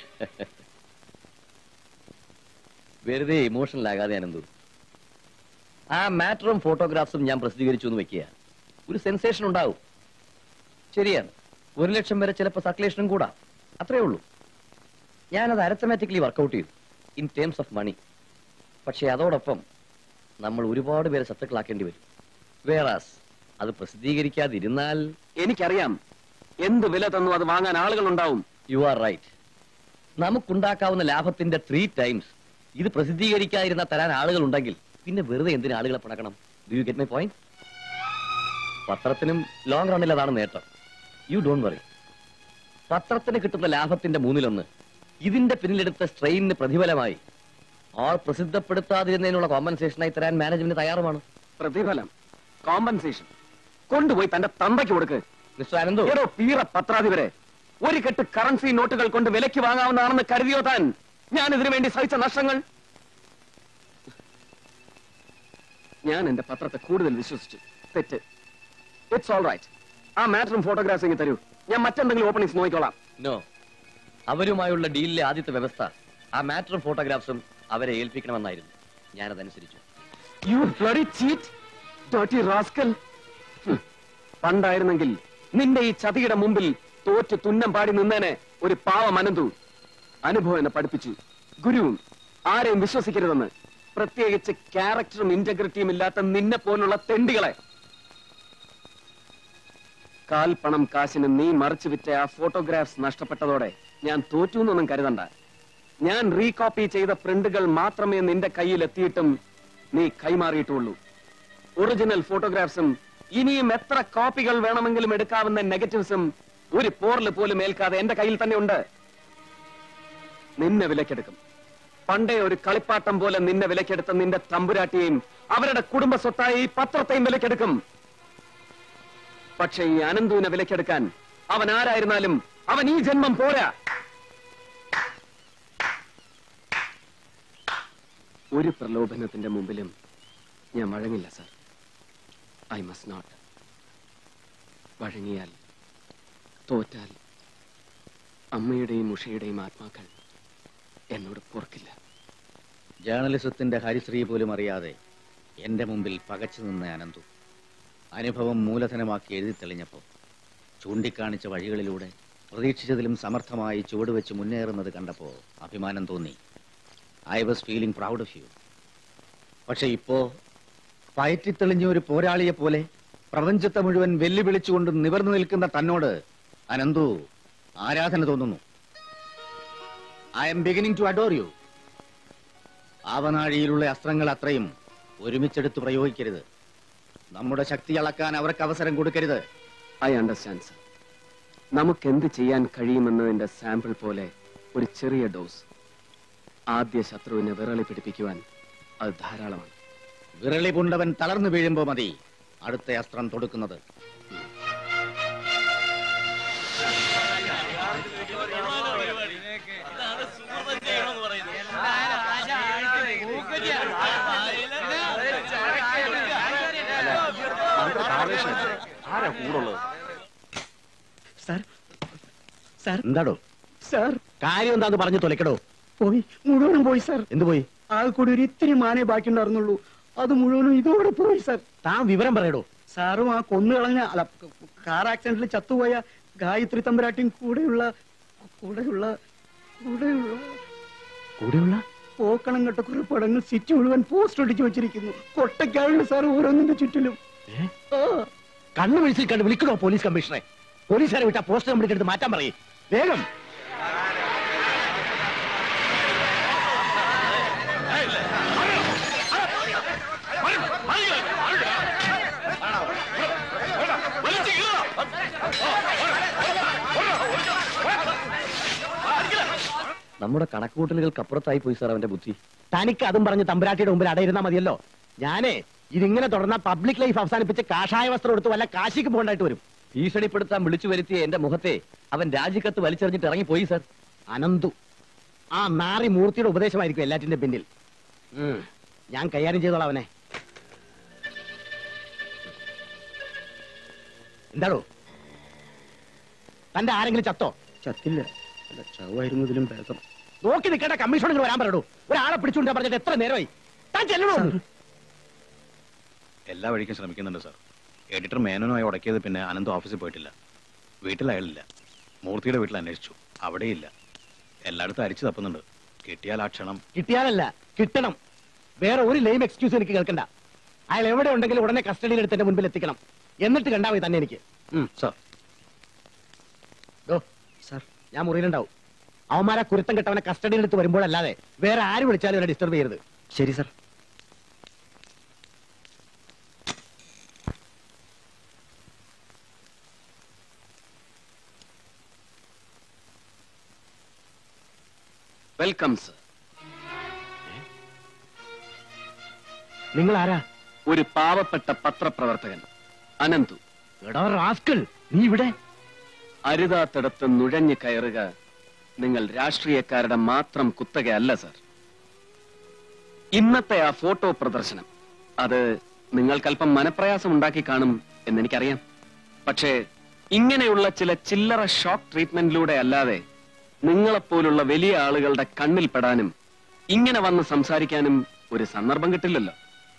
വെറുതെ ഇമോഷണൽ ആകാതെ അനന്തു ആ മാറ്ററും ഫോട്ടോഗ്രാഫ്സും ഞാൻ പ്രസിദ്ധീകരിച്ചു എന്ന് വെക്കുക ഒരു സെൻസേഷൻ ഉണ്ടാവും ശരിയാണ് ഒരു ലക്ഷം വരെ ചിലപ്പോൾ സർക്കുലേഷനും കൂടാ അത്രേ ഉള്ളൂ ഞാനത് അരത്തമാറ്റിക്കലി വർക്കൗട്ട് ചെയ്തു ഇൻ ടേംസ് ഓഫ് മണി പക്ഷേ അതോടൊപ്പം നമ്മൾ ഒരുപാട് പേരെ ശത്രുക്കളാക്കേണ്ടി വരും വേറാസ് അത് പ്രസിദ്ധീകരിക്കാതിരുന്നാൽ
എനിക്കറിയാം എന്ത് വില തന്നു അത് വാങ്ങാൻ ആളുകൾ ഉണ്ടാവും
യു ആർ റൈറ്റ് നമുക്കുണ്ടാക്കാവുന്ന ലാഭത്തിന്റെ ത്രീ ടൈംസ് ഇത് പ്രസിദ്ധീകരിക്കാതിരുന്ന തരാൻ ആളുകൾ ഉണ്ടെങ്കിൽ പിന്നെ വെറുതെ എന്തിന് ആളുകളെ പണക്കണം do you get my point പത്രത്തിനും ലോങ് റണ്ണിൽ അതാണ് നേട്ടം യു ഡോണ്ട് വറി പത്രത്തിന് കിട്ടുന്ന ലാഭത്തിന്റെ മൂന്നിലൊന്ന് ഇതിന്റെ പിന്നിലെടുത്ത സ്ട്രെയിനിന് പ്രതിഫലമായി ആൾ പ്രസിദ്ധപ്പെടുത്താതിരുന്നതിനുള്ള കോമ്പൻസേഷനായി തരാൻ മാനേജ്മെന്റ് തയ്യാറുമാണ്
പ്രതിഫലം കോമ്പൻസേഷൻ കൊണ്ടുപോയി തന്റെ തന്തയ്ക്ക് കൊടുക്ക്
മിസ്റ്റർ അനന്തു
ഏതോ പീറ പത്രാധിപരെ ഒരു കെട്ട് കറൻസി നോട്ടുകൾ കൊണ്ട് വിലയ്ക്ക് വാങ്ങാവുന്നതാണെന്ന് കരുതിയോ താൻ ഞാൻ ഇതിനു വേണ്ടി സഹിച്ച നഷ്ടങ്ങൾ ഞാൻ എന്റെ പത്രത്തെ കൂടുതൽ വിശ്വസിച്ചു തെറ്റ് ഇറ്റ്സ് ഓൾ റൈറ്റ് ആ മാറ്ററും ഫോട്ടോഗ്രാഫ്സ് ഇങ്ങ് തരൂ ഞാൻ മറ്റെന്തെങ്കിലും ഓപ്പണിങ്സ് നോക്കിക്കോളാം
നോ അവരുമായുള്ള ഡീലിലെ ആദ്യത്തെ വ്യവസ്ഥ ആ മാറ്ററും ഫോട്ടോഗ്രാഫ്സും അവരെ ഏൽപ്പിക്കണമെന്നായിരുന്നു ഞാനതനുസരിച്ചു
you bloody cheat dotty rascal പണ്ടായിരുന്നെങ്കിൽ നിന്റെ ഈ ചതിയുടെ മുമ്പിൽ തോറ്റ് തുന്നം പാടി നിന്നേനെ ഒരു പാവ മനന്തു അനുഭവം എന്നെ പഠിപ്പിച്ചു ഗുരുവും ആരെയും വിശ്വസിക്കരുതെന്ന് പ്രത്യേകിച്ച് ക്യാരക്ടറും ഇന്റഗ്രിറ്റിയും ഇല്ലാത്ത നിന്നെ പോലുള്ള തെണ്ടികളെ കാൽപ്പണം കാശിന് നീ മറിച്ചു വിറ്റ ആ ഫോട്ടോഗ്രാഫ്സ് നഷ്ടപ്പെട്ടതോടെ ഞാൻ തോറ്റു എന്നൊന്നും കരുതണ്ട ഞാൻ റീകോപ്പി ചെയ്ത പ്രിന്റുകൾ മാത്രമേ നിന്റെ കയ്യിൽ എത്തിയിട്ടും നീ കൈമാറിയിട്ടുള്ളൂ ഒറിജിനൽ ഫോട്ടോഗ്രാഫ്സും ഇനിയും എത്ര കോപ്പികൾ വേണമെങ്കിലും എടുക്കാവുന്ന നെഗറ്റീവ്സും ഒരു പോറില് പോലും ഏൽക്കാതെ എന്റെ കയ്യിൽ തന്നെ ഉണ്ട് നിന്നെ വിലക്കെടുക്കും പണ്ടേ ഒരു കളിപ്പാട്ടം പോലെ നിന്നെ വിലക്കെടുത്ത നിന്റെ തമ്പുരാട്ടിയെയും അവരുടെ കുടുംബ സ്വത്തായ ഈ പത്രത്തെയും വിലക്കെടുക്കും പക്ഷെ ഈ അനന്തുവിനെ വിലക്കെടുക്കാൻ അവൻ ആരായിരുന്നാലും അവൻ ഈ ജന്മം പോരാ ഒരു പ്രലോഭനത്തിന്റെ മുമ്പിലും ഞാൻ വഴങ്ങില്ല സർ ഐ മസ്റ്റ് നോട്ട് വഴങ്ങിയാൽ തോറ്റാൽ അമ്മയുടെയും ഉഷയുടെയും ആത്മാക്കൾ എന്നോട് പൊറുക്കില്ല
ജേർണലിസത്തിന്റെ ഹരിശ്രീ പോലും അറിയാതെ എന്റെ മുമ്പിൽ പകച്ചു നിന്ന അനന്തു അനുഭവം മൂലധനമാക്കി എഴുതി തെളിഞ്ഞപ്പോൾ ചൂണ്ടിക്കാണിച്ച വഴികളിലൂടെ പ്രതീക്ഷിച്ചതിലും സമർത്ഥമായി ചുവടുവെച്ച് മുന്നേറുന്നത് കണ്ടപ്പോൾ അഭിമാനം തോന്നി I was feeling proud of you പക്ഷെ ഇപ്പോ പയറ്റിത്തെളിഞ്ഞ ഒരു പോരാളിയെ പോലെ പ്രപഞ്ചത്തെ മുഴുവൻ വെല്ലുവിളിച്ചുകൊണ്ട് നിവർന്നു നിൽക്കുന്ന തന്നോട് അനന്തു ആരാധന തോന്നുന്നു I M beginning to adore you ആവനാഴിയിലുള്ള അസ്ത്രങ്ങൾ അത്രയും ഒരുമിച്ചെടുത്ത് പ്രയോഗിക്കരുത് നമ്മുടെ ശക്തി അളക്കാൻ അവർക്ക് അവസരം കൊടുക്കരുത്
ഐ അണ്ടർസ്റ്റാൻഡ് സർ നമുക്ക് എന്ത് ചെയ്യാൻ കഴിയുമെന്നതിന്റെ സാമ്പിൾ പോലെ ഒരു ചെറിയ ഡോസ് ആദ്യ ശത്രുവിനെ വിറളി പിടിപ്പിക്കുവാൻ അത് ധാരാളമാണ്
വിരളി പുണ്ടവൻ തളർന്നു വീഴുമ്പോ മതി അടുത്ത അസ്ത്രം തൊടുക്കുന്നത്
ആരാ കൂടുള്ളത്
സാർ സാർ
എന്താടോ
സാർ
കാര്യം എന്താന്ന് പറഞ്ഞു തൊലക്കടോ
പോയി മുഴുവനും പോയി സാർ
എന്ത് പോയി
ആ കൂടി ഒരു ഇത്തിരി മാനേ ബാക്കി ഉണ്ടായിരുന്നുള്ളൂ അത് മുഴുവനും ഇതോടെ പോയി സാർ
താൻ വിവരം പറയടോ
സാറും ആ കൊന്നു കളഞ്ഞ അല്ല കാർ ആക്സിഡന്റിൽ ചത്തുപോയ ഗായത്രി തമ്പുരാട്ടിയും കൂടെയുള്ള കൂടെയുള്ള കൂടെയുള്ള
കൂടെയുള്ള
പോക്കണം കെട്ട കുറെ പടങ്ങൾ സിറ്റി മുഴുവൻ പോസ്റ്റ് ഒട്ടിച്ചു വെച്ചിരിക്കുന്നു കൊട്ടയ്ക്കാളുണ്ട് സാർ ഓരോന്നിന്റെ ചുറ്റിലും ആ
കണ്ണു വിളിച്ചിൽ കണ്ട് വിളിക്കണോ പോലീസ് കമ്മീഷണറെ പോലീസുകാരെ വിട്ട പോസ്റ്റ് കംപ്ലീറ്റ് എടുത്ത് മാറ്റാൻ പറയേ വേഗം
നമ്മുടെ കണക്കുകൂട്ടലുകൾക്ക് അപ്പുറത്തായി പോയി സാർ അവന്റെ ബുദ്ധി
തനിക്ക് അതും പറഞ്ഞ് തമ്പുരാട്ടിയുടെ മുമ്പിൽ അടയിരുന്നാ മതിയല്ലോ ഞാനേ ഇതിങ്ങനെ തുടർന്ന പബ്ലിക് ലൈഫ് അവസാനിപ്പിച്ച് കാഷായ വസ്ത്രം എടുത്ത് വല്ല കാശിക്ക് പോകേണ്ടായിട്ട് വരും
ഭീഷണിപ്പെടുത്താൻ വിളിച്ചു വരുത്തിയ എന്റെ മുഖത്തെ അവൻ രാജിക്കത്ത് വലിച്ചെറിഞ്ഞിട്ട് ഇറങ്ങിപ്പോയി സാർ
അനന്തു ആ നാറി മൂർത്തിയുടെ ഉപദേശമായിരിക്കും എല്ലാറ്റിന്റെ പിന്നിൽ ഉം, ഞാൻ കൈകാര്യം ചെയ്തോളാം അവനെ എന്താടോ തന്റെ ആരെങ്കിലും ചത്തോ
ചത്തില്ല അല്ല ചാവായിരുന്നതിലും ഭേദം
നോക്കി നിൽക്കേണ്ട കമ്മീഷണർ വരാൻ പറയടോ ഒരാളെ പിടിച്ചുകൊണ്ടാ പറഞ്ഞിട്ട് എത്ര നേരമായി താൻ ചെല്ലണോ
എല്ലാ വഴിക്കും ശ്രമിക്കുന്നുണ്ട് സാർ എഡിറ്റർ മേനോനുമായി ഉടക്കിയത് പിന്നെ അനന്ത് ഓഫീസിൽ പോയിട്ടില്ല വീട്ടിൽ അയാളില്ല മൂർത്തിയുടെ വീട്ടിൽ അന്വേഷിച്ചു അവിടെയില്ല എല്ലായിടത്തും അരിച്ചു തപ്പുന്നുണ്ട് കിട്ടിയാൽ ആ ക്ഷണം
കിട്ടിയാലല്ല കിട്ടണം വേറെ ഒരു ലെയിം എക്സ്ക്യൂസ് എനിക്ക് കേൾക്കണ്ട അയാൾ എവിടെ ഉണ്ടെങ്കിലും ഉടനെ കസ്റ്റഡിയിൽ എടുത്ത് എന്റെ മുൻപിൽ എത്തിക്കണം എന്നിട്ട് കണ്ടാ മതി തന്നെ എനിക്ക്
സാർ
സാർ ഞാൻ മുറിയിലുണ്ടാവും അവന്മാരെ കുരുത്തം കെട്ടവനെ കസ്റ്റഡിയിൽ എടുത്ത് വരുമ്പോഴല്ലാതെ വേറെ ആര് വിളിച്ചാലും എന്നെ ഡിസ്റ്റർബ് ചെയ്യരുത്
ശരി സാർ
വെൽക്കം സർ
നിങ്ങൾ ആരാ
ഒരു പാവപ്പെട്ട പത്രപ്രവർത്തകൻ അനന്തു
എടാ റാസ്കൾ നീ ഇവിടെ
അരുതാത്തിടത്ത് നുഴഞ്ഞു കയറുക നിങ്ങൾ രാഷ്ട്രീയക്കാരുടെ മാത്രം കുത്തകയല്ല സർ ഇന്നത്തെ ആ ഫോട്ടോ പ്രദർശനം അത് നിങ്ങൾക്കല്പം മനപ്രയാസം ഉണ്ടാക്കി കാണും എന്നെനിക്കറിയാം പക്ഷേ ഇങ്ങനെയുള്ള ചില ചില്ലറ ഷോക്ക് ട്രീറ്റ്മെന്റിലൂടെ അല്ലാതെ നിങ്ങളെപ്പോലുള്ള വലിയ ആളുകളുടെ കണ്ണിൽ പെടാനും ഇങ്ങനെ വന്ന് സംസാരിക്കാനും ഒരു സന്ദർഭം കിട്ടില്ലല്ലോ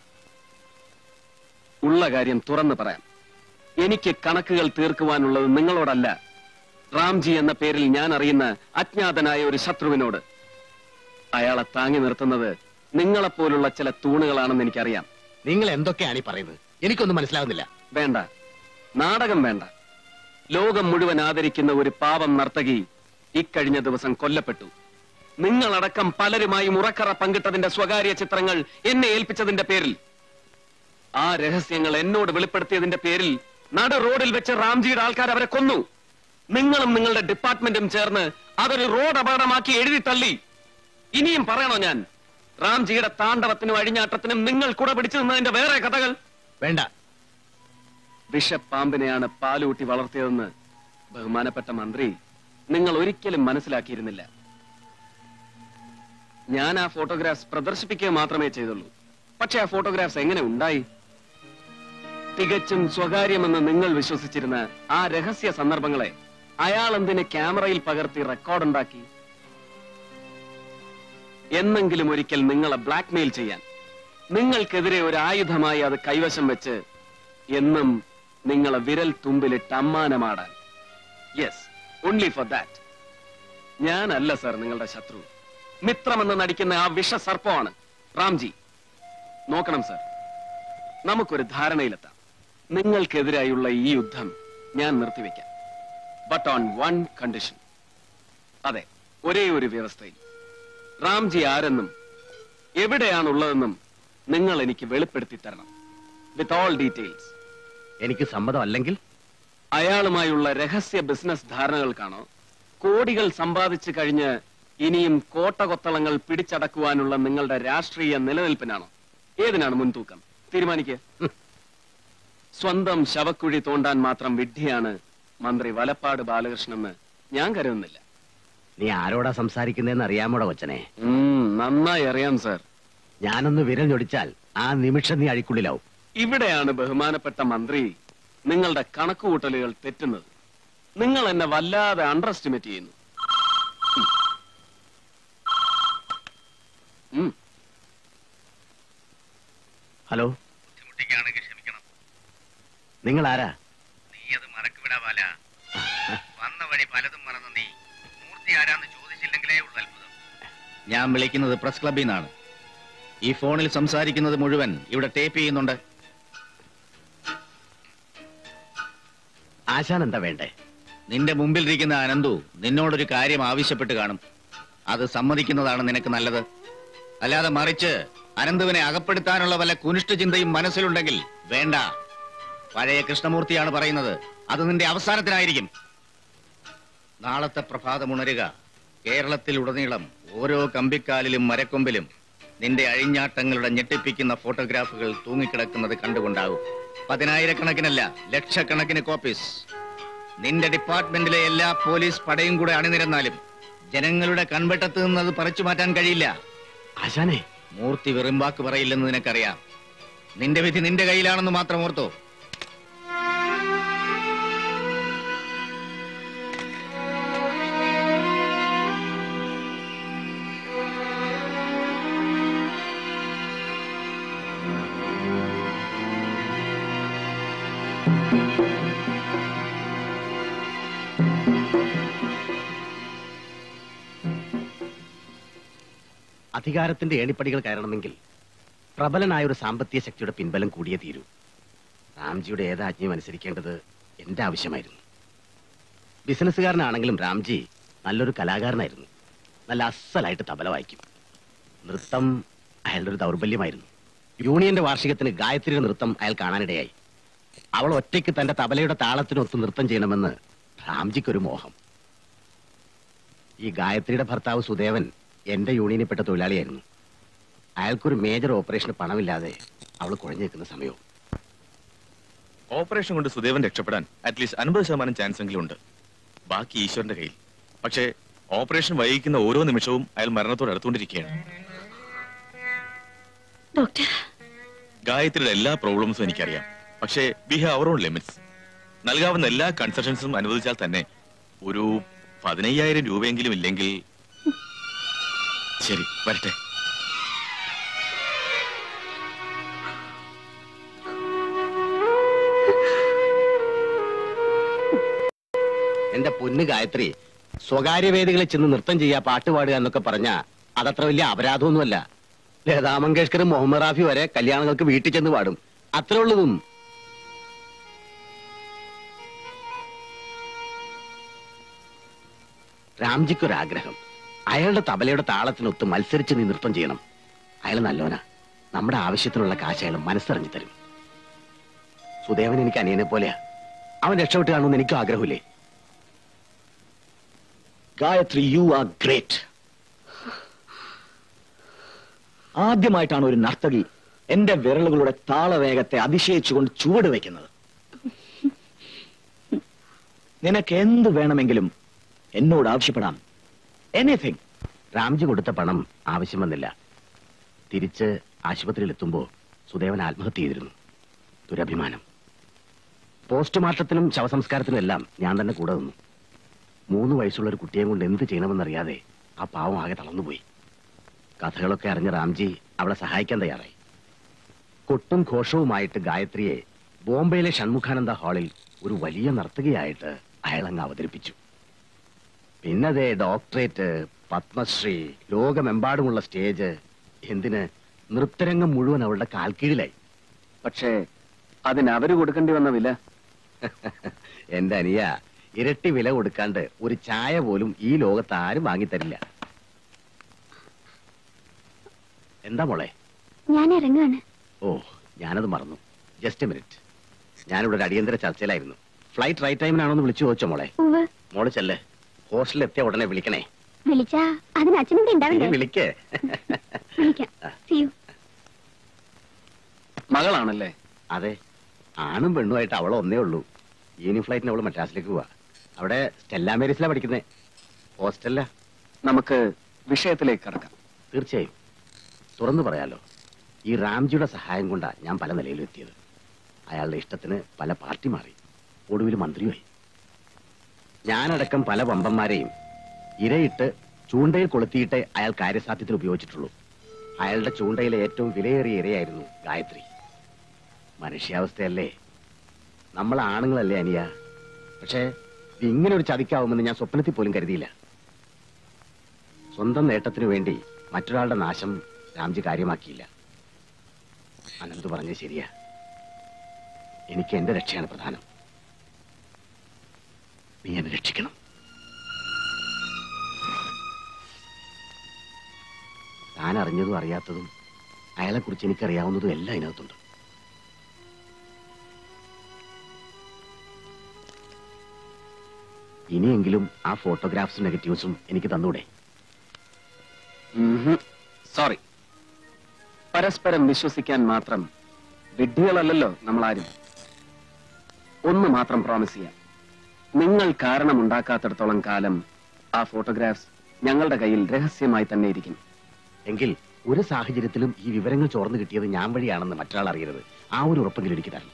ഉള്ള കാര്യം തുറന്നു പറയാം എനിക്ക് കണക്കുകൾ തീർക്കുവാനുള്ളത് നിങ്ങളോടല്ല റാംജി എന്ന പേരിൽ ഞാൻ അറിയുന്ന അജ്ഞാതനായ ഒരു ശത്രുവിനോട് അയാളെ താങ്ങി നിർത്തുന്നത് നിങ്ങളെപ്പോലുള്ള ചില തൂണുകളാണെന്ന് എനിക്കറിയാം
നിങ്ങൾ എന്തൊക്കെയാണ് ഈ പറയുന്നത് എനിക്കൊന്നും മനസ്സിലാവുന്നില്ല
വേണ്ട നാടകം വേണ്ട ലോകം മുഴുവൻ ആദരിക്കുന്ന ഒരു പാവം നർത്തകി ഇക്കഴിഞ്ഞ ദിവസം കൊല്ലപ്പെട്ടു നിങ്ങളടക്കം പലരുമായും ഉറക്കറ പങ്കിട്ടതിന്റെ സ്വകാര്യ ചിത്രങ്ങൾ എന്നെ ഏൽപ്പിച്ചതിന്റെ പേരിൽ ആ രഹസ്യങ്ങൾ എന്നോട് വെളിപ്പെടുത്തിയതിന്റെ പേരിൽ നട റോഡിൽ വെച്ച് റാംജിയുടെ ആൾക്കാർ അവരെ കൊന്നു നിങ്ങളും നിങ്ങളുടെ ഡിപ്പാർട്ട്മെന്റും ചേർന്ന് അതൊരു റോഡ് അപകടമാക്കി എഴുതി തള്ളി ഇനിയും പറയണോ ഞാൻ റാംജിയുടെ താണ്ഡവത്തിനും അഴിഞ്ഞാട്ടത്തിനും നിങ്ങൾ കുട പിടിച്ചു നിന്നതിന്റെ വേറെ കഥകൾ
വേണ്ട
വിഷപ്പാമ്പിനെയാണ് പാലൂട്ടി വളർത്തിയതെന്ന് ബഹുമാനപ്പെട്ട മന്ത്രി നിങ്ങൾ ഒരിക്കലും മനസ്സിലാക്കിയിരുന്നില്ല ഞാൻ ആ ഫോട്ടോഗ്രാഫ്സ് പ്രദർശിപ്പിക്കുക മാത്രമേ ചെയ്തുള്ളൂ പക്ഷെ ആ ഫോട്ടോഗ്രാഫ്സ് എങ്ങനെ ഉണ്ടായി തികച്ചും സ്വകാര്യമെന്ന് നിങ്ങൾ വിശ്വസിച്ചിരുന്ന ആ രഹസ്യ സന്ദർഭങ്ങളെ അയാൾ എന്തിന് ക്യാമറയിൽ പകർത്തി റെക്കോർഡുണ്ടാക്കി എന്നെങ്കിലും ഒരിക്കൽ നിങ്ങളെ ബ്ലാക്ക്മെയിൽ ചെയ്യാൻ നിങ്ങൾക്കെതിരെ ഒരു ആയുധമായി അത് കൈവശം വെച്ച് എന്നും നിങ്ങളെ വിരൽ തുമ്പിലിട്ട് അമ്മാനമാടാൻ യെസ് ഓൺലി ഫോർ ദാറ്റ് ഞാനല്ല സർ നിങ്ങളുടെ ശത്രു മിത്രമെന്ന് നടിക്കുന്ന ആ വിഷസർപ്പമാണ് റാംജി നോക്കണം സർ നമുക്കൊരു ധാരണയിലെത്താം നിങ്ങൾക്കെതിരായുള്ള ഈ യുദ്ധം ഞാൻ നിർത്തിവെക്കാം ബട്ട് ഓൺ വൺ കണ്ടീഷൻ അതെ ഒരേ ഒരു വ്യവസ്ഥയിൽ റാംജി ആരെന്നും എവിടെയാണുള്ളതെന്നും നിങ്ങൾ എനിക്ക് വെളിപ്പെടുത്തി തരണം വിത്ത് ഓൾ ഡീറ്റെയിൽസ്
എനിക്ക് സമ്മതം അല്ലെങ്കിൽ
അയാളുമായുള്ള രഹസ്യ ബിസിനസ് ധാരണകൾക്കാണോ കോടികൾ സമ്പാദിച്ചു കഴിഞ്ഞ് ഇനിയും കോട്ടകൊത്തളങ്ങൾ പിടിച്ചടക്കുവാനുള്ള നിങ്ങളുടെ രാഷ്ട്രീയ നിലനിൽപ്പിനാണോ ഏതിനാണ് മുൻതൂക്കം തീരുമാനിക്കുക സ്വന്തം ശവക്കുഴി തോണ്ടാൻ മാത്രം വിഡ്ഢിയാണ് മന്ത്രി വലപ്പാട് ബാലകൃഷ്ണൻ ഞാൻ കരുതുന്നില്ല
നീ ആരോടാ സംസാരിക്കുന്നതെന്ന് അറിയാമോടാ കൊച്ചനെ
ഉം, നന്നായി അറിയാം സർ
ഞാനൊന്ന് വിരൽ ഞൊടിച്ചാൽ ആ നിമിഷം നീ അഴിക്കുള്ളിലാവും
ഇവിടെയാണ് ബഹുമാനപ്പെട്ട മന്ത്രി നിങ്ങളുടെ കണക്കുകൂട്ടലുകൾ തെറ്റുന്നത് നിങ്ങൾ എന്നെ വല്ലാതെ അണ്ടർ എസ്റ്റിമേറ്റ് ചെയ്യുന്നു ഉം. ഉം.
ഹലോ
ബുദ്ധിമുട്ടിക്കാണെങ്കിൽ ക്ഷമിക്കണം
നിങ്ങൾ ആരാ
നീ അത് മറക്കുവിടാ ബാല വന്ന വഴി പലതും മറന്ന നീ മൂർത്തി ആരാന്ന് ചോദിച്ചില്ലെങ്കിലേ ഉള്ളു അത്ഭുതം
ഞാൻ വിളിക്കുന്നത് പ്രസ് ക്ലബിൽ നിന്നാണ് ഈ ഫോണിൽ സംസാരിക്കുന്നത് മുഴുവൻ ഇവിടെ ടേപ്പ് ചെയ്യുന്നുണ്ട്
ആശാൻ എന്താ വേണ്ടേ
നിന്റെ മുമ്പിലിരിക്കുന്ന അനന്തു നിന്നോടൊരു കാര്യം ആവശ്യപ്പെട്ട് കാണും അത് സമ്മതിക്കുന്നതാണ് നിനക്ക് നല്ലത് അല്ലാതെ മറിച്ച് അനന്തുവിനെ അകപ്പെടുത്താനുള്ള വല്ല കുനിഷ്ഠ ചിന്തയും മനസ്സിലുണ്ടെങ്കിൽ വേണ്ട പഴയ കൃഷ്ണമൂർത്തിയാണ് പറയുന്നത് അത് നിന്റെ അവസാനത്തിനായിരിക്കും നാളത്തെ പ്രഭാതമുണരുക കേരളത്തിൽ ഉടനീളം ഓരോ കമ്പിക്കാലിലും മരക്കൊമ്പിലും നിന്റെ അഴിഞ്ഞാട്ടങ്ങളുടെ ഞെട്ടിപ്പിക്കുന്ന ഫോട്ടോഗ്രാഫുകൾ തൂങ്ങിക്കിടക്കുന്നത് കണ്ടുകൊണ്ടാകും പതിനായിരക്കണക്കിനല്ല ലക്ഷക്കണക്കിന് കോപ്പീസ് നിന്റെ ഡിപ്പാർട്ട്മെന്റിലെ എല്ലാ പോലീസ് പടയും കൂടെ അണിനിരന്നാലും ജനങ്ങളുടെ കൺവെട്ടത്ത് നിന്ന് അത് പറിച്ചു മാറ്റാൻ കഴിയില്ല
ആശാനെ
മൂർത്തി വെറുമ്പാക്ക് പറയില്ലെന്ന് നിനക്കറിയാം നിന്റെ വിധി നിന്റെ കയ്യിലാണെന്ന് മാത്രം ഓർത്തോ അധികാരത്തിന്റെ ഏണിപ്പടികൾ കയറണമെങ്കിൽ പ്രബലനായ ഒരു സാമ്പത്തിക ശക്തിയുടെ പിൻബലം കൂടിയേ തീരൂ രാംജിയുടെ ഏതാജ്ഞയും അനുസരിക്കേണ്ടത് എന്റെ ആവശ്യമായിരുന്നു ബിസിനസ്സുകാരനാണെങ്കിലും രാംജി നല്ലൊരു കലാകാരനായിരുന്നു നല്ല അസലായിട്ട് തബല വായിക്കും നൃത്തം അയാളുടെ ഒരു ദൗർബല്യമായിരുന്നു യൂണിയന്റെ വാർഷികത്തിന് ഗായത്രിയുടെ നൃത്തം അയാൾ കാണാനിടയായി അവൾ ഒറ്റയ്ക്ക് തന്റെ തബലയുടെ താളത്തിനൊത്ത് നൃത്തം ചെയ്യണമെന്ന് രാംജിക്കൊരു മോഹം ഈ ഗായത്രിയുടെ ഭർത്താവ് സുദേവൻ എന്റെ യൂണിയനിൽപ്പെട്ട തൊഴിലാളിയായിരുന്നു അയാൾക്കൊരു മേജർ ഓപ്പറേഷന് പണമില്ലാതെ അവൾ കുഴഞ്ഞു നിൽക്കുന്ന സമയവും
ഓപ്പറേഷൻ കൊണ്ട് സുദേവൻ രക്ഷപ്പെടാൻ അറ്റ്ലീസ്റ്റ് അൻപത് ശതമാനം ചാൻസ് എങ്കിലും ഉണ്ട് ബാക്കി ഈശ്വരന്റെ കയ്യിൽ പക്ഷേ ഓപ്പറേഷൻ വൈകിക്കുന്ന ഓരോ നിമിഷവും അയാൾ മരണത്തോട് അടുത്തുകൊണ്ടിരിക്കുകയാണ്
ഡോക്ടർ
ഗായത്രിയുടെ എല്ലാ പ്രോബ്ലംസും എനിക്കറിയാം പക്ഷേ we have our own limits നൽകാവുന്ന എല്ലാ കൺസെഷൻസും അനുവദിച്ചാൽ തന്നെ ഒരു പതിനയ്യായിരം രൂപയെങ്കിലും ഇല്ലെങ്കിൽ ശരി വരട്ടെ
എന്റെ പൊന്ന് ഗായത്രി സ്വകാര്യ വേദികളിൽ ചെന്ന് നൃത്തം ചെയ്യാ പാട്ട് പാടുക എന്നൊക്കെ പറഞ്ഞ അതത്ര വലിയ അപരാധമൊന്നുമല്ല ലതാ മങ്കേഷ്കറും മുഹമ്മദ് റാഫി വരെ കല്യാണങ്ങൾക്ക് വീട്ടിൽ ചെന്ന് പാടും അത്രേ ഉള്ളതും രാംജിക്കൊരാഗ്രഹം അയാളുടെ തബലയുടെ താളത്തിനൊത്ത് മത്സരിച്ച് നീ നൃത്തം ചെയ്യണം അയാൾ നല്ലോനാ നമ്മുടെ ആവശ്യത്തിനുള്ള കാശ് അയാൾ മനസ്സറിഞ്ഞു തരും സുദേവൻ എനിക്ക് അനിയനെ പോലെയാ അവൻ രക്ഷപ്പെട്ട് കാണുമെന്ന് എനിക്കും ആഗ്രഹമില്ലേ
ഗായത്രി യു ആർ ഗ്രേറ്റ് ആദ്യമായിട്ടാണ് ഒരു നർത്തകി എന്റെ വിരലുകളുടെ താളവേഗത്തെ അതിശയിച്ചുകൊണ്ട് ചുവട് വയ്ക്കുന്നത് നിനക്ക് എന്ത് വേണമെങ്കിലും എന്നോട് ആവശ്യപ്പെടാം എനിത്തിങ്
രാംജി കൊടുത്ത പണം ആവശ്യം വന്നില്ല തിരിച്ച് ആശുപത്രിയിൽ എത്തുമ്പോൾ സുദേവൻ ആത്മഹത്യ ചെയ്തിരുന്നു ദുരഭിമാനം പോസ്റ്റ്മോർട്ടത്തിനും ശവസംസ്കാരത്തിനും എല്ലാം ഞാൻ തന്നെ കൂടെ നിന്നു മൂന്ന് വയസ്സുള്ള ഒരു കുട്ടിയെ കൊണ്ട് എന്ത് ചെയ്യണമെന്നറിയാതെ ആ പാവം ആകെ തളർന്നുപോയി കഥകളൊക്കെ അറിഞ്ഞ രാംജി അവളെ സഹായിക്കാൻ തയ്യാറായി കൊട്ടും ഘോഷവുമായിട്ട് ഗായത്രിയെ ബോംബെയിലെ ഷൺമുഖാനന്ദ ഹാളിൽ ഒരു വലിയ നർത്തകിയായിട്ട് അയാൾ അങ്ങ് അവതരിപ്പിച്ചു പിന്നതേ ഡോക്ടറേറ്റ് പത്മശ്രീ ലോകമെമ്പാടുമുള്ള സ്റ്റേജ് എന്തിന് നൃത്തരംഗം മുഴുവൻ അവളുടെ കാൽക്കീഴിലായി
പക്ഷേ അതിന് അവര് കൊടുക്കേണ്ടി വന്ന വില
എന്റെ അനിയ ഇരട്ടി വില കൊടുക്കാണ്ട് ഒരു ചായ പോലും ഈ ലോകത്ത് ആരും വാങ്ങിത്തരില്ല എന്താ മോളെ
ഞാൻ ഇറങ്ങാണ്
ഓ ഞാനത് മറന്നു ജസ്റ്റ് മിനിറ്റ് ഞാനിവിടെ ഒരു അടിയന്തര ചർച്ചയിലായിരുന്നു ഫ്ലൈറ്റ് റൈറ്റ് ടൈമിനാണോന്ന് വിളിച്ചു ചോദിച്ചോ മോളെ
ഉവ്
മോള് ചെല്ലേ ഹോസ്റ്റലിൽ എത്തിയ ഉടനെ വിളിക്കണേ
വിളിച്ചാ അതിന് അച്ഛനും കൂടി
നീ
ഉണ്ടാവണ്ടേ
വിളിക്കേ
വിളിക്കാം See you.
മകളാണല്ലേ
അതെ ആണും പെണ്ണുമായിട്ട് അവൾ ഒന്നേ ഉള്ളൂ ഈവനിങ് ഫ്ലൈറ്റിന് അവള് മദ്രാസിലേക്ക് പോവാ അവിടെ സ്റ്റെല്ല മേരീസിലാ പഠിക്കുന്നേ ഹോസ്റ്റലിലാ
നമുക്ക് വിഷയത്തിലേക്ക് കടക്കാം
തീർച്ചയായും തുറന്നു പറയാലോ ഈ റാംജിയുടെ സഹായം കൊണ്ടാ ഞാൻ പല നിലയിലും എത്തിയത് അയാളുടെ ഇഷ്ടത്തിന് പല പാർട്ടി മാറി ഒടുവിൽ മന്ത്രിയായി ഞാനടക്കം പല വമ്പന്മാരെയും ഇരയിട്ട് ചൂണ്ടയിൽ കൊളുത്തിയിട്ടേ അയാൾ കാര്യസാധ്യത്തിന് ഉപയോഗിച്ചിട്ടുള്ളൂ അയാളുടെ ചൂണ്ടയിലെ ഏറ്റവും വിലയേറിയ ഇരയായിരുന്നു ഗായത്രി മനുഷ്യാവസ്ഥയല്ലേ നമ്മൾ ആണുങ്ങളല്ലേ അനിയ പക്ഷേ ഇത് ഇങ്ങനെ ഒരു ചതിക്കാവുമെന്ന് ഞാൻ സ്വപ്നത്തിൽ പോലും കരുതിയില്ല സ്വന്തം നേട്ടത്തിനു വേണ്ടി മറ്റൊരാളുടെ നാശം രാംജി കാര്യമാക്കിയില്ല അനന്ത് പറഞ്ഞത് ശരിയാ എനിക്ക് എന്റെ രക്ഷയാണ് പ്രധാനം നീ എന്നെ രക്ഷിക്കണം താൻ അറിഞ്ഞതും അറിയാത്തതും അയാളെക്കുറിച്ച് എനിക്കറിയാവുന്നതും എല്ലാം ഇതിനകത്തുണ്ട് ഇനിയെങ്കിലും ആ ഫോട്ടോഗ്രാഫ്സും നെഗറ്റീവ്സും എനിക്ക് തന്നൂടെ
സോറി പരസ്പരം വിശ്വസിക്കാൻ മാത്രം വിഡ്ഢികളല്ലല്ലോ നമ്മളാരും ഒന്ന് മാത്രം പ്രോമിസ് ചെയ്യാം നിങ്ങൾ കാരണമുണ്ടാക്കാത്തിടത്തോളം കാലം ആ ഫോട്ടോഗ്രാഫ്സ് ഞങ്ങളുടെ കയ്യിൽ രഹസ്യമായി തന്നെ ഇരിക്കും
എങ്കിൽ ഒരു സാഹചര്യത്തിലും ഈ വിവരങ്ങൾ ചോർന്നു കിട്ടിയത് ഞാൻ വഴിയാണെന്ന് മറ്റൊരാൾ അറിയരുത് ആ ഒരു ഉറപ്പെങ്കിലും എനിക്ക് തരണം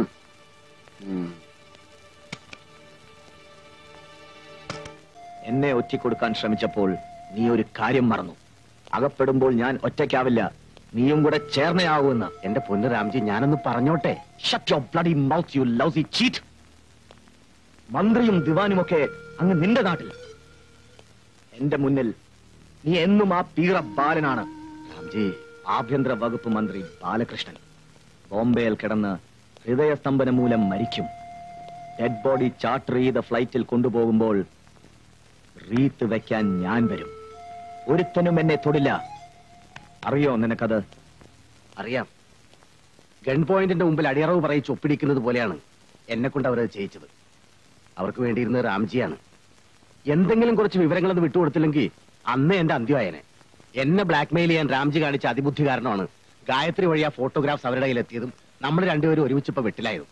എന്നെ ഒറ്റിക്കൊടുക്കാൻ ശ്രമിച്ചപ്പോൾ നീ ഒരു കാര്യം മറന്നു അകപ്പെടുമ്പോൾ ഞാൻ ഒറ്റയ്ക്കാവില്ല നീയും കൂടെ ചേർന്നയാകുമെന്ന്
എന്റെ പൊന്നു രാംജി ഞാനൊന്ന് പറഞ്ഞോട്ടെ
shut your bloody mouth you lousy cheat
മന്ത്രിയും ദിവാനുമൊക്കെ അങ്ങ് നിന്റെ നാട്ടിൽ എന്റെ മുന്നിൽ നീ എന്നും ആ പീറ ബാലനാണ് രാംജി ആഭ്യന്തര വകുപ്പ് മന്ത്രി ബാലകൃഷ്ണൻ ബോംബെയിൽ കിടന്ന് ഹൃദയസ്തംഭനം മൂലം മരിക്കും ഡെഡ് ബോഡി ചാർട്ടർ ചെയ്ത ഫ്ലൈറ്റിൽ കൊണ്ടുപോകുമ്പോൾ റീത്ത് വെക്കാൻ ഞാൻ വരും ഒരുത്തനും എന്നെ തൊടില്ല അറിയോ നിനക്കത്
അറിയാം ഗൺ പോയിന്റിന്റെ മുമ്പിൽ അടിയറവ് പറയിച്ച് ഒപ്പിടിക്കുന്നത് പോലെയാണ് എന്നെ കൊണ്ട് അവരത് ചെയ്യിച്ചത് അവർക്ക് വേണ്ടിയിരുന്നത് രാംജിയാണ് എന്തെങ്കിലും കുറച്ച് വിവരങ്ങളൊന്നും വിട്ടുകൊടുത്തില്ലെങ്കിൽ അന്ന് എന്റെ അന്ത്യമായനെ എന്നെ ബ്ലാക്ക്മെയിൽ ചെയ്യാൻ രാംജി കാണിച്ച അതിബുദ്ധി കാരണമാണ് ഗായത്രി വഴി ആ ഫോട്ടോഗ്രാഫ്സ് അവരുടെ കയ്യിലെത്തിയതും നമ്മൾ രണ്ടുപേരും ഒരുമിച്ചിപ്പോ വെട്ടിലായതും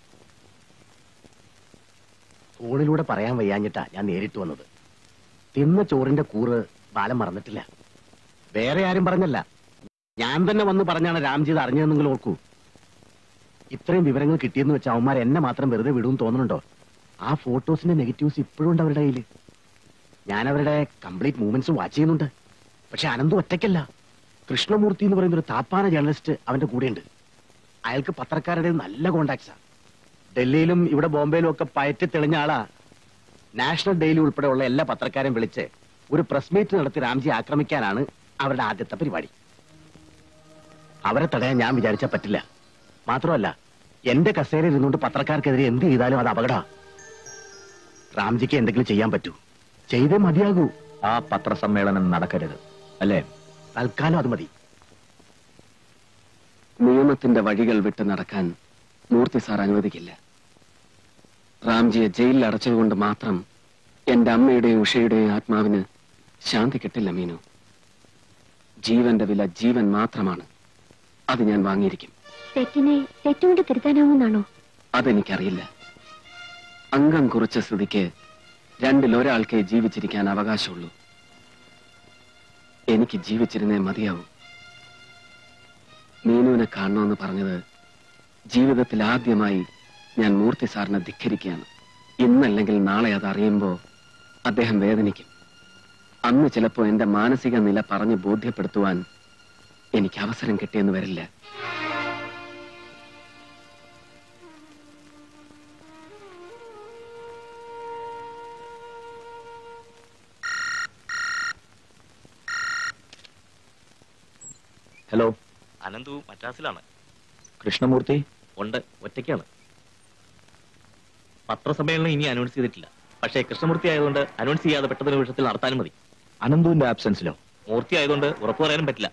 ഫോണിലൂടെ പറയാൻ വയ്യാഞ്ഞിട്ടാ ഞാൻ നേരിട്ട് വന്നത് തിന്ന ചോറിന്റെ കൂറ് ബാലം മറന്നിട്ടില്ല വേറെ ആരും പറഞ്ഞല്ല ഞാൻ തന്നെ വന്ന് പറഞ്ഞാണ് രാംജി ഇത് അറിഞ്ഞതെന്ന് നിങ്ങൾ ഓർക്കൂ ഇത്രയും വിവരങ്ങൾ കിട്ടിയെന്ന് വെച്ച അവന്മാർ എന്നെ മാത്രം വെറുതെ വിടുമെന്ന് തോന്നുന്നുണ്ടോ ആ ഫോട്ടോസിന്റെ നെഗറ്റീവ്സ് ഇപ്പോഴും ഉണ്ട് അവരുടെ കയ്യിൽ ഞാൻ അവരുടെ കംപ്ലീറ്റ് മൂവ്മെന്റ്സ് വാച്ച് ചെയ്യുന്നുണ്ട് പക്ഷെ അനന്തു ഒറ്റയ്ക്കല്ല കൃഷ്ണമൂർത്തി എന്ന് പറയുന്ന ഒരു താപ്പാന ജേർണലിസ്റ്റ് അവന്റെ കൂടെയുണ്ട് അയാൾക്ക് പത്രക്കാരുടെ നല്ല കോണ്ടാക്ട്സാ ഡൽഹിയിലും ഇവിടെ ബോംബെയിലും ഒക്കെ പയറ്റി തെളിഞ്ഞ ആളാ നാഷണൽ ഡെയിലി ഉൾപ്പെടെയുള്ള എല്ലാ പത്രക്കാരെയും വിളിച്ച് ഒരു പ്രസ് മീറ്റ് നടത്തി രാംജി ആക്രമിക്കാനാണ് അവരുടെ ആദ്യത്തെ പരിപാടി അവരെ തടയാൻ ഞാൻ വിചാരിച്ചാൽ പറ്റില്ല മാത്രമല്ല എന്റെ കസേരയിൽ ഇരുന്നുകൊണ്ട് പത്രക്കാർക്കെതിരെ എന്ത് ചെയ്താലും അത് അപകട റാംജിക്ക് എന്തെങ്കിലും ചെയ്യാൻ പറ്റൂ ചെയ്തേ മതിയാകൂ
ആ പത്രസമ്മേളനം നടക്കരുത് അല്ലേ
തൽക്കാലം അത് മതി
നിയമത്തിന്റെ വഴികൾ വിട്ട് നടക്കാൻ മൂർത്തി സാർ അനുവദിക്കില്ല റാംജിയെ ജയിലിൽ അടച്ചതുകൊണ്ട് മാത്രം എന്റെ അമ്മയുടെയും ഉഷയുടെയും ആത്മാവിന് ശാന്തി കിട്ടില്ല മീനു ജീവന്റെ വില ജീവൻ മാത്രമാണ് അത് ഞാൻ വാങ്ങിയിരിക്കും
തെറ്റിനെ തെറ്റുകൊണ്ട് തിരുത്താനാവുമെന്നാണോ
അതെനിക്കറിയില്ല അംഗം കുറിച്ച സ്ഥിതിക്ക് രണ്ടിൽ ഒരാൾക്കേ ജീവിച്ചിരിക്കാൻ അവകാശമുള്ളൂ എനിക്ക് ജീവിച്ചിരുന്നേ മതിയാവൂ മീനുവിനെ കാണണമെന്ന് പറഞ്ഞത് ജീവിതത്തിൽ ആദ്യമായി ഞാൻ മൂർത്തി സാറിനെ ധിക്കരിക്കുകയാണ് ഇന്നല്ലെങ്കിൽ നാളെ അത് അറിയുമ്പോ അദ്ദേഹം വേദനിക്കും അന്ന് ചിലപ്പോ എന്റെ മാനസിക നില പറഞ്ഞ് ബോധ്യപ്പെടുത്തുവാൻ എനിക്ക് അവസരം കിട്ടിയെന്ന് വരില്ല
ഹലോ
അനന്തു മദ്രാസിലാണ്
കൃഷ്ണമൂർത്തി
ഉണ്ട് ഒറ്റയ്ക്കാണ് പത്രസമ്മേളനം ഇനി അനൗൺസ് ചെയ്തിട്ടില്ല പക്ഷേ കൃഷ്ണമൂർത്തി ആയതുകൊണ്ട് അനൗൺസ് ചെയ്യാതെ പെട്ടെന്ന് നിമിഷത്തിൽ നടത്താനും മതി
അനന്തുവിന്റെ ആബ്സെൻസിലോ
മൂർത്തി ആയതുകൊണ്ട് ഉറപ്പു പറയാനും പറ്റില്ല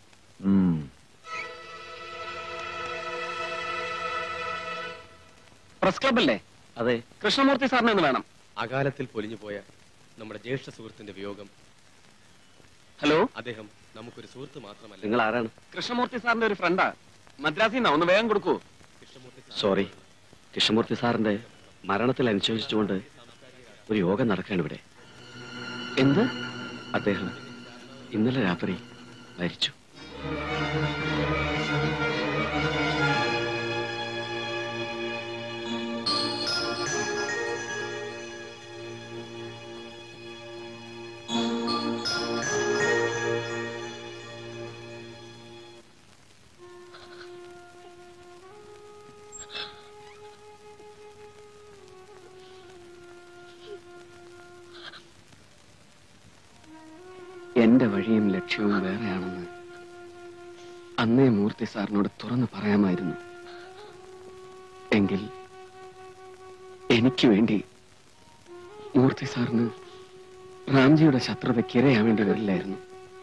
പ്രസ് ക്ലബ് അല്ലേ
അതെ
കൃഷ്ണമൂർത്തി സാറിനെ ഒന്ന് വേണം
അകാലത്തിൽ പൊലിഞ്ഞുപോയ നമ്മുടെ ജ്യേഷ്ഠ സുഹൃത്തിന്റെ വിയോഗം
ഹലോ
അദ്ദേഹം നമുക്കൊരു സുഹൃത്ത് മാത്രമല്ല
നിങ്ങൾ ആരാണ് കൃഷ്ണമൂർത്തി സാറിന്റെ ഒരു ഫ്രണ്ടാ മദ്രാസിൽ നിന്നാ ഒന്ന് വേഗം കൊടുക്കൂ സോറി കൃഷ്ണമൂർത്തി സാറിന്റെ മരണത്തിൽ അനുശോചിച്ചുകൊണ്ട് ഒരു യോഗം നടക്കുകയാണ് ഇവിടെ എന്ത് അദ്ദേഹം ഇന്നലെ രാത്രി മരിച്ചു എന്റെ വഴിയും ലക്ഷ്യവും വേറെയാണെന്ന് അന്നേ മൂർത്തി സാറിനോട് തുറന്നു പറയാമായിരുന്നു എങ്കിൽ എനിക്ക് വേണ്ടി മൂർത്തി സാറിന് റാംജിയുടെ ശത്രുതയ്ക്ക് ഇരയാവേണ്ടി വരില്ലായിരുന്നു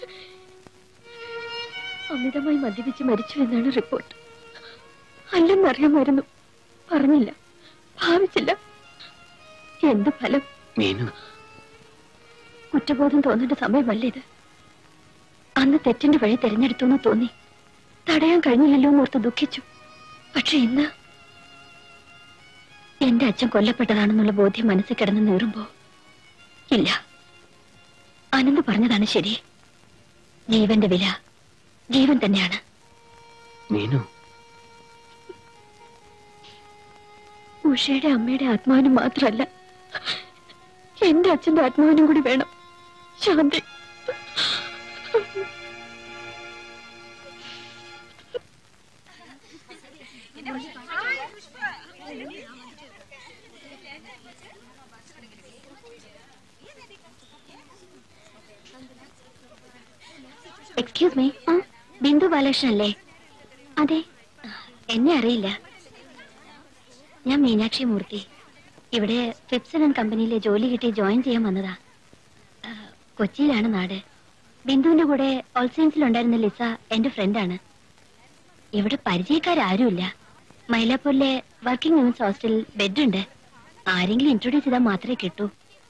അമിതമായി മദ്യപിച്ച് മരിച്ചു എന്നാണ് റിപ്പോർട്ട് അല്ലെന്നറിയാമായിരുന്നു പറഞ്ഞില്ല ഭാവിച്ചില്ല എന്ത് ഫലം
മീനു
കുറ്റബോധം തോന്നേണ്ട സമയമല്ല ഇത് അന്ന് തെറ്റിന്റെ വഴി തിരഞ്ഞെടുത്തു എന്ന് തോന്നി തടയാൻ കഴിഞ്ഞില്ലല്ലോ എന്നോർത്ത് ദുഃഖിച്ചു പക്ഷെ ഇന്ന് എന്റെ അച്ഛൻ കൊല്ലപ്പെട്ടതാണെന്നുള്ള ബോധ്യം മനസ്സിൽ കിടന്ന് നീറുമ്പോ ഇല്ല അനന്ത് പറഞ്ഞതാണ് ശരി ജീവന്റെ വില ജീവൻ തന്നെയാണ്
മീനു
ഉഷയുടെ അമ്മയുടെ ആത്മാവിനും മാത്രമല്ല എന്റെ അച്ഛന്റെ ആത്മാവിനും കൂടി വേണം ശാന്തി എക്സ്ക്യൂസ് മീ ആ ബിന്ദു ബാലകൃഷ്ണൻ അല്ലേ അതെ എന്നെ അറിയില്ല ഞാൻ മീനാക്ഷി മൂർത്തി ഇവിടെ ഫിപ്സൺ ആൻഡ് കമ്പനിയിലെ ജോലി കിട്ടി ജോയിൻ ചെയ്യാൻ വന്നതാ ആ, കൊച്ചിയിലാണ് നാട് ബിന്ദുവിന്റെ കൂടെ ഓൾസൈൻസിലുണ്ടായിരുന്ന ലിസ എന്റെ ഫ്രണ്ടാണ് ഇവിടെ പരിചയക്കാരാരുമില്ല മൈലാപ്പൂരിലെ വർക്കിംഗ് വിമൻസ് ഹോസ്റ്റലിൽ ബെഡുണ്ട് ആരെങ്കിലും ഇൻട്രൊഡ്യൂസ് ചെയ്താൽ മാത്രമേ കിട്ടൂ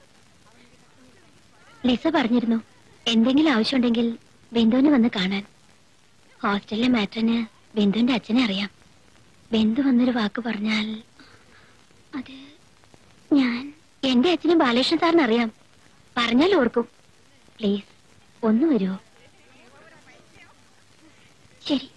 ലിസ പറഞ്ഞിരുന്നു എന്തെങ്കിലും ആവശ്യമുണ്ടെങ്കിൽ ബിന്ദുവിനെ വന്ന് കാണാൻ ഹോസ്റ്റലിലെ മാറ്ററിന് ബിന്ദുവിന്റെ അച്ഛനെ അറിയാം ബിന്ദു വന്നൊരു വാക്ക് പറഞ്ഞാൽ അത് ഞാൻ എന്റെ അച്ഛനും ബാലകൃഷ്ണൻ സാറിന് അറിയാം പറഞ്ഞാൽ ഓർക്കും പ്ലീസ് ഒന്ന് വരുമോ ശരി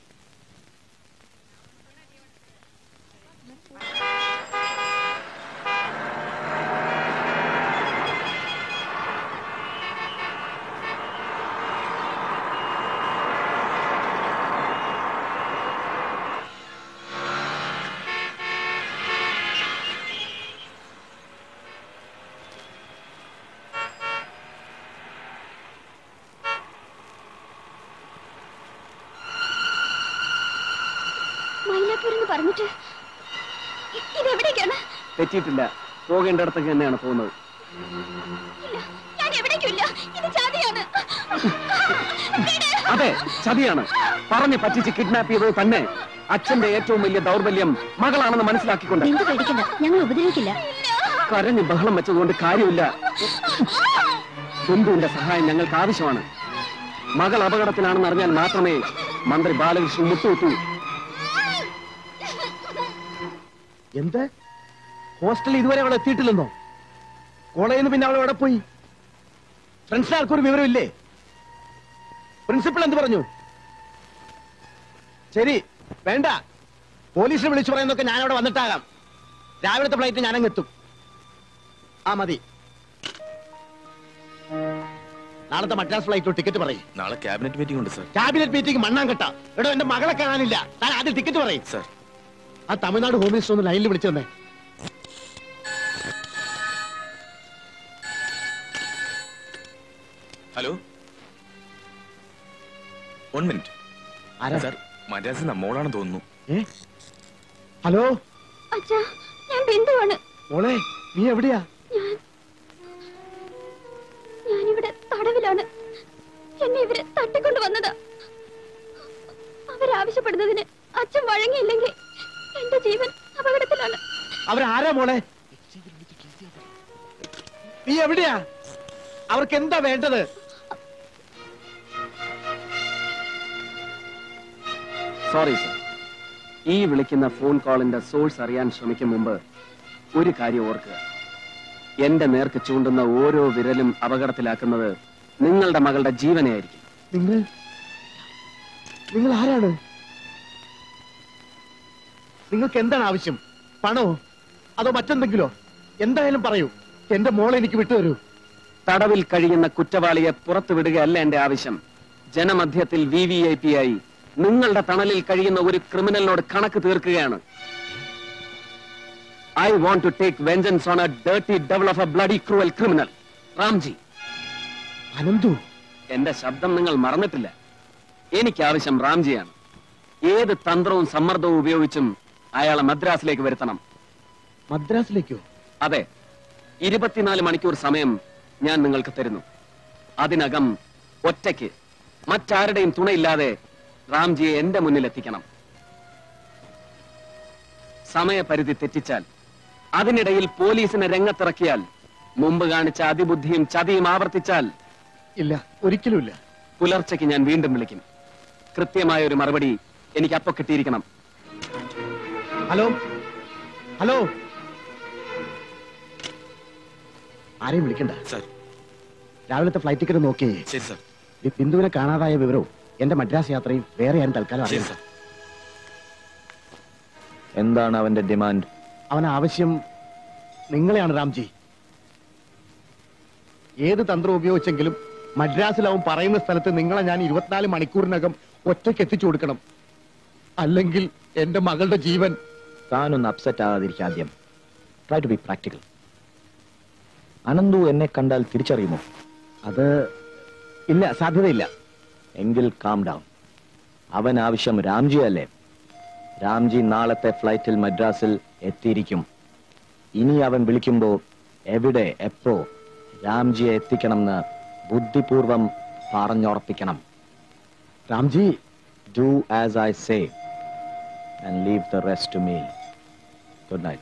മൈലാപ്പൂർ എന്ന് പറഞ്ഞിട്ട് ഇ- ഇതെവിടേക്കാണ്
തെറ്റിയിട്ടില്ല പോകേണ്ടിടത്തേക്ക് തന്നെയാണ് പോകുന്നത്
ഞാൻ എവിടേക്കില്ല ഇത് ചതിയാണ്
അതെ ചതിയാണ് പറഞ്ഞ് പറ്റിച്ച് കിഡ്നാപ്പ് ചെയ്തത് തന്നെ അച്ഛന്റെ ഏറ്റവും വലിയ ദൗർബല്യം മകളാണെന്ന് മനസ്സിലാക്കിക്കൊണ്ട്
ബിന്ദു പേടിക്കണ്ട ഞങ്ങൾ ഉപദ്രവിക്കില്ല
കരഞ്ഞ് ബഹളം വെച്ചതുകൊണ്ട് കാര്യമില്ല ബിന്ദുവിന്റെ സഹായം ഞങ്ങൾക്ക് ആവശ്യമാണ് മകൾ അപകടത്തിലാണെന്ന് അറിഞ്ഞാൽ മാത്രമേ മന്ത്രി ബാലകൃഷ്ണൻ മുട്ടുവിട്ടു
എന്ത് ഹോസ്റ്റലിൽ ഇതുവരെ അവൾ എത്തിയിട്ടില്ലെന്നോ കോളേജിൽ നിന്ന് പിന്നെ അവൾ എവിടെ പോയി ഫ്രണ്ട്സിന് ആർക്കൊരു വിവരമില്ലേ പ്രിൻസിപ്പൾ എന്ത് പറഞ്ഞു ശരി വേണ്ട പോലീസിനെ വിളിച്ചു പറയുന്നൊക്കെ ഞാൻ അവിടെ വന്നിട്ടാകാം രാവിലത്തെ ഫ്ലൈറ്റ് ഞാനങ്ങ് എത്തും ആ മതി നാളത്തെ മദ്രാസ് ഫ്ലൈറ്റ് ടിക്കറ്റ് പറയും
നാളെ ക്യാബിനറ്റ് മീറ്റിംഗ് ഉണ്ട് സർ
ക്യാബിനറ്റ് മീറ്റിംഗ് മണ്ണാൻ കെട്ട എടോ എന്റെ മകളെ കാണാനില്ല താൻ ആദ്യം ടിക്കറ്റ് പറയും
സർ
ആ തമിഴ്നാട് ഹോം മിനിസ്റ്റർ ഒന്ന് ലൈനിൽ വിളിച്ചു തന്നെ
ഹലോ വൺ മിനിറ്റ്
ആരാ?
സർ മദ്രാസ് നമ്മോടാണെന്ന് തോന്നുന്നു
ഹലോ
അച്ഛാ ഞാൻ ബിന്ദുവാണ്
മോളെ നീ എവിടെയാ
ഞാൻ ഞാനിവിടെ തടവിലാണ് എന്നെ ഇവര് തട്ടിക്കൊണ്ട് വന്നതാ അവരാവശ്യപ്പെടുന്നതിന് അച്ഛൻ വഴങ്ങിയില്ലെങ്കിൽ എന്റെ ജീവൻ അപകടത്തിലാണ്
അവരാരാ മോളെ നീ എവിടെയാ അവർക്ക് എന്താ വേണ്ടത്
സോറി സർ ഈ വിളിക്കുന്ന ഫോൺ കോളിന്റെ സോഴ്സ് അറിയാൻ ശ്രമിക്കും മുമ്പ് ഒരു കാര്യം ഓർക്കുക എന്റെ നേർക്ക് ചൂണ്ടുന്ന ഓരോ വിരലും അപകടത്തിലാക്കുന്നത് നിങ്ങളുടെ മകളുടെ ജീവനെയായിരിക്കും
നിങ്ങൾ നിങ്ങൾ ആരാണ് നിങ്ങൾക്ക് എന്താണ് ആവശ്യം പണോ അതോ മറ്റെന്തെങ്കിലോ എന്തായാലും പറയൂ എന്റെ മോളെ എനിക്ക് വിട്ടുതരൂ
തടവിൽ കഴിയുന്ന കുറ്റവാളിയെ പുറത്തു വിടുകയല്ല എന്റെ ആവശ്യം ജനമധ്യത്തിൽ വി വി ഐ പി ആയി നിങ്ങളുടെ തണലിൽ കഴിയുന്ന ഒരു ക്രിമിനലിനോട് കണക്ക് തീർക്കുകയാണ് I want to take vengeance on a dirty double of a bloody cruel criminal Ramji
Ananthu
എന്റെ ശബ്ദം നിങ്ങൾ മറന്നിട്ടില്ല എനിക്ക് ആവശ്യം റാംജിയാണ് ഏത് തന്ത്രവും സമ്മർദ്ദവും ഉപയോഗിച്ചും അയാളെ മദ്രാസിലേക്ക് വരുത്തണം
മദ്രാസിലേക്കോ
അതെ ഇരുപത്തിനാല് മണിക്കൂർ സമയം ഞാൻ നിങ്ങൾക്ക് തരുന്നു അതിനകം ഒറ്റയ്ക്ക് മറ്റാരുടെയും തുണയില്ലാതെ റാംജിയെ എന്റെ മുന്നിൽ എത്തിക്കണം സമയപരിധി തെറ്റിച്ചാൽ അതിനിടയിൽ പോലീസിനെ രംഗത്തിറക്കിയാൽ മുമ്പ് കാണിച്ച അതിബുദ്ധിയും ചതിയും ആവർത്തിച്ചാൽ
ഇല്ല ഒരിക്കലുമില്ല
പുലർച്ചയ്ക്ക് ഞാൻ വീണ്ടും വിളിക്കും കൃത്യമായ ഒരു മറുപടി എനിക്ക് അപ്പൊ കിട്ടിയിരിക്കണം
ഹലോ ഹലോ ആരെയും വിളിക്കണ്ട
സർ
രാവിലത്തെ ഫ്ലൈറ്റ് ടിക്കറ്റ് നോക്കിയേ
ശരി സർ
ഈ ബിന്ദുവിനെ കാണാതായ വിവരവും എന്റെ മദ്രാസ് യാത്രയും വേറെ ഞാൻ തൽക്കാലം
ശരി
അറിയാം
സർ
എന്താണ് അവന്റെ ഡിമാൻഡ്
അവൻ ആവശ്യം നിങ്ങളെയാണ് രാംജി ഏത് തന്ത്രം ഉപയോഗിച്ചെങ്കിലും മദ്രാസിൽ അവൻ പറയുന്ന സ്ഥലത്ത് നിങ്ങളെ ഞാൻ ഇരുപത്തിനാല് മണിക്കൂറിനകം ഒറ്റയ്ക്ക് എത്തിച്ചു കൊടുക്കണം അല്ലെങ്കിൽ എന്റെ മകളുടെ ജീവൻ
താനൊന്ന് അപ്സെറ്റ് ആകാതിരിക്കുക ആദ്യം try to be practical Ananthu എന്നെ കണ്ടാൽ തിരിച്ചറിയുമോ
അത് ഇല്ല സാധ്യതയില്ല
എങ്കിൽ കാം ഡൗൺ അവൻ ആവശ്യം രാംജി അല്ലേ രാംജി നാളത്തെ ഫ്ലൈറ്റിൽ മദ്രാസിൽ എത്തിയിരിക്കും ഇനി അവൻ വിളിക്കുമ്പോ എവിടെ എപ്പോ രാംജിയെ എത്തിക്കണമെന്ന് ബുദ്ധിപൂർവം പറഞ്ഞുറപ്പിക്കണം Ramji do as I say and leave the rest to me good night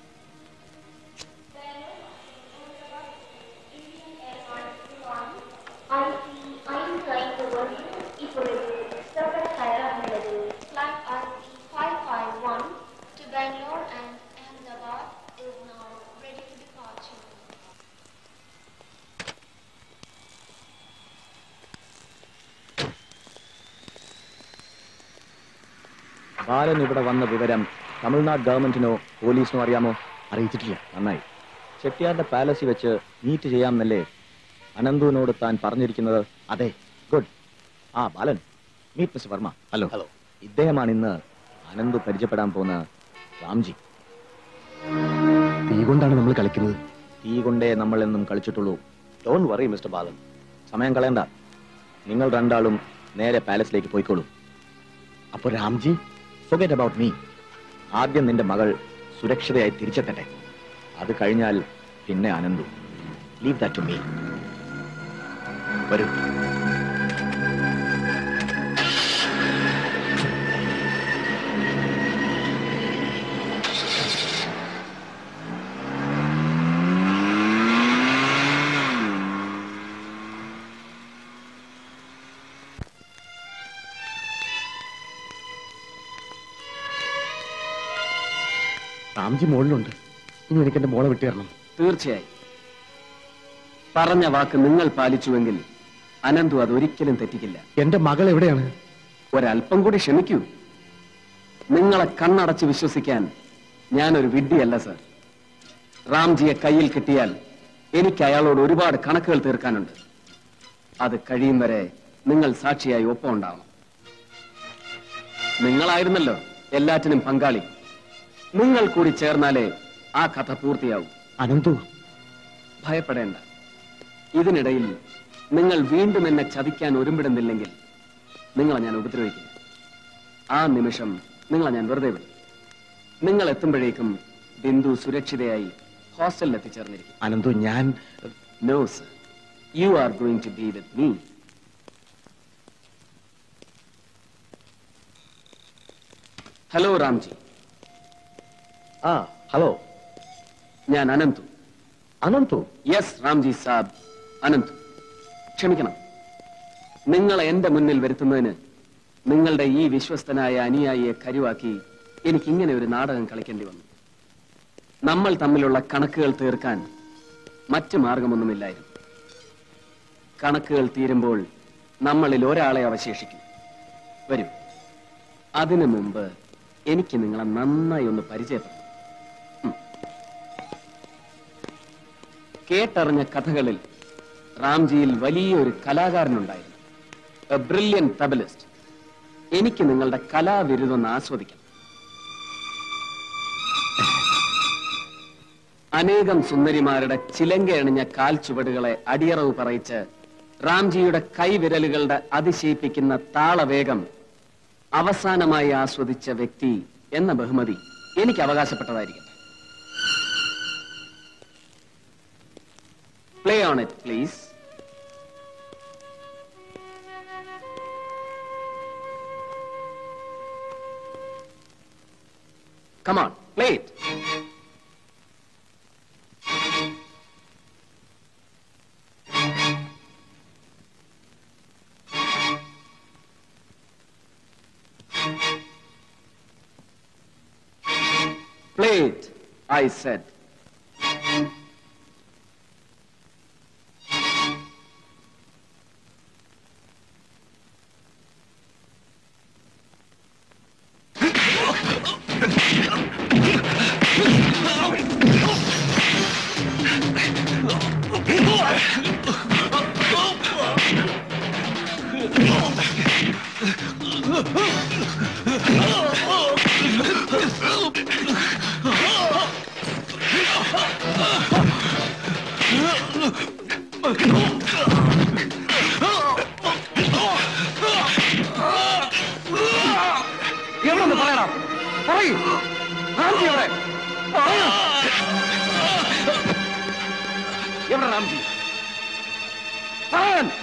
to Bangalore and Ahmedabad is now ready for departure.
Balan ഇവിടെ വന്ന വിവരം തമിഴ്നാട് ഗവൺമെന്റിനോ പോലീസിനോ അറിയാമോ അറിയിച്ചിട്ടില്ല നന്നായി ചെട്ടിയാരുടെ പാലസിൽ വെച്ച് മീറ്റ് ചെയ്യാമെന്നല്ലേ അനന്തുവിനോട് താൻ പറഞ്ഞിരിക്കുന്നത് അതെ ഗുഡ് ആ Balan meet mister Varma hello hello ഇദ്ദേഹമാണ് ഇന്ന് അനന്തു പരിചയപ്പെടാൻ പോകുന്ന രാംജി തീ കൊണ്ടാണ് നമ്മൾ കളിക്കുന്നത് തീ കൊണ്ടേ നമ്മൾ എന്നും കളിച്ചിട്ടുള്ളൂ ഡോൺ വറി മിസ്റ്റർ ബാലൻ സമയം കളയണ്ട നിങ്ങൾ രണ്ടാളും നേരെ പാലസിലേക്ക് പോയിക്കോളൂ അപ്പൊ രാംജി ഫൊഗറ്റ് അബൌട്ട് മീ ആദ്യം നിന്റെ മകൾ സുരക്ഷിതയായി തിരിച്ചെത്തട്ടെ അത് കഴിഞ്ഞാൽ പിന്നെ Ananthu leave that to me വരൂ രാംജി മുകളിലുണ്ട് ഇനി എനിക്ക് എന്റെ മോളെ വിട്ടു തരണം
തീർച്ചയായും പറഞ്ഞ വാക്ക് നിങ്ങൾ പാലിച്ചുവെങ്കിൽ അനന്തു അതൊരിക്കലും തെറ്റിക്കില്ല
എന്റെ മകൾ എവിടെയാണ്
ഒരല്പം കൂടി ക്ഷമിക്കൂ നിങ്ങളെ കണ്ണടച്ച് വിശ്വസിക്കാൻ ഞാനൊരു വിഡ്ഢിയല്ല സർ റാംജിയെ കയ്യിൽ കിട്ടിയാൽ എനിക്ക് അയാളോട് ഒരുപാട് കണക്കുകൾ തീർക്കാനുണ്ട് അത് കഴിയും വരെ നിങ്ങൾ സാക്ഷിയായി ഒപ്പം ഉണ്ടാവണം നിങ്ങളായിരുന്നല്ലോ എല്ലാറ്റിനും പങ്കാളി നിങ്ങൾ കൂടി ചേർന്നാലേ ആ കഥ പൂർത്തിയാവും
അനന്തു
ഭയപ്പെടേണ്ട ഇതിനിടയിൽ നിങ്ങൾ വീണ്ടും എന്നെ ചതിക്കാൻ ഒരുമ്പിടുന്നില്ലെങ്കിൽ നിങ്ങളെ ഞാൻ ഉപദ്രവിക്കും ആ നിമിഷം നിങ്ങളെ ഞാൻ വെറുതെ വിടും നിങ്ങൾ എത്തുമ്പോഴേക്കും ബിന്ദു സുരക്ഷിതയായി ഹോസ്റ്റലിൽ എത്തിച്ചേർന്നിരിക്കും
അനന്തു ഞാൻ
no sir you are going to be with me hello Ramji
ആ ഹലോ
ഞാൻ അനന്തു
അനന്തു
യെസ് റാംജി സാബ് അനന്തു ക്ഷമിക്കണം നിങ്ങളെ എന്റെ മുന്നിൽ വരുത്തുന്നതിന് നിങ്ങളുടെ ഈ വിശ്വസ്തനായ അനുയായിയെ കരുവാക്കി എനിക്ക് ഇങ്ങനെ ഒരു നാടകം കളിക്കേണ്ടി വന്നു നമ്മൾ തമ്മിലുള്ള കണക്കുകൾ തീർക്കാൻ മറ്റു മാർഗമൊന്നുമില്ലായിരുന്നു കണക്കുകൾ തീരുമ്പോൾ നമ്മളിൽ ഒരാളെ അവശേഷിക്കും വരൂ അതിനു മുമ്പ് എനിക്ക് നിങ്ങളെ നന്നായി ഒന്ന് പരിചയപ്പെടണം ഉം. കേട്ടറിഞ്ഞ കഥകളിൽ റാംജിയിൽ വലിയൊരു കലാകാരനുണ്ടായിരുന്നു എ ബ്രില്യൻ തബലിസ്റ്റ് എനിക്ക് നിങ്ങളുടെ കലാവിരുതൊന്ന് ആസ്വദിക്കണം അനേകം സുന്ദരിമാരുടെ ചിലങ്കയണിഞ്ഞ കാൽ ചുവടുകളെ അടിയറവ് പറയിച്ച് റാംജിയുടെ കൈവിരലുകളുടെ അതിശയിപ്പിക്കുന്ന താളവേഗം അവസാനമായി ആസ്വദിച്ച വ്യക്തി എന്ന ബഹുമതി എനിക്ക് അവകാശപ്പെട്ടതായിരിക്കട്ടെ play on it please come on play it Play it, I said.
പറയൂ റാംജി എവിടെ എവിടെ റാംജി പറയാൻ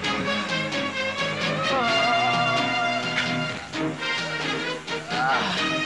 Ah.